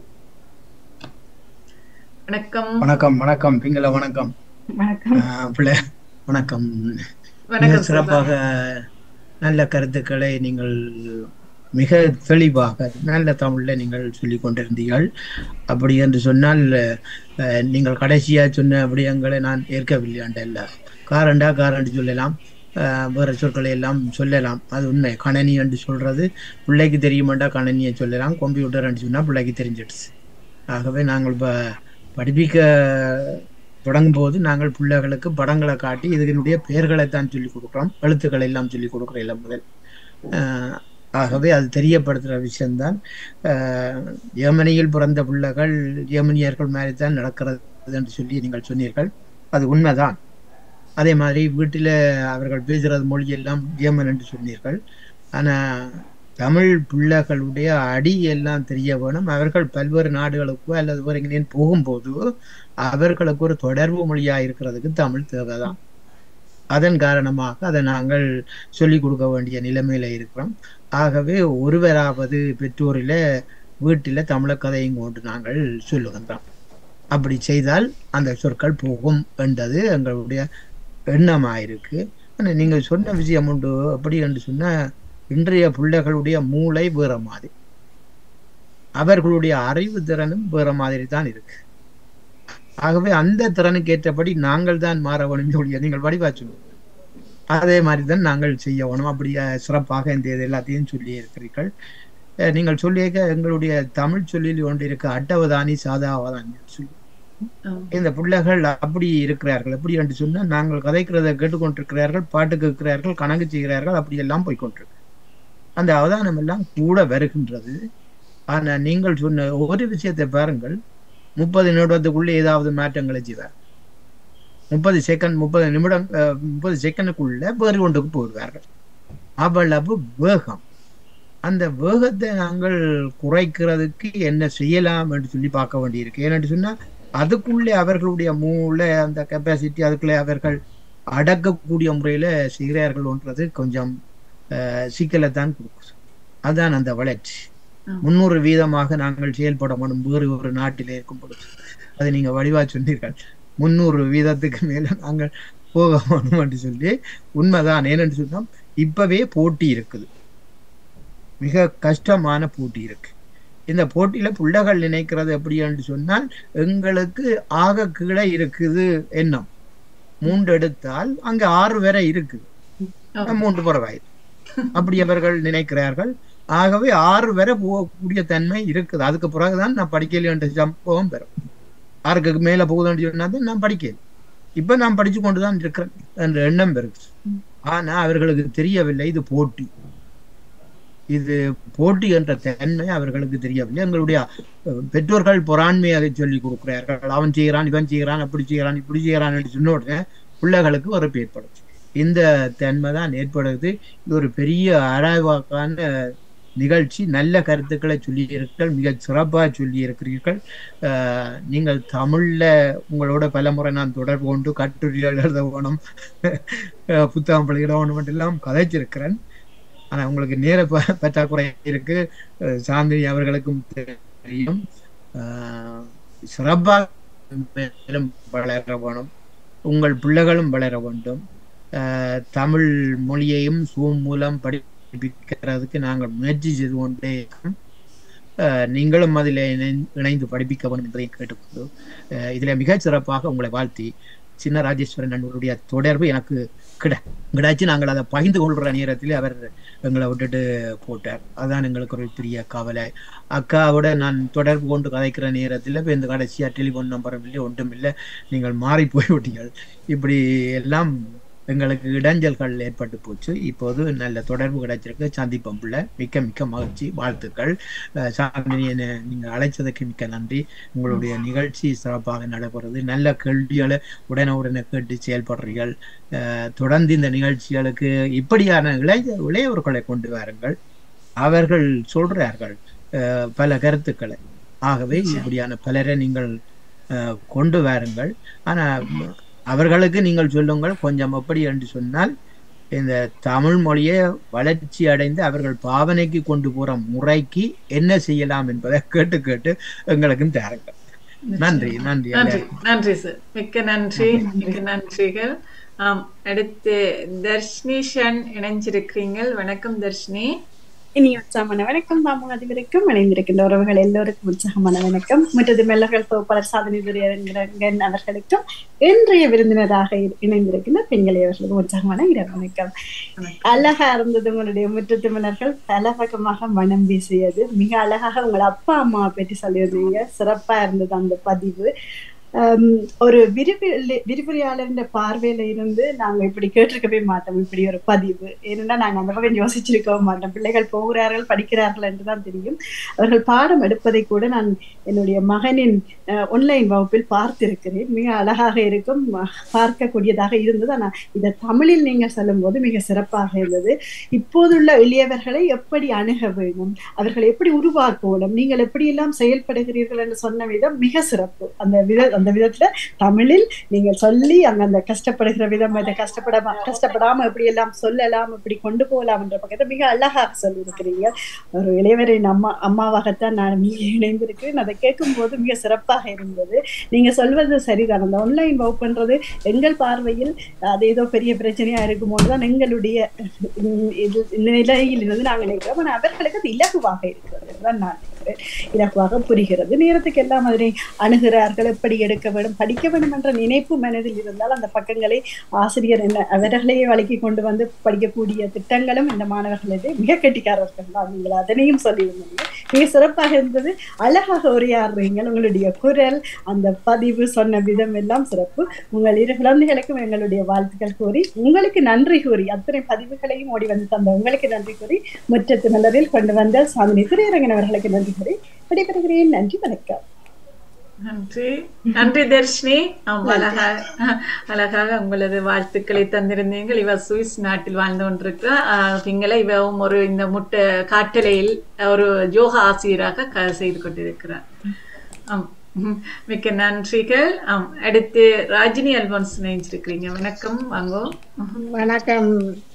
வணக்கம் வணக்கம் வணக்கம் பிங்கள வணக்கம் வணக்கம் ஆஹ் பிள்ளை வணக்கம் மிக வணக்கம் சிறப்பாக நல்ல கருத்துக்களை நீங்கள் மிக தெளிவாக நல்ல தமிழ்ல நீங்கள் சொல்லிக் கொண்டிருந்தீர்கள் அப்படி என்று சொன்னால் அஹ், நீங்கள் கடைசியா சொன்ன விடயங்களை நான் ஏற்கவில்லை காரண்டா காரண்டு சொல்லலாம் அஹ், வேற சொற்களை எல்லாம் சொல்லலாம் அது உண்மை கணனி என்று சொல்றது பிள்ளைக்கு தெரியுமாண்டா கணனியை சொல்லலாம் கம்ப்யூட்டர் என்று சொன்னா பிள்ளைக்கு தெரிஞ்சிடுச்சு ஆகவே நாங்கள் இப்போ படிப்பிக்க தொடங்கும் போது நாங்கள் பிள்ளைகளுக்கு படங்களை காட்டி இதனுடைய பெயர்களை தான் சொல்லிக் கொடுக்குறோம் எழுத்துக்களை எல்லாம் சொல்லிக் கொடுக்குறோம் இல்லை முதல் ஆஹ் ஆகவே அது தெரியப்படுத்துகிற விஷயம்தான் ஆஹ் ஜெர்மனியில் பிறந்த பிள்ளைகள் ஜெர்மனியர்கள் மாதிரி தான் நடக்கிறது என்று சொல்லி நீங்கள் சொன்னீர்கள் அது உண்மைதான் அதே மாதிரி வீட்டில் அவர்கள் பேசுகிறது மொழி எல்லாம் ஜெர்மன் என்று சொன்னீர்கள் ஆனால் தமிழ் பிள்ளைகளுடைய அடி எல்லாம் தெரிய வேணும் அவர்கள் பல்வேறு நாடுகளுக்கோ அல்லது வேறு எங்கேயும் போகும்போது அவர்களுக்கு ஒரு தொடர்பு மொழியா இருக்கிறதுக்கு தமிழ் தேவைதான் அதன் காரணமாக அதை நாங்கள் சொல்லிக் கொடுக்க வேண்டிய நிலைமையில இருக்கிறோம் ஆகவே ஒருவராவது பெற்றோரில வீட்டில தமிழ கதையும் கொண்டு நாங்கள் சொல்லுகின்றோம் அப்படி செய்தால் அந்த சொற்கள் போகும் என்றது எங்களுடைய எண்ணமாயிருக்கு ஆனால் நீங்கள் சொன்ன விஷயம் உண்டு அப்படி என்று சொன்னா இன்றைய பிள்ளைகளுடைய மூளை வேற மாதிரி அவர்களுடைய அறிவு திறனும் வேற மாதிரி தான் இருக்கு ஆகவே அந்த திறனுக்கு ஏற்றபடி நாங்கள் தான் மாற வேணும் ஒழிய நீங்கள் வடிவா சொல்லுங்க அதே மாதிரி தான் நாங்கள் செய்ய வேணும் அப்படி அஹ், சிறப்பாக இந்த இது எல்லாத்தையும் சொல்லி இருக்கிறீர்கள் அஹ், நீங்கள் சொல்லியிருக்க எங்களுடைய தமிழ் சொல்லில் ஒன்று இருக்க அட்டவதானி சாதாவதானி சொல்லி இந்த பிள்ளைகள் அப்படி இருக்கிறார்கள் எப்படி என்று சொன்னால் நாங்கள் கதைக்கிறதை கேட்டுக்கொண்டிருக்கிறார்கள் பாட்டு கேட்கிறார்கள் கணக்கு செய்கிறார்கள் அப்படி எல்லாம் போய்கொண்டிருக்கு அந்த அவதானம் எல்லாம் கூட வருகின்றது ஆனா நீங்கள் சொன்ன ஒரு விஷயத்தை பாருங்கள் முப்பது நிமிடத்துக்குள்ளே ஏதாவது மாற்றங்களை செய்வார் முப்பது செகண்ட் முப்பது நிமிடம் அஹ், முப்பது செகண்டுக்குள்ள வேறு ஒன்றுக்கு போயிடுவார்கள் அவ்வளவு வேகம் அந்த வேகத்தை நாங்கள் குறைக்கிறதுக்கு என்ன செய்யலாம் என்று சொல்லி பார்க்க வேண்டியிருக்கு ஏன்னு சொன்னா அதுக்குள்ளே அவர்களுடைய மூளை அந்த கெப்பாசிட்டி அதுக்குள்ளே அவர்கள் அடக்கக்கூடிய முறையில செய்கிறார்கள்ன்றது கொஞ்சம் அஹ், சிக்கலைத்தான் கொடுக்குது அதான் அந்த வளர்ச்சி ஆம். முன்னூறு வீதமாக நாங்கள் செயல்பட வேணும் வேறு ஒரு நாட்டிலே இருக்கும் பொழுது அதை நீங்க வடிவா சொன்னீர்கள் முன்னூறு வீதத்துக்கு மேல நாங்கள் போக வேணும் என்று சொல்லி உண்மைதான் ஏன்னு சொன்னோம் இப்பவே போட்டி இருக்குது மிக கஷ்டமான போட்டி இருக்கு இந்த போட்டியில பிள்ளைகள் நினைக்கிறது எப்படி என்று சொன்னால் எங்களுக்கு ஆக கீழே இருக்குது எண்ணம் மூன்று எடுத்தால் அங்க ஆறு வரை இருக்குது ஆம். மூன்று பரவாயில்லை அப்படி அவர்கள் நினைக்கிறார்கள் ஆகவே ஆறு வரை போகக்கூடிய தன்மை இருக்குது அதுக்கு பிறகுதான் நான் படிக்கல என்ற சம்பவம் பெறும் ஆறுக்கு மேல போகுதுன்னு சொன்னா தான் நான் படிக்கல இப்ப நான் படிச்சு கொண்டுதான் இருக்கிறேன் என்ற எண்ணம் பெருக்கு ஆனா அவர்களுக்கு தெரியவில்லை இது போட்டி இது போட்டி என்ற தன்மை அவர்களுக்கு தெரியவில்லை எங்களுடைய அஹ், பெற்றோர்கள் பொறாண்மையாக சொல்லி கொடுக்கிறார்கள் அவன் செய்கிறான் இவன் செய்கிறான் அப்படி செய்கிறான் இப்படி செய்கிறான் என்று சொன்ன உடனே பிள்ளைகளுக்கு ஒரு ஏற்படும் இந்த தன்மை தான் ஏற்படுது இது ஒரு பெரிய ஆராய்வாக்கான நிகழ்ச்சி நல்ல கருத்துக்களை சொல்லியிருக்கீர்கள் மிக சிறப்பாக சொல்லியிருக்கிறீர்கள் அஹ், நீங்கள் தமிழ்ல உங்களோட பலமுறை நான் தொடர்பு கொண்டு கட்டுரைகள் எழுத வேணும் அஹ், புத்தகம் பழகிட வேணும் எல்லாம் கதைச்சிருக்கிறேன் ஆனா உங்களுக்கு நேர ப- பற்றாக்குறை இருக்கு அஹ், சாந்தினி அவர்களுக்கும் தெரியும் அஹ், சிறப்பாக மேலும் வளர வேணும் உங்கள் பிள்ளைகளும் வளர வேண்டும் அஹ், தமிழ் மொழியையும் சூம் மூலம் படிப்பிக்கிறதுக்கு நாங்கள் முயற்சி செய்து கொண்டே இருக்கோம் அஹ், நீங்களும் அதில் இணை- இணைந்து படிப்பிக்க வேண்டும் என்பதை கேட்டுக்கொண்டு அஹ், இதில் மிகச் சிறப்பாக உங்களை வாழ்த்தி சின்ன ராஜேஸ்வரன் நண்பருடைய தொடர்பு எனக்கு கிட கிடைச்சு நாங்கள் அதை பகிர்ந்து கொள்கிற நேரத்தில் அவர் எங்களை விட்டுட்டு போட்டார் அதான் எங்களுக்கு ஒரு பெரிய கவலை அக்காவோட நான் தொடர்பு கொண்டு கதைக்கிற நேரத்தில் இப்போ இந்த கடைசியா டெலிஃபோன் நம்பரும் இல்லை ஒன்றும் இல்லை நீங்கள் மாறி போய்விட்டீர்கள் இப்படி எல்லாம் எங்களுக்கு இடைஞ்சல்கள் ஏற்பட்டு போச்சு இப்போது நல்ல தொடர்பு கிடைச்சிருக்கு சந்திப்போம் பிள்ளை மிக்க மிக்க மகிழ்ச்சி வாழ்த்துக்கள் அஹ் சாந்தினி என்னை நீங்க அழைச்சதுக்கு மிக்க நன்றி உங்களுடைய நிகழ்ச்சி சிறப்பாக நடைபெறுது நல்ல கேள்விகளை உடனே உடனே கேட்டு செயல்படுறீர்கள் அஹ் தொடர்ந்து இந்த நிகழ்ச்சிகளுக்கு இப்படியான இளைய இளையவர்களை கொண்டு வாருங்கள் அவர்கள் சொல்றார்கள் அஹ் பல கருத்துக்களை ஆகவே இப்படியான பலரை நீங்கள் அஹ், கொண்டு வாருங்கள் ஆனா ம், அவர்களுக்கு நீங்கள் சொல்லுங்கள் கொஞ்சம் எப்படி என்று சொன்னால் இந்த தமிழ் மொழியை வளர்ச்சி அடைந்து அவர்கள் பாவனைக்கு கொண்டு போற முறைக்கு என்ன செய்யலாம் என்பதை கேட்டு கேட்டு எங்களுக்கும் தாருங்கள் நன்றி நன்றி நன்றி நன்றி சார் மிக்க நன்றி மிக்க நன்றிகள் ஆம் அடுத்து தர்ஷினி ஷன் இணைஞ்சிருக்கிறீங்கள் வணக்கம் தர்ஷினி இனி உற்சாகமான வணக்கம் தாமும் அதிபருக்கும் இணைந்திருக்கின்ற உறவுகள் எல்லோருக்கும் உற்சாகமான வணக்கம் மற்றது மெல்லர்கள் தொகுப்பாளர் சாதனை துரையரங்கன் அவர்களுக்கும் இன்றைய விருந்தினராக இ- இணைந்திருக்கின்ற பெண்களை அவர்களுக்கும் உற்சாகமான இரவு வணக்கம் அழகா இருந்தது உங்களுடைய முற்றத்து மலர்கள் பல பக்கமாக மனம் வீசியது மிக அழகாக உங்கள் அப்பா அம்மாவை பற்றி சொல்லியிருந்தீங்க சிறப்பா இருந்தது அந்த பதிவு ஆம், ஒரு விரிவு விரிவுரையாளர் பார்வையில இருந்து நாங்க இப்படி கேட்டிருக்கவே மாட்டோம் இப்படி ஒரு பதிவு ஏன்னா நாங்க அந்த பக்கம் யோசிச்சிருக்கவும் மாட்டோம் பிள்ளைகள் போகிறார்கள் படிக்கிறார்கள் என்றுதான் தெரியும் அவர்கள் பாடம் எடுப்பதை கூட நான் என்னுடைய மகனின் ஒன்லைன் வகுப்பில் பார்த்திருக்கிறேன் மிக அழகாக இருக்கும் ம- பார்க்கக்கூடியதாக இருந்தது ஆனா இதை தமிழில் நீங்கள் சொல்லும்போது மிக சிறப்பாக இருந்தது இப்போதுள்ள எளியவர்களை எப்படி அணுக வேண்டும் அவர்களை எப்படி உருவாக்க வேண்டும் நீங்கள் எப்படியெல்லாம் செயல்படுகிறீர்கள் என்று சொன்ன விதம் மிக சிறப்பு அந்த வித அந்த விதத்துல தமிழில் நீங்கள் சொல்லி அங்க அந்த கஷ்டப்படுகிற விதம் இதை கஷ்டப்படாம கஷ்டப்படாம எப்படி எல்லாம் சொல்லலாம் இப்படி கொண்டு போகலாம் என்ற பக்கத்தை மிக அழகாக சொல்லியிருக்கிறீங்க ஒரு இளையவரின் அம்மா அம்மாவாகத்தான் நான் மிக இணைந்திருக்கிறேன் அதை கேட்கும்போது மிக சிறப்பாக இருந்தது நீங்க சொல்வது சரிதான் அந்த ஆன்லைன் வகுப்புன்றது எங்கள் பார்வையில் அது ஏதோ பெரிய பிரச்சனையா இருக்கும்போது தான் எங்களுடைய உம், இது இந்த நிலையில் இருந்து நாங்கள் நினைக்கிறோம் ஆனால் அவர்களுக்கு அது இலகுவாக இருக்கிறது தான் நான் நினைக்கிறேன் இலகுவாக புரிகிறது நேரத்துக்கு எல்லாம் அதனை அணுகிறார்கள் எப்படி எடுக்க வேண்டும் படிக்க வேண்டும் என்ற நினைப்பு மனதில் இருந்தால் அந்த பக்கங்களை ஆசிரியர் என்ன அவர்களையே வழக்கி கொண்டு வந்து படிக்கக்கூடிய திட்டங்களும் இந்த மாணவர்களது மிக கெட்டிக்காரர்கள் தான் நீங்கள் அதனையும் சொல்லியிருந்தீங்க மிக சிறப்பாக இருந்தது அழகாக உரையாடுறீங்க உங்களுடைய குரல் அந்த பதிவு சொன்ன விதம் எல்லாம் சிறப்பு உங்கள் இரு குழந்தைகளுக்கும் எங்களுடைய வாழ்த்துக்கள் கூறி உங்களுக்கு நன்றி கூறி அத்தனை பதிவுகளையும் ஓடி வந்து தந்த உங்களுக்கு நன்றி கூறி முற்றத்து மலரில் கொண்டு வந்த சாமினி திரையரங்கன் அவர்களுக்கு நன்றி கூறி விடைபெறுகிறேன் நன்றி வணக்கம் நன்றி நன்றி தர்ஷினி ஆம், அழகாக அழகாக உங்களது வாழ்த்துக்களை தந்திருந்தீர்கள் இவ சுவிஸ் நாட்டில் வாழ்ந்து கொண்டிருக்கிறார் பிங்களை இவவும் ஒரு இந்த முட்டை காட்டலையில் ஒரு யோகா ஆசிரியராக க செய்து கொண்டிருக்கிறார் ஆம் ம், மிக்க நன்றிகள் ஆம் அடுத்து ராஜினி அல்போன்ஸ் நினைச்சிருக்கிறீங்க வணக்கம் வாங்கோ வணக்கம்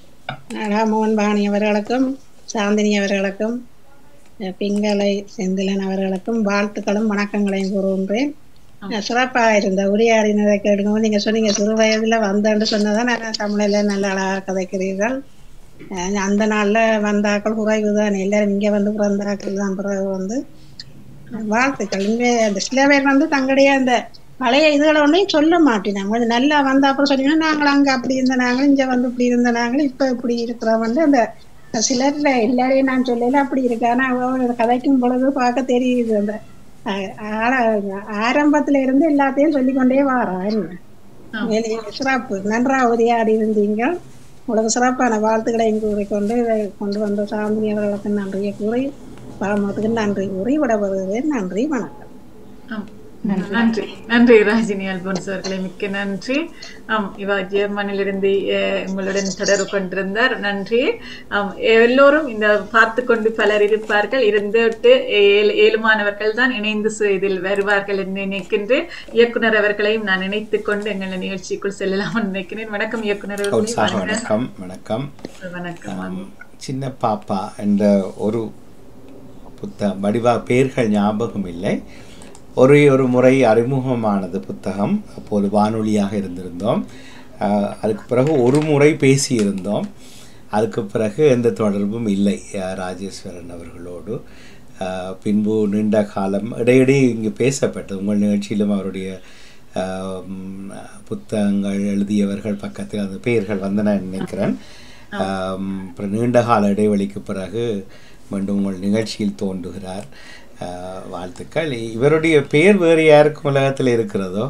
ராமோகன் பாணி அவர்களுக்கும் சாந்தினி அவர்களுக்கும் அஹ், பிங்களை செந்திலன் அவர்களுக்கும் வாழ்த்துக்களும் வணக்கங்களையும் கூறுகின்றேன் அஹ், சிறப்பாக இருந்த உரையாடினதை கேட்கும்போது நீங்க சொன்னீங்க சிறு வயதுல வந்தேன்னு சொன்னதான் நான் தமிழில் நல்ல அழகாக கதைக்கிறீர்கள் அஹ், அந்த நாள்ல வந்தாக்கள் குறைவு தான் எல்லாரும் இங்க வந்து பிறந்தாக்கள் தான் பிறகு வந்து வாழ்த்துக்கள் இங்க அந்த சில பேர் வந்து தங்களுடைய அந்த பழைய இதுகளை ஒன்றையும் சொல்ல மாட்டேனாங்க அது நல்லா வந்த அப்புறம் சொன்னீங்கன்னா நாங்கள் அங்க அப்படி இருந்த நாங்களும் இங்க வந்து இப்படி இருந்த நாங்களும் இப்ப இப்படி இருக்கிறோம் வந்து அந்த சிலர்ல எல்லாரையும் நான் சொல்லல அப்படி இருக்கு ஆனா அவங்களோட கதைக்கும் பொழுது பார்க்க தெரியுது அந்த அஹ், ஆர- ஆரம்பத்துல இருந்து எல்லாத்தையும் சொல்லிக்கொண்டே வாரா என்ன வெளியே சிறப்பு நன்றா உரையாடி இருந்தீங்க உங்களுக்கு சிறப்பான வாழ்த்துக்களையும் கூறிக்கொண்டு இதை கொண்டு வந்த சாந்தினி அவர்களுக்கு நன்றியை கூறி பாமத்துக்கு நன்றி கூறி விடப்படுகிறேன் நன்றி வணக்கம் ஆம். நன்றி நன்றி ராஜினி அல்போன்ஸ் அவர்களே மிக்க நன்றி ஆம் இவா ஜெர்மனிலிருந்து அஹ், உங்களுடன் தொடர்பு கொண்டிருந்தார் நன்றி ஆம் எல்லோரும் இந்த பார்த்து கொண்டு பலர் இருப்பார்கள் இருந்துவிட்டு ஏழு ஏழுமானவர்கள் தான் இணைந்து சு- இதில் வருவார்கள் என்று நினைக்கின்றேன் இயக்குனர் அவர்களையும் நான் நினைத்துக் கொண்டு எங்கள் நிகழ்ச்சிக்குள் செல்லலாம் நினைக்கிறேன் வணக்கம் இயக்குனர் அவர்களே உற்சாக வணக்கம் வணக்கம் வணக்கம் வணக்கம் சின்ன பாப்பா என்ற ஒரு புத்தகம் வடிவா பெயர்கள் ஞாபகம் இல்லை ஒரே ஒரு முறை அறிமுகமானது புத்தகம் அப்போது வானொலியாக இருந்திருந்தோம் ஆஹ் அதுக்கு பிறகு ஒரு முறை பேசியிருந்தோம் அதுக்கு பிறகு எந்த தொடர்பும் இல்லை ஆஹ் ராஜேஸ்வரன் அவர்களோடு ஆஹ் பின்பு நீண்ட காலம் இடையிடையே இங்கு பேசப்பட்டது உங்கள் நிகழ்ச்சியிலும் அவருடைய ஆஹ் உம், புத்தகங்கள் எழுதியவர்கள் பக்கத்தில் அந்த பெயர்கள் வந்தன நினைக்கிறேன் ஆம், அப்புறம் நீண்ட கால இடைவெளிக்கு பிறகு மீண்டும் உங்கள் நிகழ்ச்சியில் தோன்றுகிறார் ஆஹ் வாழ்த்துக்கள் இவருடைய பெயர் வேறு யாருக்கும் உலகத்தில் இருக்கிறதோ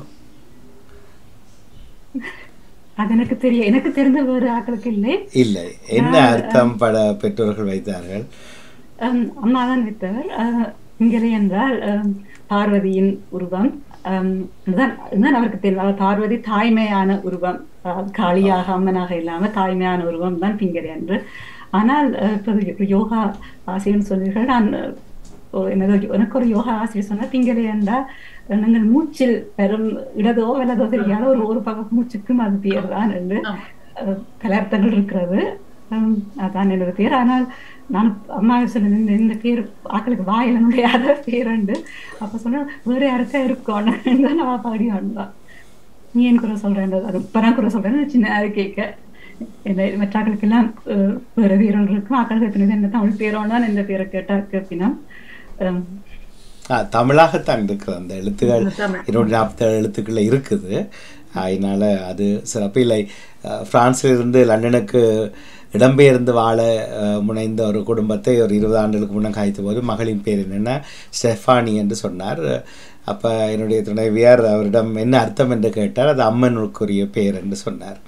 அது எனக்கு தெரிய எனக்கு தெரிந்த வேறு ஆட்களுக்கு இல்லை இல்லை என்ன அர்த்தம் பட பெற்றோர்கள் வைத்தார்கள் அம், அம்மா தான் வித்தவர் இங்கலே என்றால் அம், பார்வதியின் உருவம் அம், இதுதான் இதுதான் அவருக்கு தெரியும் அவர் பார்வதி தாய்மையான உருவம் அஹ், காளியாக அம்மனாக இல்லாம தாய்மையான உருவம் தான் பிங்கரை என்று ஆனால் அஹ், இப்ப யோகா ஆசிரியர் சொன்னீர்கள் நான் அஹ், ஓ, எனது எனக்கு ஒரு யோகா ஆசிரியர் சொன்னா பிங்கரை என்றால் அஹ், நீங்கள் மூச்சில் பெரும் இடதோ வலதோ தெரியாத ஒரு ஒரு பக்கம் மூச்சுக்கும் அது பேர் தான் என்று ஆம். அஹ், பல அர்த்தங்கள் இருக்கிறது ஹம், அதான் என்னோட பேர் ஆனால் நான் அம்மா சொன்ன இந்த இந்த பேர் ஆக்களுக்கு வாயில நுழையாத பேர் உண்டு அப்ப சொன்னா வேற யாருக்கா இருக்கும் நான் பாடி வந்தான் நீ என் குறை சொல்றேன் அது இப்ப நான் குறை சொல்றேன் சின்ன அது கேட்க என்ன மற்ற ஆக்களுக்கெல்லாம் அஹ், வேற பேர் ஒன்று இருக்கும் ஆக்களுக்கு எத்தனை என்ன தமிழ் பேரோன்னு இந்த பேரை கேட்டா கேப்பினா ஆ, தமிழாகத்தான் இருக்கிறது அந்த எழுத்துக்கள் தமிழ். இருநூற்றி நாற்பத்தேழு எழுத்துக்கள் இருக்குது அதனால அது சிறப்பு இல்லை அஹ், பிரான்சில் இருந்து லண்டனுக்கு இடம்பெயர்ந்து வாழ அஹ், முனைந்த ஒரு குடும்பத்தை ஒரு இருபது ஆண்டுகளுக்கு முன்ன காய்த்த போது மகளின் பேர் என்னென்ன ஸ்டெஃபானி என்று சொன்னார் அப்போ என்னுடைய துணைவியார் அவரிடம் என்ன அர்த்தம் என்று கேட்டார் அது அம்மனுக்குரிய பேர் என்று சொன்னார்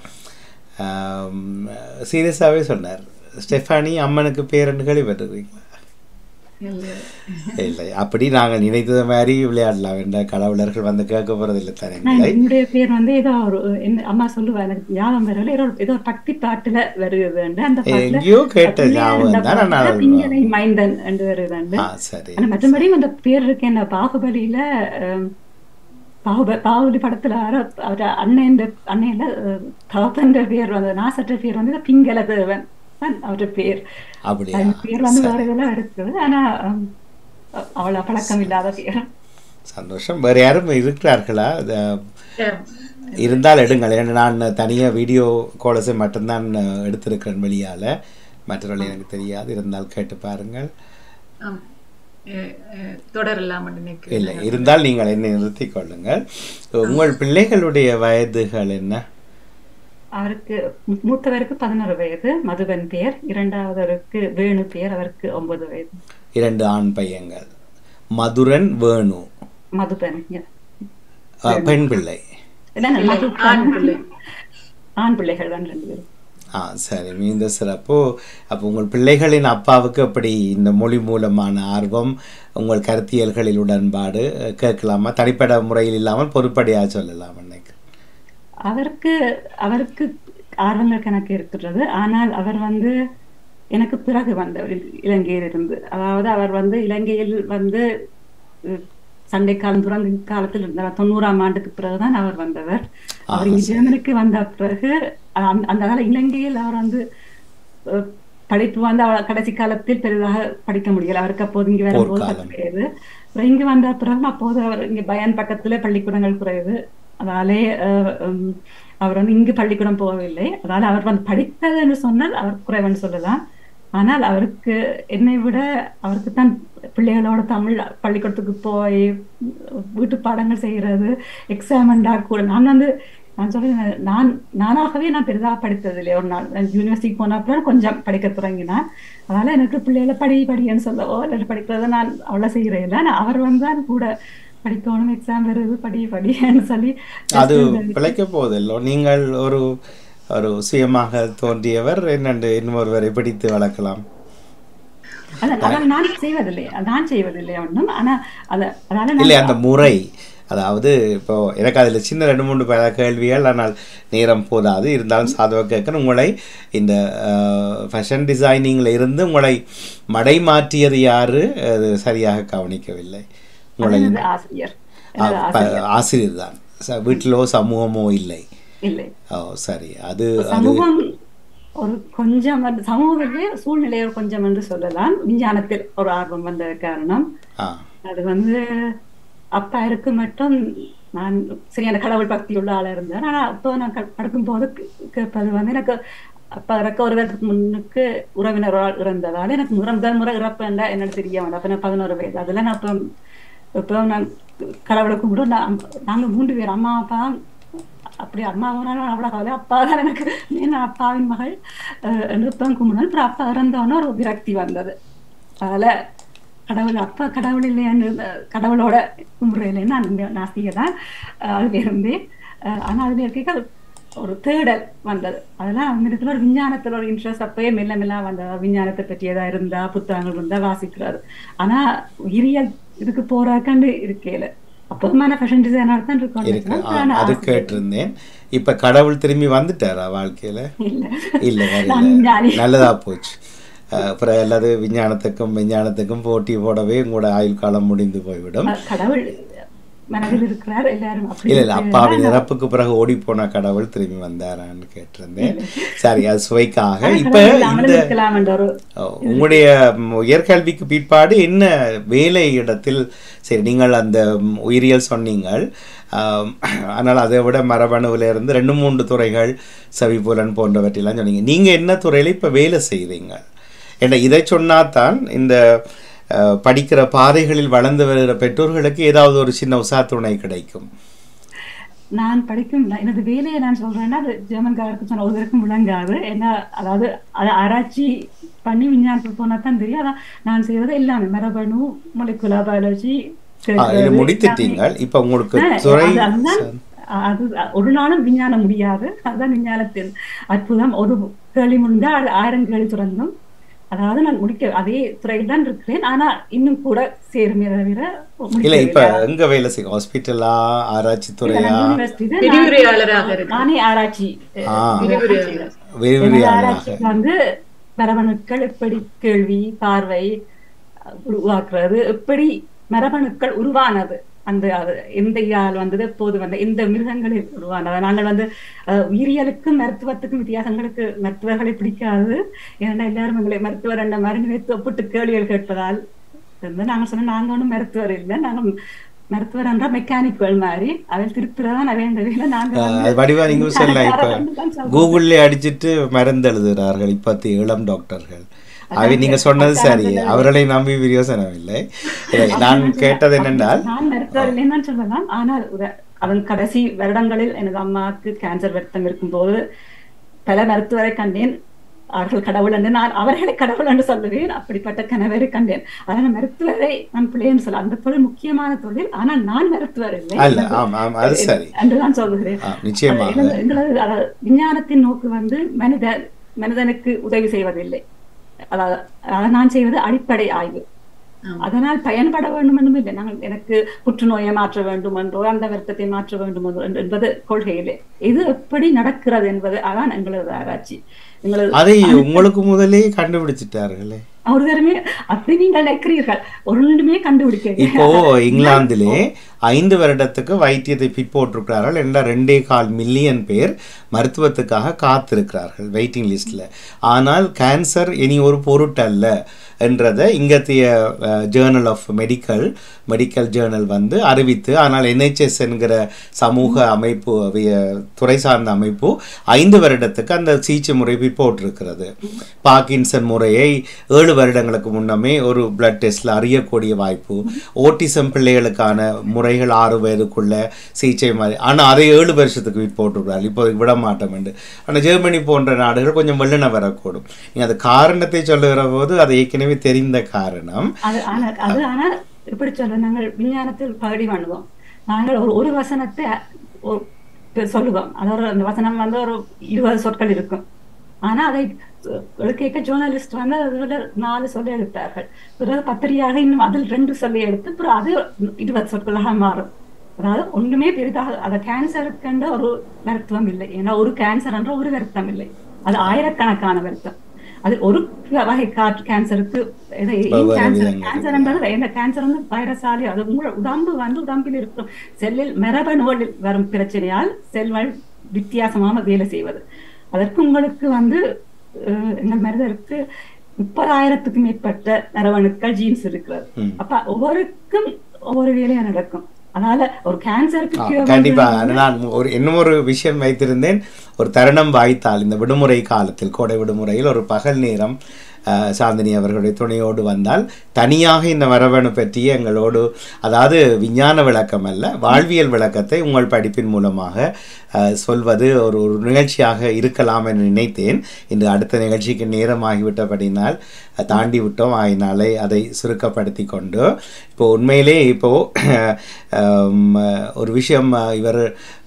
சீரியஸாகவே சொன்னார் ஸ்டெஃபானி அம்மனுக்கு பேர் என்று கேள்விப்பட்டிருக்கீங்களா இல்லை அப்படி நாங்கள் நினைத்தது மாதிரி விளையாடலாம் என்ற கடவுளர்கள் வந்து கேட்க போறதில்லை தானே எங்களை என்னுடைய பேர் வந்து ஏதோ ஒரு என்ன அம்மா சொல்லுவா எனக்கு ஞாபகம் வரல ஏதோ ஏதோ ஒரு பக்தி பாட்டுல வருகிறது அந்த பாட்டுல எங்கேயோ கேட்ட ஞாபகம் தான் பிள்ளையார் நான் இந்த பிங்கலை மைந்தன் என்று வருது ஆ சரி ஆனா மற்றபடி அந்த பேர் இருக்கு என்ன பாகுபலியில அஹ், பாகுப பாகுபலி படத்துல யாரோ அவர் அண்ணன் அண்ணன்ல தகப்பன் பேர் வந்து நாசற்ற பேர் வந்து பிங்கல தேவன் தான் அவரோட பேர் அப்படியா அந்த பேர் வந்து வேற இதெல்லாம் இருக்குது ஆனா அஹ், அவ்வளவு பழக்கம் இல்லாத பேர் சந்தோஷம் வேற யாரும் இருக்கிறார்களா அது, அஹ், இருந்தால் எடுங்கள் ஏன்னா நான் தனியாக வீடியோ கோலஸை மட்டும்தான் அஹ், எடுத்திருக்கிறேன் வெளியால் மற்றவர்கள் எனக்கு தெரியாது இருந்தால் கேட்டு பாருங்கள் ஆம். அஹ், அஹ், தொடரலாம் என்று நினைக்கிறேன் இல்லை இருந்தால் நீங்கள் என்னை நிறுத்திக் கொள்ளுங்கள் உங்கள் பிள்ளைகளுடைய வயதுகள் என்ன அவருக்கு மூ- மூத்தவருக்கு பதினோரு வயது மதுவன் பேர் இரண்டாவதற்கு வேணு பேர் அவருக்கு ஒன்பது வயது இரண்டு ஆண் பையங்கள் மதுரன் வேணு மதுபன் yeah. அஹ், பெண் பிள்ளை இல்ல, இல்ல, மது ஆண் பிள்ளை. ஆண் பிள்ளைகள் தான் ரெண்டு பேரும் ஆ சரி மிகுந்த சிறப்பு அப்போ உங்கள் பிள்ளைகளின் அப்பாவுக்கு அப்படி இந்த மொழி மூலமான ஆர்வம் உங்கள் கருத்தியல்களில் உடன்பாடு அஹ், கேட்கலாமா தனிப்பட்ட முறையில் இல்லாமல் பொறுப்படியாக சொல்லலாம் நினைக்கிறேன் அவருக்கு அவருக்கு ஆர்வங்கள் கணக்கு இருக்கிறது ஆனால் அவர் வந்து எனக்கு பிறகு வந்தவர் இல- இலங்கையில் இருந்து அதாவது அவர் வந்து இலங்கையில் வந்து அஹ், சண்டை காலம் துறந்த காலத்தில் இருந்தார் தொண்ணூறாம் ஆண்டுக்கு பிறகுதான் அவர் வந்தவர் அவர் இங்க ஜெர்மனிக்கு வந்த பிறகு அந்த அந்த கால இலங்கையில் அவர் வந்து அஹ், படிப்பு வந்து அவர் கடைசி காலத்தில் பெரிதாக படிக்க முடியல அவருக்கு அப்போது இங்க வரும்போது போர்க்காலம். சற்று கிடையாது அப்புறம் இங்க வந்த பிறகு அப்போது அவர் இங்க பயன் பக்கத்துல பள்ளிக்கூடங்கள் குறைவு அதனாலே அஹ், உம், அவர் வந்து இங்கு பள்ளிக்கூடம் போகவில்லை அதனால அவர் வந்து படித்தது என்று சொன்னால் அவர் குறைவன்னு சொல்லலாம் ஆனால் அவருக்கு என்னை விட அவருக்கு தான் பிள்ளைகளோட தமிழ் பள்ளிக்கூடத்துக்கு போய் வீட்டு பாடங்கள் செய்யறது எக்ஸாம் கூட நான் வந்து நான் சொல்றேன் நான் நானாகவே நான் பெரிதாக படித்தது இல்லையா ஒரு நாள் யூனிவர்சிட்டிக்கு போன அப்புறம் கொஞ்சம் படிக்க தொடங்கினேன் அதனால எனக்கு பிள்ளைகளை படி படின்னு சொல்லவோ இல்லை படிக்கிறத நான் அவ்வளோ செய்கிறேன் இல்லை ஆனால் அவர் வந்தான் கூட படிக்கணும் எக்ஸாம் வருது படி படின்னு சொல்லி அது பிழைக்க போவதில்லை நீங்கள் ஒரு ஒரு சுயமாக தோன்றியவர் என்னென்று இன்னொருவரை பிடித்து வளர்க்கலாம் அதான் அதான் நான் செய்வதில்லை நான் செய்வதில்லை ஒன்றும் ஆனா அத அதனால நான் இல்லை அந்த முறை அதாவது இப்போ எனக்கு அதில் சின்ன ரெண்டு மூணு பல கேள்விகள் ஆனால் நேரம் போதாது இருந்தாலும் சாதவ கேட்கணும் உங்களை இந்த ஃபேஷன் டிசைனிங்கில் இருந்து உங்களை மடை மாற்றியது யாரு அது சரியாக கவனிக்கவில்லை உங்களை எனது ஆசிரியர் ஆ, எனது ப- ஆசிரியர் ஆசிரியர் தான் ச- வீட்டிலோ சமூகமோ இல்லை இல்லை ஓ சரி அது அது சமூகம் ஒரு கொஞ்சம் வந்து சமூகத்திலே சூழ்நிலை ஒரு கொஞ்சம் என்று சொல்லலாம் விஞ்ஞானத்தில் ஒரு ஆர்வம் வந்த காரணம் ஆ அது வந்து அப்பா இருக்கு மட்டும் நான் சரியான கடவுள் பக்தி உள்ள ஆளா இருந்தேன் ஆனா அப்போ நான் க- படுக்கும்போது கே- கேட்பது வந்து எனக்கு அப்பா இறக்க ஒரு வருடத்துக்கு முன்னுக்கு உறவினர் ஒரு ஆள் இறந்ததால எனக்கு முறை முதல் முறை இறப்பேன்டா என்னன்னு தெரிய வேண்டாம் அப்ப நான் பதினோரு வயது அதெல்லாம் நான் இப்போ இப்போ நான் கடவுளை கும்பிட்டு நான் நாங்க மூன்று பேர் அம்மா அப்பா அப்படி அம்மா போனாலும் அவ்வளோ கவலை அப்பா தான் எனக்கு நான் அப்பாவின் மகள் அஹ், என்று இப்போ கும்பிடணும் அப்புறம் அப்பா இறந்தோன்னு ஒரு விரக்தி வந்தது அதில் கடவுள் அப்பா கடவுள் இல்லையான்னு அஹ், கடவுளோட கும்பிட்றேன் நான் நாஸ்திக தான் அஹ், அதுல இருந்து அஹ், ஆனா அதுல இருக்க ஒரு தேடல் வந்தது அதெல்லாம் அந்த இடத்துல ஒரு விஞ்ஞானத்துல ஒரு இன்ட்ரெஸ்ட் அப்பயே மெல்ல மெல்ல வந்தது விஞ்ஞானத்தை பற்றியதா இருந்தா புத்தகங்கள் இருந்தா வாசிக்கிறாரு ஆனா உயிரியல் இதுக்கு போறாக்காண்டு இருக்கையில அப்போதுமான ஃபேஷன் டிசைனர் தான் இருக்கு இருக்கணும் ஆ, ஆனா அது ஆசிரியர் கேட்டிருந்தேன் இப்ப கடவுள் திரும்பி வந்துட்டாரா வாழ்க்கையில இல்ல இல்ல நான் வரல விஞ்ஞானி. நல்லதா போச்சு அஹ், அப்புறம் அல்லது விஞ்ஞானத்துக்கும் விஞ்ஞானத்துக்கும் போட்டி போடவே உங்களோட ஆயுள் காலம் முடிந்து போய்விடும் அஹ் கடவுள் மனதில் இருக்கிறார் எல்லாரும் அப்படி இல்ல இல்ல இருக்கிறார். அப்பாவின் இறப்புக்கு பிறகு ஓடி போன கடவுள் திரும்பி வந்தாரான்னு கேட்டிருந்தேன் சரி அது சுவைக்காக ஆனா இப்ப கடவுள் இல்லாமலும் இந்த இருக்கலாம் என்ற ஒரு அஹ், உங்களுடைய ம், உயர்கல்விக்கு பிற்பாடு என்ன வேலை இடத்தில் சரி நீங்கள் அந்த ம், உயிரியல் சொன்னீங்கள் ஆம், ஆனால் அதை விட மரபணுவில் இருந்து ரெண்டு மூன்று துறைகள் செவிப்புலன் போன்றவற்றெல்லாம் சொன்னீங்க நீங்க என்ன துறையில இப்ப வேலை செய்றீங்க ஏன்னா இதை சொன்னாதான் இந்த அஹ், படிக்கிற பாதைகளில் வளர்ந்து வருகிற பெற்றோர்களுக்கு ஏதாவது ஒரு சின்ன உசாத்துணை கிடைக்கும் நான் படிக்கும் நான் எனது வேலையை நான் சொல்றேன்னா அது ஜெர்மன்காரருக்கு சொன்ன ஒருவருக்கும் விளங்காது ஏன்னா அதாவது அதை ஆராய்ச்சி பண்ணி விஞ்ஞானத்துக்கு போனா தான் தெரியும் அதான் நான் செய்யறது எல்லாமே மரபணு மொலிகுலர் பயாலஜி ஆ, இதை முடித்துட்டீங்க இப்ப உங்களுக்கு துறை அதுதான் அது ஒரு நாளும் விஞ்ஞானம் முடியாது அதுதான் விஞ்ஞானத்தின் அற்புதம் ஒரு கேள்வி முடிந்தா அது ஆயிரம் கேள்வி துறந்தும் அதாவது நான் முடிக்க அதே துறையில் தான் இருக்கிறேன் ஆனா இன்னும் கூட சேருமே தவிர இல்ல இப்ப முடிக்கவில்லை. எங்க வேலை செய்யும் ஹாஸ்பிட்டலா ஆராய்ச்சி இல்ல, துறையா நான் யூனிவர்சிட்டியில நான் விரிவுரையாளராக இருக்கு நானே ஆராய்ச்சி ஆ. விரிவுரையாளர். எனது விரிவுரையாளராக ஆராய்ச்சிக்கு வந்து மரபணுக்கள் எப்படி கேள்வி பார்வை உருவாக்குறது எப்படி மரபணுக்கள் உருவானது அந்த அது எந்த இயால் வந்தது எப்போது வந்து எந்த மிருகங்களில் உருவானது நாங்கள் வந்து அஹ், உயிரியலுக்கும் மருத்துவத்துக்கும் வித்தியாசங்களுக்கு மருத்துவர்களை பிடிக்காது ஏன்னா எல்லாரும் எங்களை மருத்துவர் என்ற மருந்து வைத்து ஒப்பிட்டு கேள்விகள் கேட்பதால் வந்து நாங்க சொன்னோம் நாங்க ஒன்றும் மருத்துவர் இல்லை நாங்க மருத்துவர் என்றால் மெக்கானிக்கள் மாதிரி அதில் திருத்துறதான் வேண்டவில்லை நாங்க வந்து அது வடிவா நீங்க சொல்லலாம் இப்ப விஞ்ஞானக்காரர்கள் தான் சொல்றோம். கூகுள்ல அடிச்சிட்டு மருந்து எழுதுகிறார்கள் இப்பத்திய இளம் டாக்டர்கள் அவை நீங்க சொன்னது சரி அவர்களை நம்பி பிரயோசனம் இல்லை இல்லை, நான் கேட்டது என்னென்றால் நான் மருத்துவர் இல்லைன்னு சொல்லலாம் ஆனால் உத- அதன் கடைசி வருடங்களில் எனது அம்மாவுக்கு கேன்சர் வருத்தம் இருக்கும்போது பல மருத்துவரை கண்டேன் அவர்கள் கடவுள் என்று நான் அவர்களை கடவுள் என்று சொல்லுவேன் அப்படிப்பட்ட கணவரை கண்டேன் அதனால மருத்துவரை நான் பிள்ளைன்னு சொல்ல அந்த தொழில் முக்கியமான தொழில் ஆனால் நான் மருத்துவர் இல்லை அல்ல ஆம் ஆம் அது சரி என்று நான் சொல்லுகிறேன் ஆ, நிச்சயமாக எங்களது- எங்களது அதாவது விஞ்ஞானத்தின் நோக்கு வந்து மனித மனிதனுக்கு உதவி செய்வதில்லை அதாவது அதாவது நான் செய்வது அடிப்படை ஆய்வு அதனால் பயன்பட வேண்டும் என்றும் இல்லை நாங்கள் எனக்கு புற்றுநோயை மாற்ற வேண்டும் என்றோ அந்த வருத்தத்தை மாற்ற வேண்டும் என்றோ என்பது கொள்கையிலே இது எப்படி நடக்கிறது என்பது அதான் எங்களது ஆராய்ச்சி எங்களது அதை உங்களுக்கு முதலே கண்டுபிடிச்சிட்டார்களே ஒருவருமே அப்படி நீங்கள் நினைக்கிறீர்கள் ஒன்றுமே கண்டுபிடிக்க இப்போ இங்கிலாந்திலே ஐந்து வருடத்துக்கு வைத்தியத்தை பிற்போட்டிருக்கிறார்கள் என்ற ரெண்டே கால் மில்லியன் பேர் மருத்துவத்துக்காக காத்திருக்கிறார்கள் வெயிட்டிங் லிஸ்ட்ல ஆனால் கேன்சர் இனி ஒரு பொருட்டல்ல என்றதை இங்கத்திய journal of medical medical journal வந்து அறிவித்து ஆனால் NHS என்கிற சமூக அமைப்பு அவைய- துறை சார்ந்த அமைப்பு ஐந்து வருடத்துக்கு அந்த சிகிச்சை முறை பிற்போட்டிருக்கிறது பார்க்கின்சன் முறையை ஏழு வருடங்களுக்கு முன்னமே ஒரு பிளட் டெஸ்ட்ல அறியக்கூடிய வாய்ப்பு ஓட்டிசம் பிள்ளைகளுக்கான முறைகள் ஆறு வயதுக்குள்ள சிகிச்சை மாதிரி ஆனால் அதை ஏழு வருஷத்துக்கு பிற்போட்டிருக்கிறார் இப்போ விட மாட்டோம் என்று ஆனால் ஜெர்மனி போன்ற நாடுகள் கொஞ்சம் வெள்ளன வரக்கூடும் நீங்க அந்த காரணத்தை சொல்லுகிற போது அது ஏற்கனவே தெரிந்த காரணம் அது ஆனா அது ஆனா எப்படி சொல்ல நாங்கள் விஞ்ஞானத்தில் பகுதி பண்ணுவோம் நாங்கள் ஒரு ஒரு வசனத்தை ஒரு- இப்ப சொல்லுவோம் அதோட அந்த வசனம் வந்து ஒரு இருபது சொற்கள் இருக்கும் ஆனா அதை கேட்க ஜேர்னலிஸ்ட் வந்து அதில் நாலு சொல்லி எடுத்தார்கள் பிறகு பத்திரிகையாக இன்னும் அதில் ரெண்டு சொல்லி எடுத்து பிறகு அது இருபது சொற்களாக மாறும் அதாவது ஒண்ணுமே பெரிதாக அது கேன்சருக்குன்ற ஒரு வருத்தம் இல்லை ஏன்னா ஒரு கேன்சர் என்ற ஒரு வருத்தம் இல்லை அது ஆயிரக்கணக்கான வருத்தம் அது ஒரு வகை காற்று கேன்சருக்கு இது வெவ்வேறு கேன்சர் விதங்கள் கேன்சர்ன்றது என்ன கேன்சர் வந்து வைரஸாலே அது உங்களோட உடம்பு வந்து உடம்பில் இருக்கும் செல்லில் மரபணுவில் வரும் பிரச்சனையால் செல்கள் வித்தியாசமாக வேலை செய்வது அதற்கு உங்களுக்கு வந்து அஹ், எங்கள் மனிதருக்கு முப்பதாயிரத்துக்கும் மேற்பட்ட மரபணுக்கள் ஜீன்ஸ் இருக்கிறது ம். அப்ப ஒவ்வொருக்கும் ஒவ்வொரு வேலையா நடக்கும் அதனால ஒரு கேன்சருக்கு ஆ, cure கண்டிப்பா பண்றது நான் ஒரு இன்னும் ஒரு விஷயம் வைத்திருந்தேன் ஒரு தருணம் வாய்த்தால் இந்த விடுமுறை காலத்தில் கோடை விடுமுறையில் ஒரு பகல் நேரம் ஆ, சாந்தினி அவர்களுடைய துணையோடு வந்தால் தனியாக இந்த மரபணு பற்றிய எங்களோடு அதாவது விஞ்ஞான விளக்கம் அல்ல வாழ்வியல் விளக்கத்தை உங்கள் படிப்பின் மூலமாக ஆ, சொல்வது ஒரு ஒரு நிகழ்ச்சியாக இருக்கலாம் என நினைத்தேன் இன்று அடுத்த நிகழ்ச்சிக்கு நேரமாகிவிட்டபடினால் அஹ், தாண்டி விட்டோம் ஆயினாலே அதை சுருக்கப்படுத்தி கொண்டு இப்போ உண்மையிலே இப்போ ஆம், ஒரு விஷயம் அஹ், இவர்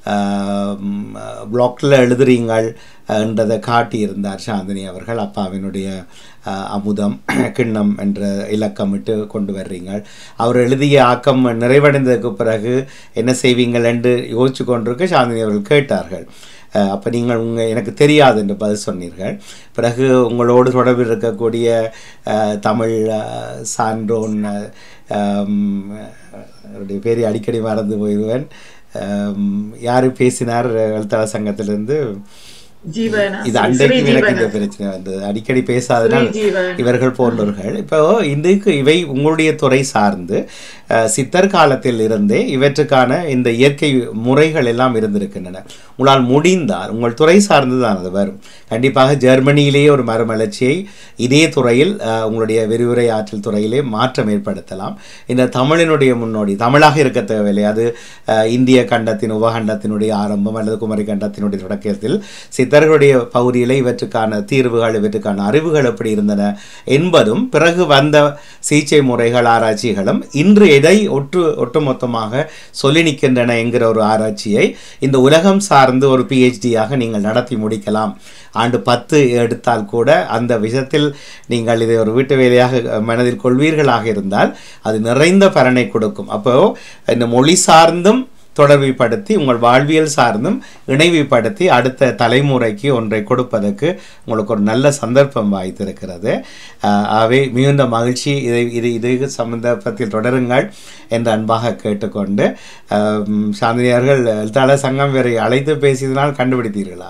பிளாக்ல எழுதுறீங்கள் என்றதை காட்டியிருந்தார் சாந்தினி அவர்கள் அப்பாவினுடைய அஹ், அமுதம் கிண்ணம் என்ற இலக்கமிட்டு கொண்டு வர்றீங்கள் அவர் எழுதிய ஆக்கம் நிறைவடைந்ததுக்கு பிறகு என்ன செய்வீங்கள் என்று யோசிச்சு கொண்டிருக்க சாந்தினி அவர்கள் கேட்டார்கள் அஹ், அப்ப நீங்கள் உங்க எனக்கு தெரியாது என்று பதில் சொன்னீர்கள் பிறகு உங்களோடு தொடர்பில் இருக்கக்கூடிய அஹ், தமிழ் அஹ், சான்றோன் அஹ், ஆம், அவருடைய பேரை அடிக்கடி மறந்து போயிடுவேன் ஆம், யாரு பேசினார் எழுத்தாளர் சங்கத்திலிருந்து ஜீவனா இது அன்றைக்கு ஸ்ரீ எனக்கு இந்த ஜீவனா. பிரச்சனை வந்தது அடிக்கடி பேசாதனால் ஸ்ரீ ஜீவன். இவர்கள் போன்றவர்கள் இப்போ இன்றைக்கு இவை உங்களுடைய துறை சார்ந்து அஹ், சித்தர் காலத்தில் இருந்தே இவற்றுக்கான இந்த இயற்கை முறைகள் எல்லாம் இருந்திருக்கின்றன உங்களால் முடிந்தால் உங்கள் துறை சார்ந்து தான் அது வரும் கண்டிப்பாக ஜெர்மனியிலேயே ஒரு மறுமலர்ச்சியை இதே துறையில் அஹ், உங்களுடைய விரிவுரை ஆற்றல் துறையிலே மாற்றம் ஏற்படுத்தலாம் இந்த தமிழினுடைய முன்னோடி தமிழாக இருக்க தேவையில்லை அது அஹ், இந்திய கண்டத்தின் உபகண்டத்தினுடைய ஆரம்பம் அல்லது குமரி கண்டத்தினுடைய தொடக்கத்தில் சித்தர்களுடைய பகுதியிலே இவற்றுக்கான தீர்வுகள் இவற்றுக்கான அறிவுகள் எப்படி இருந்தன என்பதும் பிறகு வந்த சிகிச்சை முறைகள் ஆராய்ச்சிகளும் இன்று எதை ஒட்டு ஒட்டுமொத்தமாக சொல்லி நிற்கின்றன என்கிற ஒரு ஆராய்ச்சியை இந்த உலகம் சார்ந்து ஒரு பிஹெச்டியாக நீங்கள் நடத்தி முடிக்கலாம் ஆண்டு பத்து எடுத்தால் கூட அந்த விஷயத்தில் நீங்கள் இதை ஒரு வீட்டு வேலையாக மனதில் கொள்வீர்களாக இருந்தால் அது நிறைந்த பலனை கொடுக்கும் அப்போ இந்த மொழி சார்ந்தும் தொடர்புபடுத்தி உங்கள் வாழ்வியல் சார்ந்தும் இணைவுபடுத்தி அடுத்த தலைமுறைக்கு ஒன்றை கொடுப்பதற்கு உங்களுக்கு ஒரு நல்ல சந்தர்ப்பம் வாய்த்திருக்கிறது ஆஹ் ஆகவே மிகுந்த மகிழ்ச்சி இதை இது இது சம்பந்தப்பத்தில் தொடருங்கள் என்று அன்பாக கேட்டுக்கொண்டு ஆம், சாந்தினியார்கள் எழுத்தாளர் சங்கம் வேறு அழைத்து பேசியதனால் கண்டுபிடித்தீர்களா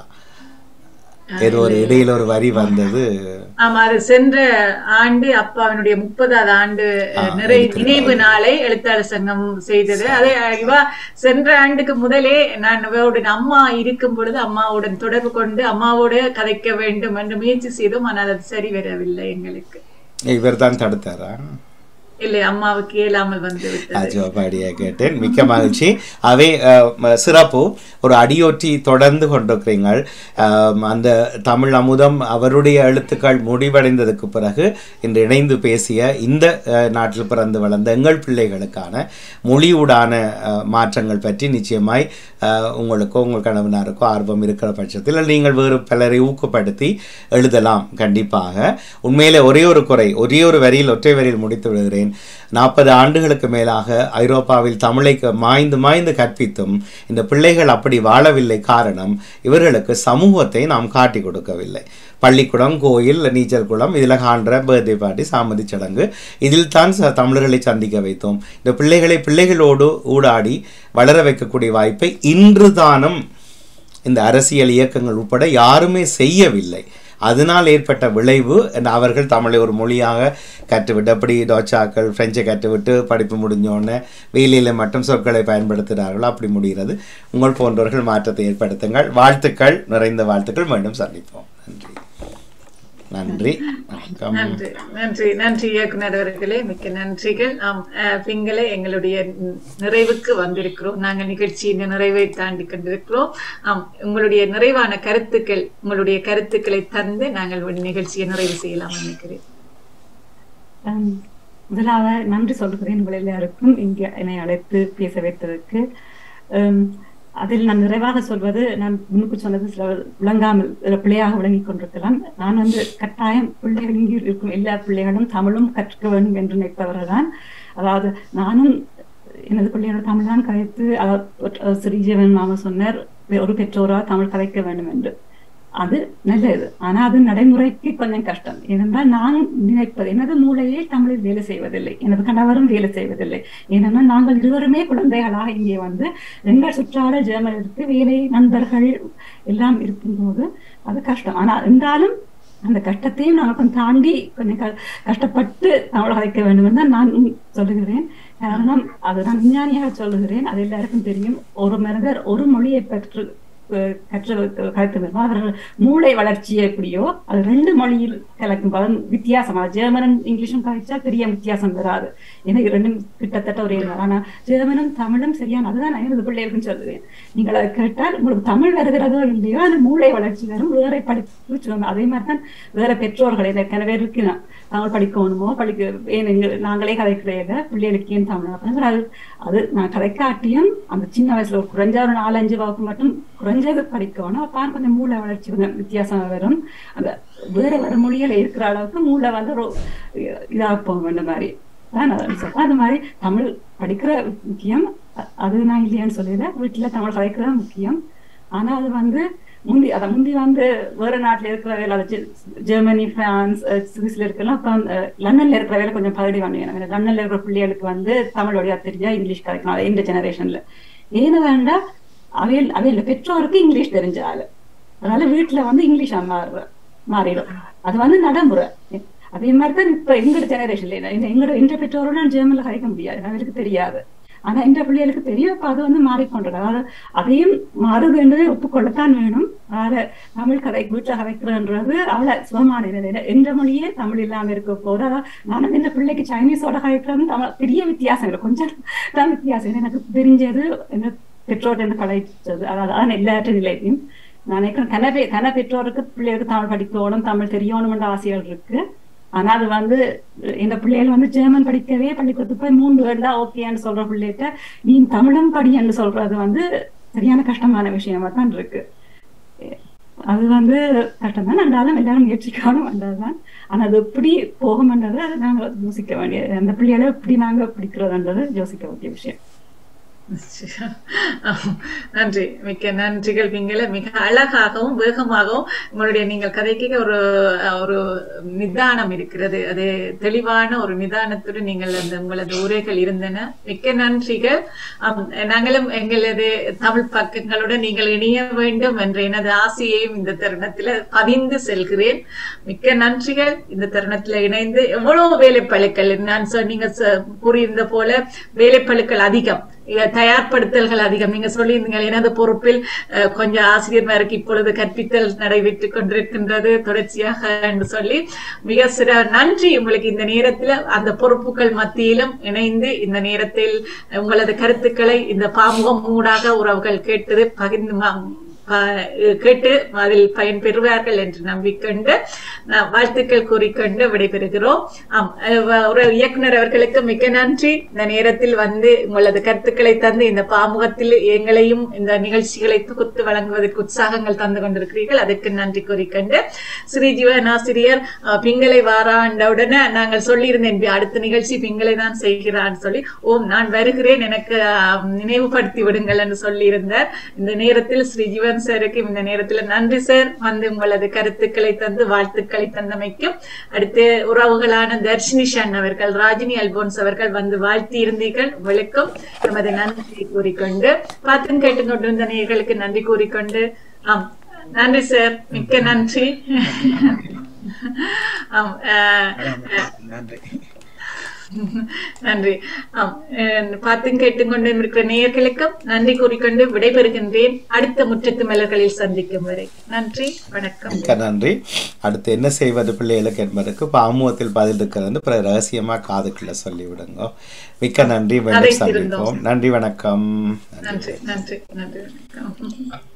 ஏதோ ஒரு இடையில ஒரு வரி வந்தது ஆமா அது சென்ற ஆண்டு அப்பாவினுடைய முப்பதாவது ஆண்டு ஆ, நிறை இருக்கிறது. நினைவு நாளை எழுத்தாளர் சங்கம் செய்தது அதே இவா சென்ற ஆண்டுக்கு முதலே நான் இவருடன் அம்மா இருக்கும் பொழுது அம்மாவுடன் தொடர்பு கொண்டு அம்மாவோடு கதைக்க வேண்டும் என்று முயற்சி செய்தோம் ஆனால் அது சரி வரவில்லை எங்களுக்கு இவர் தான் தடுத்தாரா இல்லை அம்மாவுக்கு இயலாமல் வந்து விட்டது ராஜோபாடியா கேட்டேன் மிக்க மகிழ்ச்சி அவை அஹ், ம- சிறப்பு ஒரு அடியொற்றி தொடர்ந்து கொண்டிருக்கிறீங்கள் ஆம், அந்த தமிழ் அமுதம் அவருடைய எழுத்துக்கள் முடிவடைந்ததுக்கு பிறகு இன்று இணைந்து பேசிய இந்த அஹ், நாட்டில் பிறந்து வளர்ந்த எங்கள் பிள்ளைகளுக்கான மொழியூடான அஹ், மாற்றங்கள் பற்றி நிச்சயமாய் அஹ், உங்களுக்கோ உங்கள் கணவனாருக்கோ ஆர்வம் இருக்கிற பட்சத்தில் நீங்கள் வேறு பலரை ஊக்கப்படுத்தி எழுதலாம் கண்டிப்பாக உண்மையிலே ஒரே ஒரு குறை ஒரே ஒரு வரியில் ஒற்றை வரியில் முடித்து விடுகிறேன் நாற்பது ஆண்டுகளுக்கு மேலாக ஐரோப்பாவில் தமிழை க- மாய்ந்து மாய்ந்து கற்பித்தும் இந்த பிள்ளைகள் அப்படி வாழவில்லை காரணம் இவர்களுக்கு சமூகத்தை நாம் காட்டி கொடுக்கவில்லை பள்ளிக்கூடம் கோயில் நீச்சல் குளம் இதில் காண்ற பர்த்டே பார்ட்டி சாமதி சடங்கு இதில் தான் ச- தமிழர்களை சந்திக்க வைத்தோம் இந்த பிள்ளைகளை பிள்ளைகளோடு ஊடாடி வளர வைக்கக்கூடிய வாய்ப்பை இன்று தானும் இந்த அரசியல் இயக்கங்கள் உட்பட யாருமே செய்யவில்லை அதனால் ஏற்பட்ட விளைவு and அவர்கள் தமிழை ஒரு மொழியாக கற்றுவிட்டு அப்படி டோச்சாக்கள் பிரெஞ்சை கற்றுவிட்டு படிப்பு முடிஞ்சோடனே வேலையில் மட்டும் சொற்களை பயன்படுத்துகிறார்கள் அப்படி முடிகிறது உங்கள் போன்றவர்கள் மாற்றத்தை ஏற்படுத்துங்கள் வாழ்த்துக்கள் நிறைந்த வாழ்த்துக்கள் மீண்டும் சந்திப்போம் நன்றி நன்றி வணக்கம் நன்றி நன்றி நன்றி இயக்குனர் அவர்களே மிக்க நன்றிகள் ஆம் அஹ், பிங்களே எங்களுடைய ந- நிறைவுக்கு வந்திருக்கிறோம் நாங்கள் நிகழ்ச்சியின் நிறைவை தாண்டி கொண்டிருக்கிறோம் ஆம் உங்களுடைய நிறைவான கருத்துக்கள் உங்களுடைய கருத்துக்களை தந்து நாங்கள் ஒரு நிகழ்ச்சியை நிறைவு செய்யலாம் நினைக்கிறேன் ஹம், முதலாக நன்றி சொல்கிறேன் உங்கள் எல்லாருக்கும் இங்கே என்னை அழைத்து பேச வைத்ததற்கு ஹம், அதில் நான் நிறைவாக சொல்வது நான் முன்னுக்கு சொன்னது சில விளங்காமல் சில பிள்ளையாக விளங்கிக் கொண்டிருக்கலாம் நான் வந்து கட்டாயம் பிள்ளைகள் இங்கே இருக்கும் எல்லா பிள்ளைகளும் தமிழும் கற்க வேண்டும் என்று நினைப்பவர்கள் தான் அதாவது நானும் எனது பிள்ளையோட தமிழ் தான் கதைத்து அவர் ஸ்ரீஜீவன் மாமா சொன்னார் ஒரு பெற்றோரா தமிழ் கதைக்க வேண்டும் என்று அது நல்லது ஆனா அது நடைமுறைக்கு கொஞ்சம் கஷ்டம் ஏனென்றால் நான் நினைப்பது எனது மூளையே தமிழில் வேலை செய்வதில்லை எனது கணவரும் வேலை செய்வதில்லை ஏனென்றால் நாங்கள் இருவருமே குழந்தைகளாக இங்கே வந்து எங்கள் சுற்றாட ஜெர்மனிற்கு வேலை நண்பர்கள் எல்லாம் இருக்கும்போது அது கஷ்டம் ஆனா இருந்தாலும் அந்த கஷ்டத்தையும் நாங்கள் கொஞ்சம் தாண்டி கொஞ்சம் க- கஷ்டப்பட்டு தமிழ் கதைக்க வேண்டும் என்று தான் நான் சொல்லுகிறேன் காரணம் அது நான் விஞ்ஞானியாக சொல்லுகிறேன் அது எல்லாருக்கும் தெரியும் ஒரு மனிதர் ஒரு மொழியை பெற்று அஹ், கற்று கருத்து வேண்டும் அவர்கள் மூளை வளர்ச்சி எப்படியோ அது ரெண்டு மொழியில் கலக்கும் போது வித்தியாசம் அது ஜெர்மனும் இங்கிலீஷும் கழிச்சா பெரிய வித்தியாசம் வராது எனக்கு ரெண்டும் கிட்டத்தட்ட ஒரே தான் ஆனா ஜெர்மனும் தமிழும் சரியான அதுதான் நான் எனது பிள்ளைகளுக்கும் சொல்லுவேன் நீங்கள் அதை கேட்டால் உங்களுக்கு தமிழ் வருகிறதோ இல்லையோ அந்த மூளை வளர்ச்சி வரும் வேற படிப்பு சொல்லுவாங்க அதே மாதிரி தான் வேற பெற்றோர்கள் இந்த கிண பேருக்கு நான் தமிழ் படிக்கணுமோ படிக்க ஏன் எங்க- நாங்களே கதைக்கிறத பிள்ளைகளுக்கு ஏன் தமிழ் அப்படின்னு அது அது நான் கதைக்காட்டியும் அந்த சின்ன வயசுல ஒரு குறைஞ்ச ஒரு நாலஞ்சு வகுப்பு மட்டும் குறைஞ்சது படிக்கணும் அப்ப கொஞ்சம் மூளை வளர்ச்சி கொஞ்சம் வித்தியாசம் வரும் அந்த வேற வேற மொழியில இருக்கிற அளவுக்கு மூளை வந்து ஒரு இதாக போக வேண்டிய மாதிரி தான் நான் சொல்றேன் அது மாதிரி தமிழ் படிக்கிற முக்கியம் அ- அது நான் இல்லையான்னு சொல்லல வீட்டுல தமிழ் கலைக்கிறது முக்கியம் ஆனா அது வந்து முந்தி அதை முந்தி வந்து வேற நாட்டுல இருக்கிற வேலை அது ஜெ- ஜெர்மனி பிரான்ஸ் அஹ், சுவிஸ்ல இருக்கலாம் இப்போ லண்டன்ல இருக்கிற வேலை கொஞ்சம் பகுதி வந்து எனக்கு லண்டன்ல இருக்கிற பிள்ளைகளுக்கு வந்து தமிழ் வழியா தெரிஞ்சா இங்கிலீஷ் கலைக்கணும் அது இந்த ஜெனரேஷன்ல ஏன்னு வேண்டா அவையில் அவையில் பெற்றோருக்கு இங்கிலீஷ் தெரிஞ்ச ஆளு அதனால வீட்டுல வந்து இங்கிலீஷ் மாறுற மாறிடும் அது வந்து நடைமுறை அதே மாதிரி தான் இப்ப எங்களோட ஜெனரேஷன்ல எங்களோட எந்த பெற்றோரோட நான் ஜெர்மன்ல கலைக்க முடியாது அவருக்கு தெரியாது ஆனா இந்த பிள்ளைகளுக்கு தெரியும் இப்ப அது வந்து மாறிக்கொண்டது அதாவது அதையும் மாறுது என்றதை ஒப்புக்கொள்ளத்தான் வேணும் அதாவது தமிழ் கதை வீட்டுல கதைக்கிறன்றது அவளை சுகமான நிலை எந்த மொழியே தமிழ் இல்லாம இருக்க போது அதாவது நானும் இந்த பிள்ளைக்கு சைனீஸோட கதைக்கிறது தமிழ் பெரிய வித்தியாசம் இல்லை கொஞ்சம் தான் வித்தியாசம் ஏன்னா எனக்கு தெரிஞ்சது என்ன பெற்றோர் என்ன கலைச்சது அதாவது அதான் எல்லாற்ற நிலையும் நான் நினைக்கிறேன் கன பே கன பெற்றோருக்கு பிள்ளைகளுக்கு தமிழ் படிக்கணும் தமிழ் தெரியணும்ன்ற ஆசைகள் இருக்கு ஆனா அது வந்து இந்த பிள்ளைகள் வந்து ஜெர்மன் படிக்கவே பள்ளிக்கூடத்துக்கு போய் மூன்று வேர்டு தான் ஓகேன்னு சொல்ற பிள்ளைகிட்ட நீ தமிழும் படின்னு சொல்றது வந்து சரியான கஷ்டமான விஷயமா தான் இருக்கு அது வந்து கஷ்டம் தான் இருந்தாலும் எல்லாரும் முயற்சிக்காலும் வந்ததுதான் ஆனா அது எப்படி போகும்ன்றது அதை நாங்க யோசிக்க வேண்டியது அந்த பிள்ளைகளை எப்படி நாங்க பிடிக்கிறதுன்றது யோசிக்க வேண்டிய விஷயம் நன்றி மிக்க நன்றிகள் பிங்கள மிக அழகாகவும் வேகமாகவும் உங்களுடைய நீங்கள் கதைக்கு ஒரு ஒரு நிதானம் இருக்கிறது அது தெளிவான ஒரு நிதானத்துடன் நீங்கள் அந்த உங்களது உரைகள் இருந்தன மிக்க நன்றிகள் ஆம், நாங்களும் எங்களது தமிழ் பக்கங்களுடன் நீங்கள் இணைய வேண்டும் என்ற எனது ஆசையையும் இந்த தருணத்துல பதிந்து செல்கிறேன் மிக்க நன்றிகள் இந்த தருணத்துல இணைந்து எவ்வளவு வேலைப்பழுக்கள் நான் சொ- நீங்க சொ- கூறியிருந்த போல வேலைப்பழுக்கள் அதிகம் இங்க தயார்படுத்தல்கள் அதிகம் நீங்க சொல்லியிருந்தீங்க எனது பொறுப்பில் அஹ், கொஞ்சம் ஆசிரியர்மாருக்கு இப்பொழுது கற்பித்தல் நடைபெற்றுக் கொண்டிருக்கின்றது தொடர்ச்சியாக என்று சொல்லி மிக சிற நன்றி உங்களுக்கு இந்த நேரத்தில் அந்த பொறுப்புகள் மத்தியிலும் இணைந்து இந்த நேரத்தில் உங்களது கருத்துக்களை இந்த பாமுகம் ஊடாக உறவுகள் கேட்டது பகிர்ந்து ம- ப- கேட்டு அதில் பயன் பெறுவார்கள் என்று நம்பிக்கொண்டு நான் வாழ்த்துக்கள் கூறிக்கொண்டு விடைபெறுகிறோம் ஆம் அஹ் ஒரு இயக்குனர் அவர்களுக்கு மிக்க நன்றி இந்த நேரத்தில் வந்து உங்களது கருத்துக்களை தந்து இந்த பாமுகத்தில் எங்களையும் இந்த நிகழ்ச்சிகளை தொகுத்து வழங்குவதற்கு உற்சாகங்கள் தந்து கொண்டிருக்கிறீர்கள் அதற்கு நன்றி கூறிக்கொண்டு ஸ்ரீ ஜீவன் ஆசிரியர் அஹ், பிங்களை வாராண்டவுடனே நாங்கள் சொல்லியிருந்தேன் "பி- அடுத்த நிகழ்ச்சி பிங்களை தான் செய்கிறான் சொல்லி ஓம் நான் வருகிறேன் எனக்கு அஹ், நினைவுபடுத்தி விடுங்கள் என்று சொல்லியிருந்தார் இந்த நேரத்தில் ஸ்ரீ ஜீவன் சாருக்கு இந்த நேரத்தில் நன்றி சார் வந்து உங்களது கருத்துக்களை தந்து வாழ்த்துக்களை தந்தமைக்கும் அடுத்து உறவுகளான தர்ஷினி ஷன் அவர்கள் ராஜினி அல்போன்ஸ் அவர்கள் வந்து வாழ்த்தி இருந்தீர்கள் உங்களுக்கும் நமது நன்றி கூறிக்கொண்டு பார்த்தும் கேட்டுக்கொண்டிருந்த நேயர்களுக்கு நன்றி கூறிக்கொண்டு ஆம் நன்றி சார் மிக்க நன்றி ஆம் அஹ், நன்றி நன்றி ஆம் அஹ், பார்த்தும் கேட்டுக்கொண்டு இருக்கிற நேயர்களுக்கும் நன்றி கூறிக்கொண்டு விடைபெறுகின்றேன் அடுத்த முற்றத்து மலர்களில் சந்திக்கும் வரை நன்றி வணக்கம் மிக்க நன்றி அடுத்து என்ன செய்வது பிள்ளைகளுக்கு என்பதற்கு பாமுகத்தில் பதில் இருக்கிறது பிறகு ரகசியமா காதுக்குள்ள சொல்லிவிடுங்க மிக்க நன்றி மீண்டும் அதைத்திருந்தோம். சந்திப்போம் நன்றி வணக்கம் நன்றி நன்றி நன்றி வணக்கம்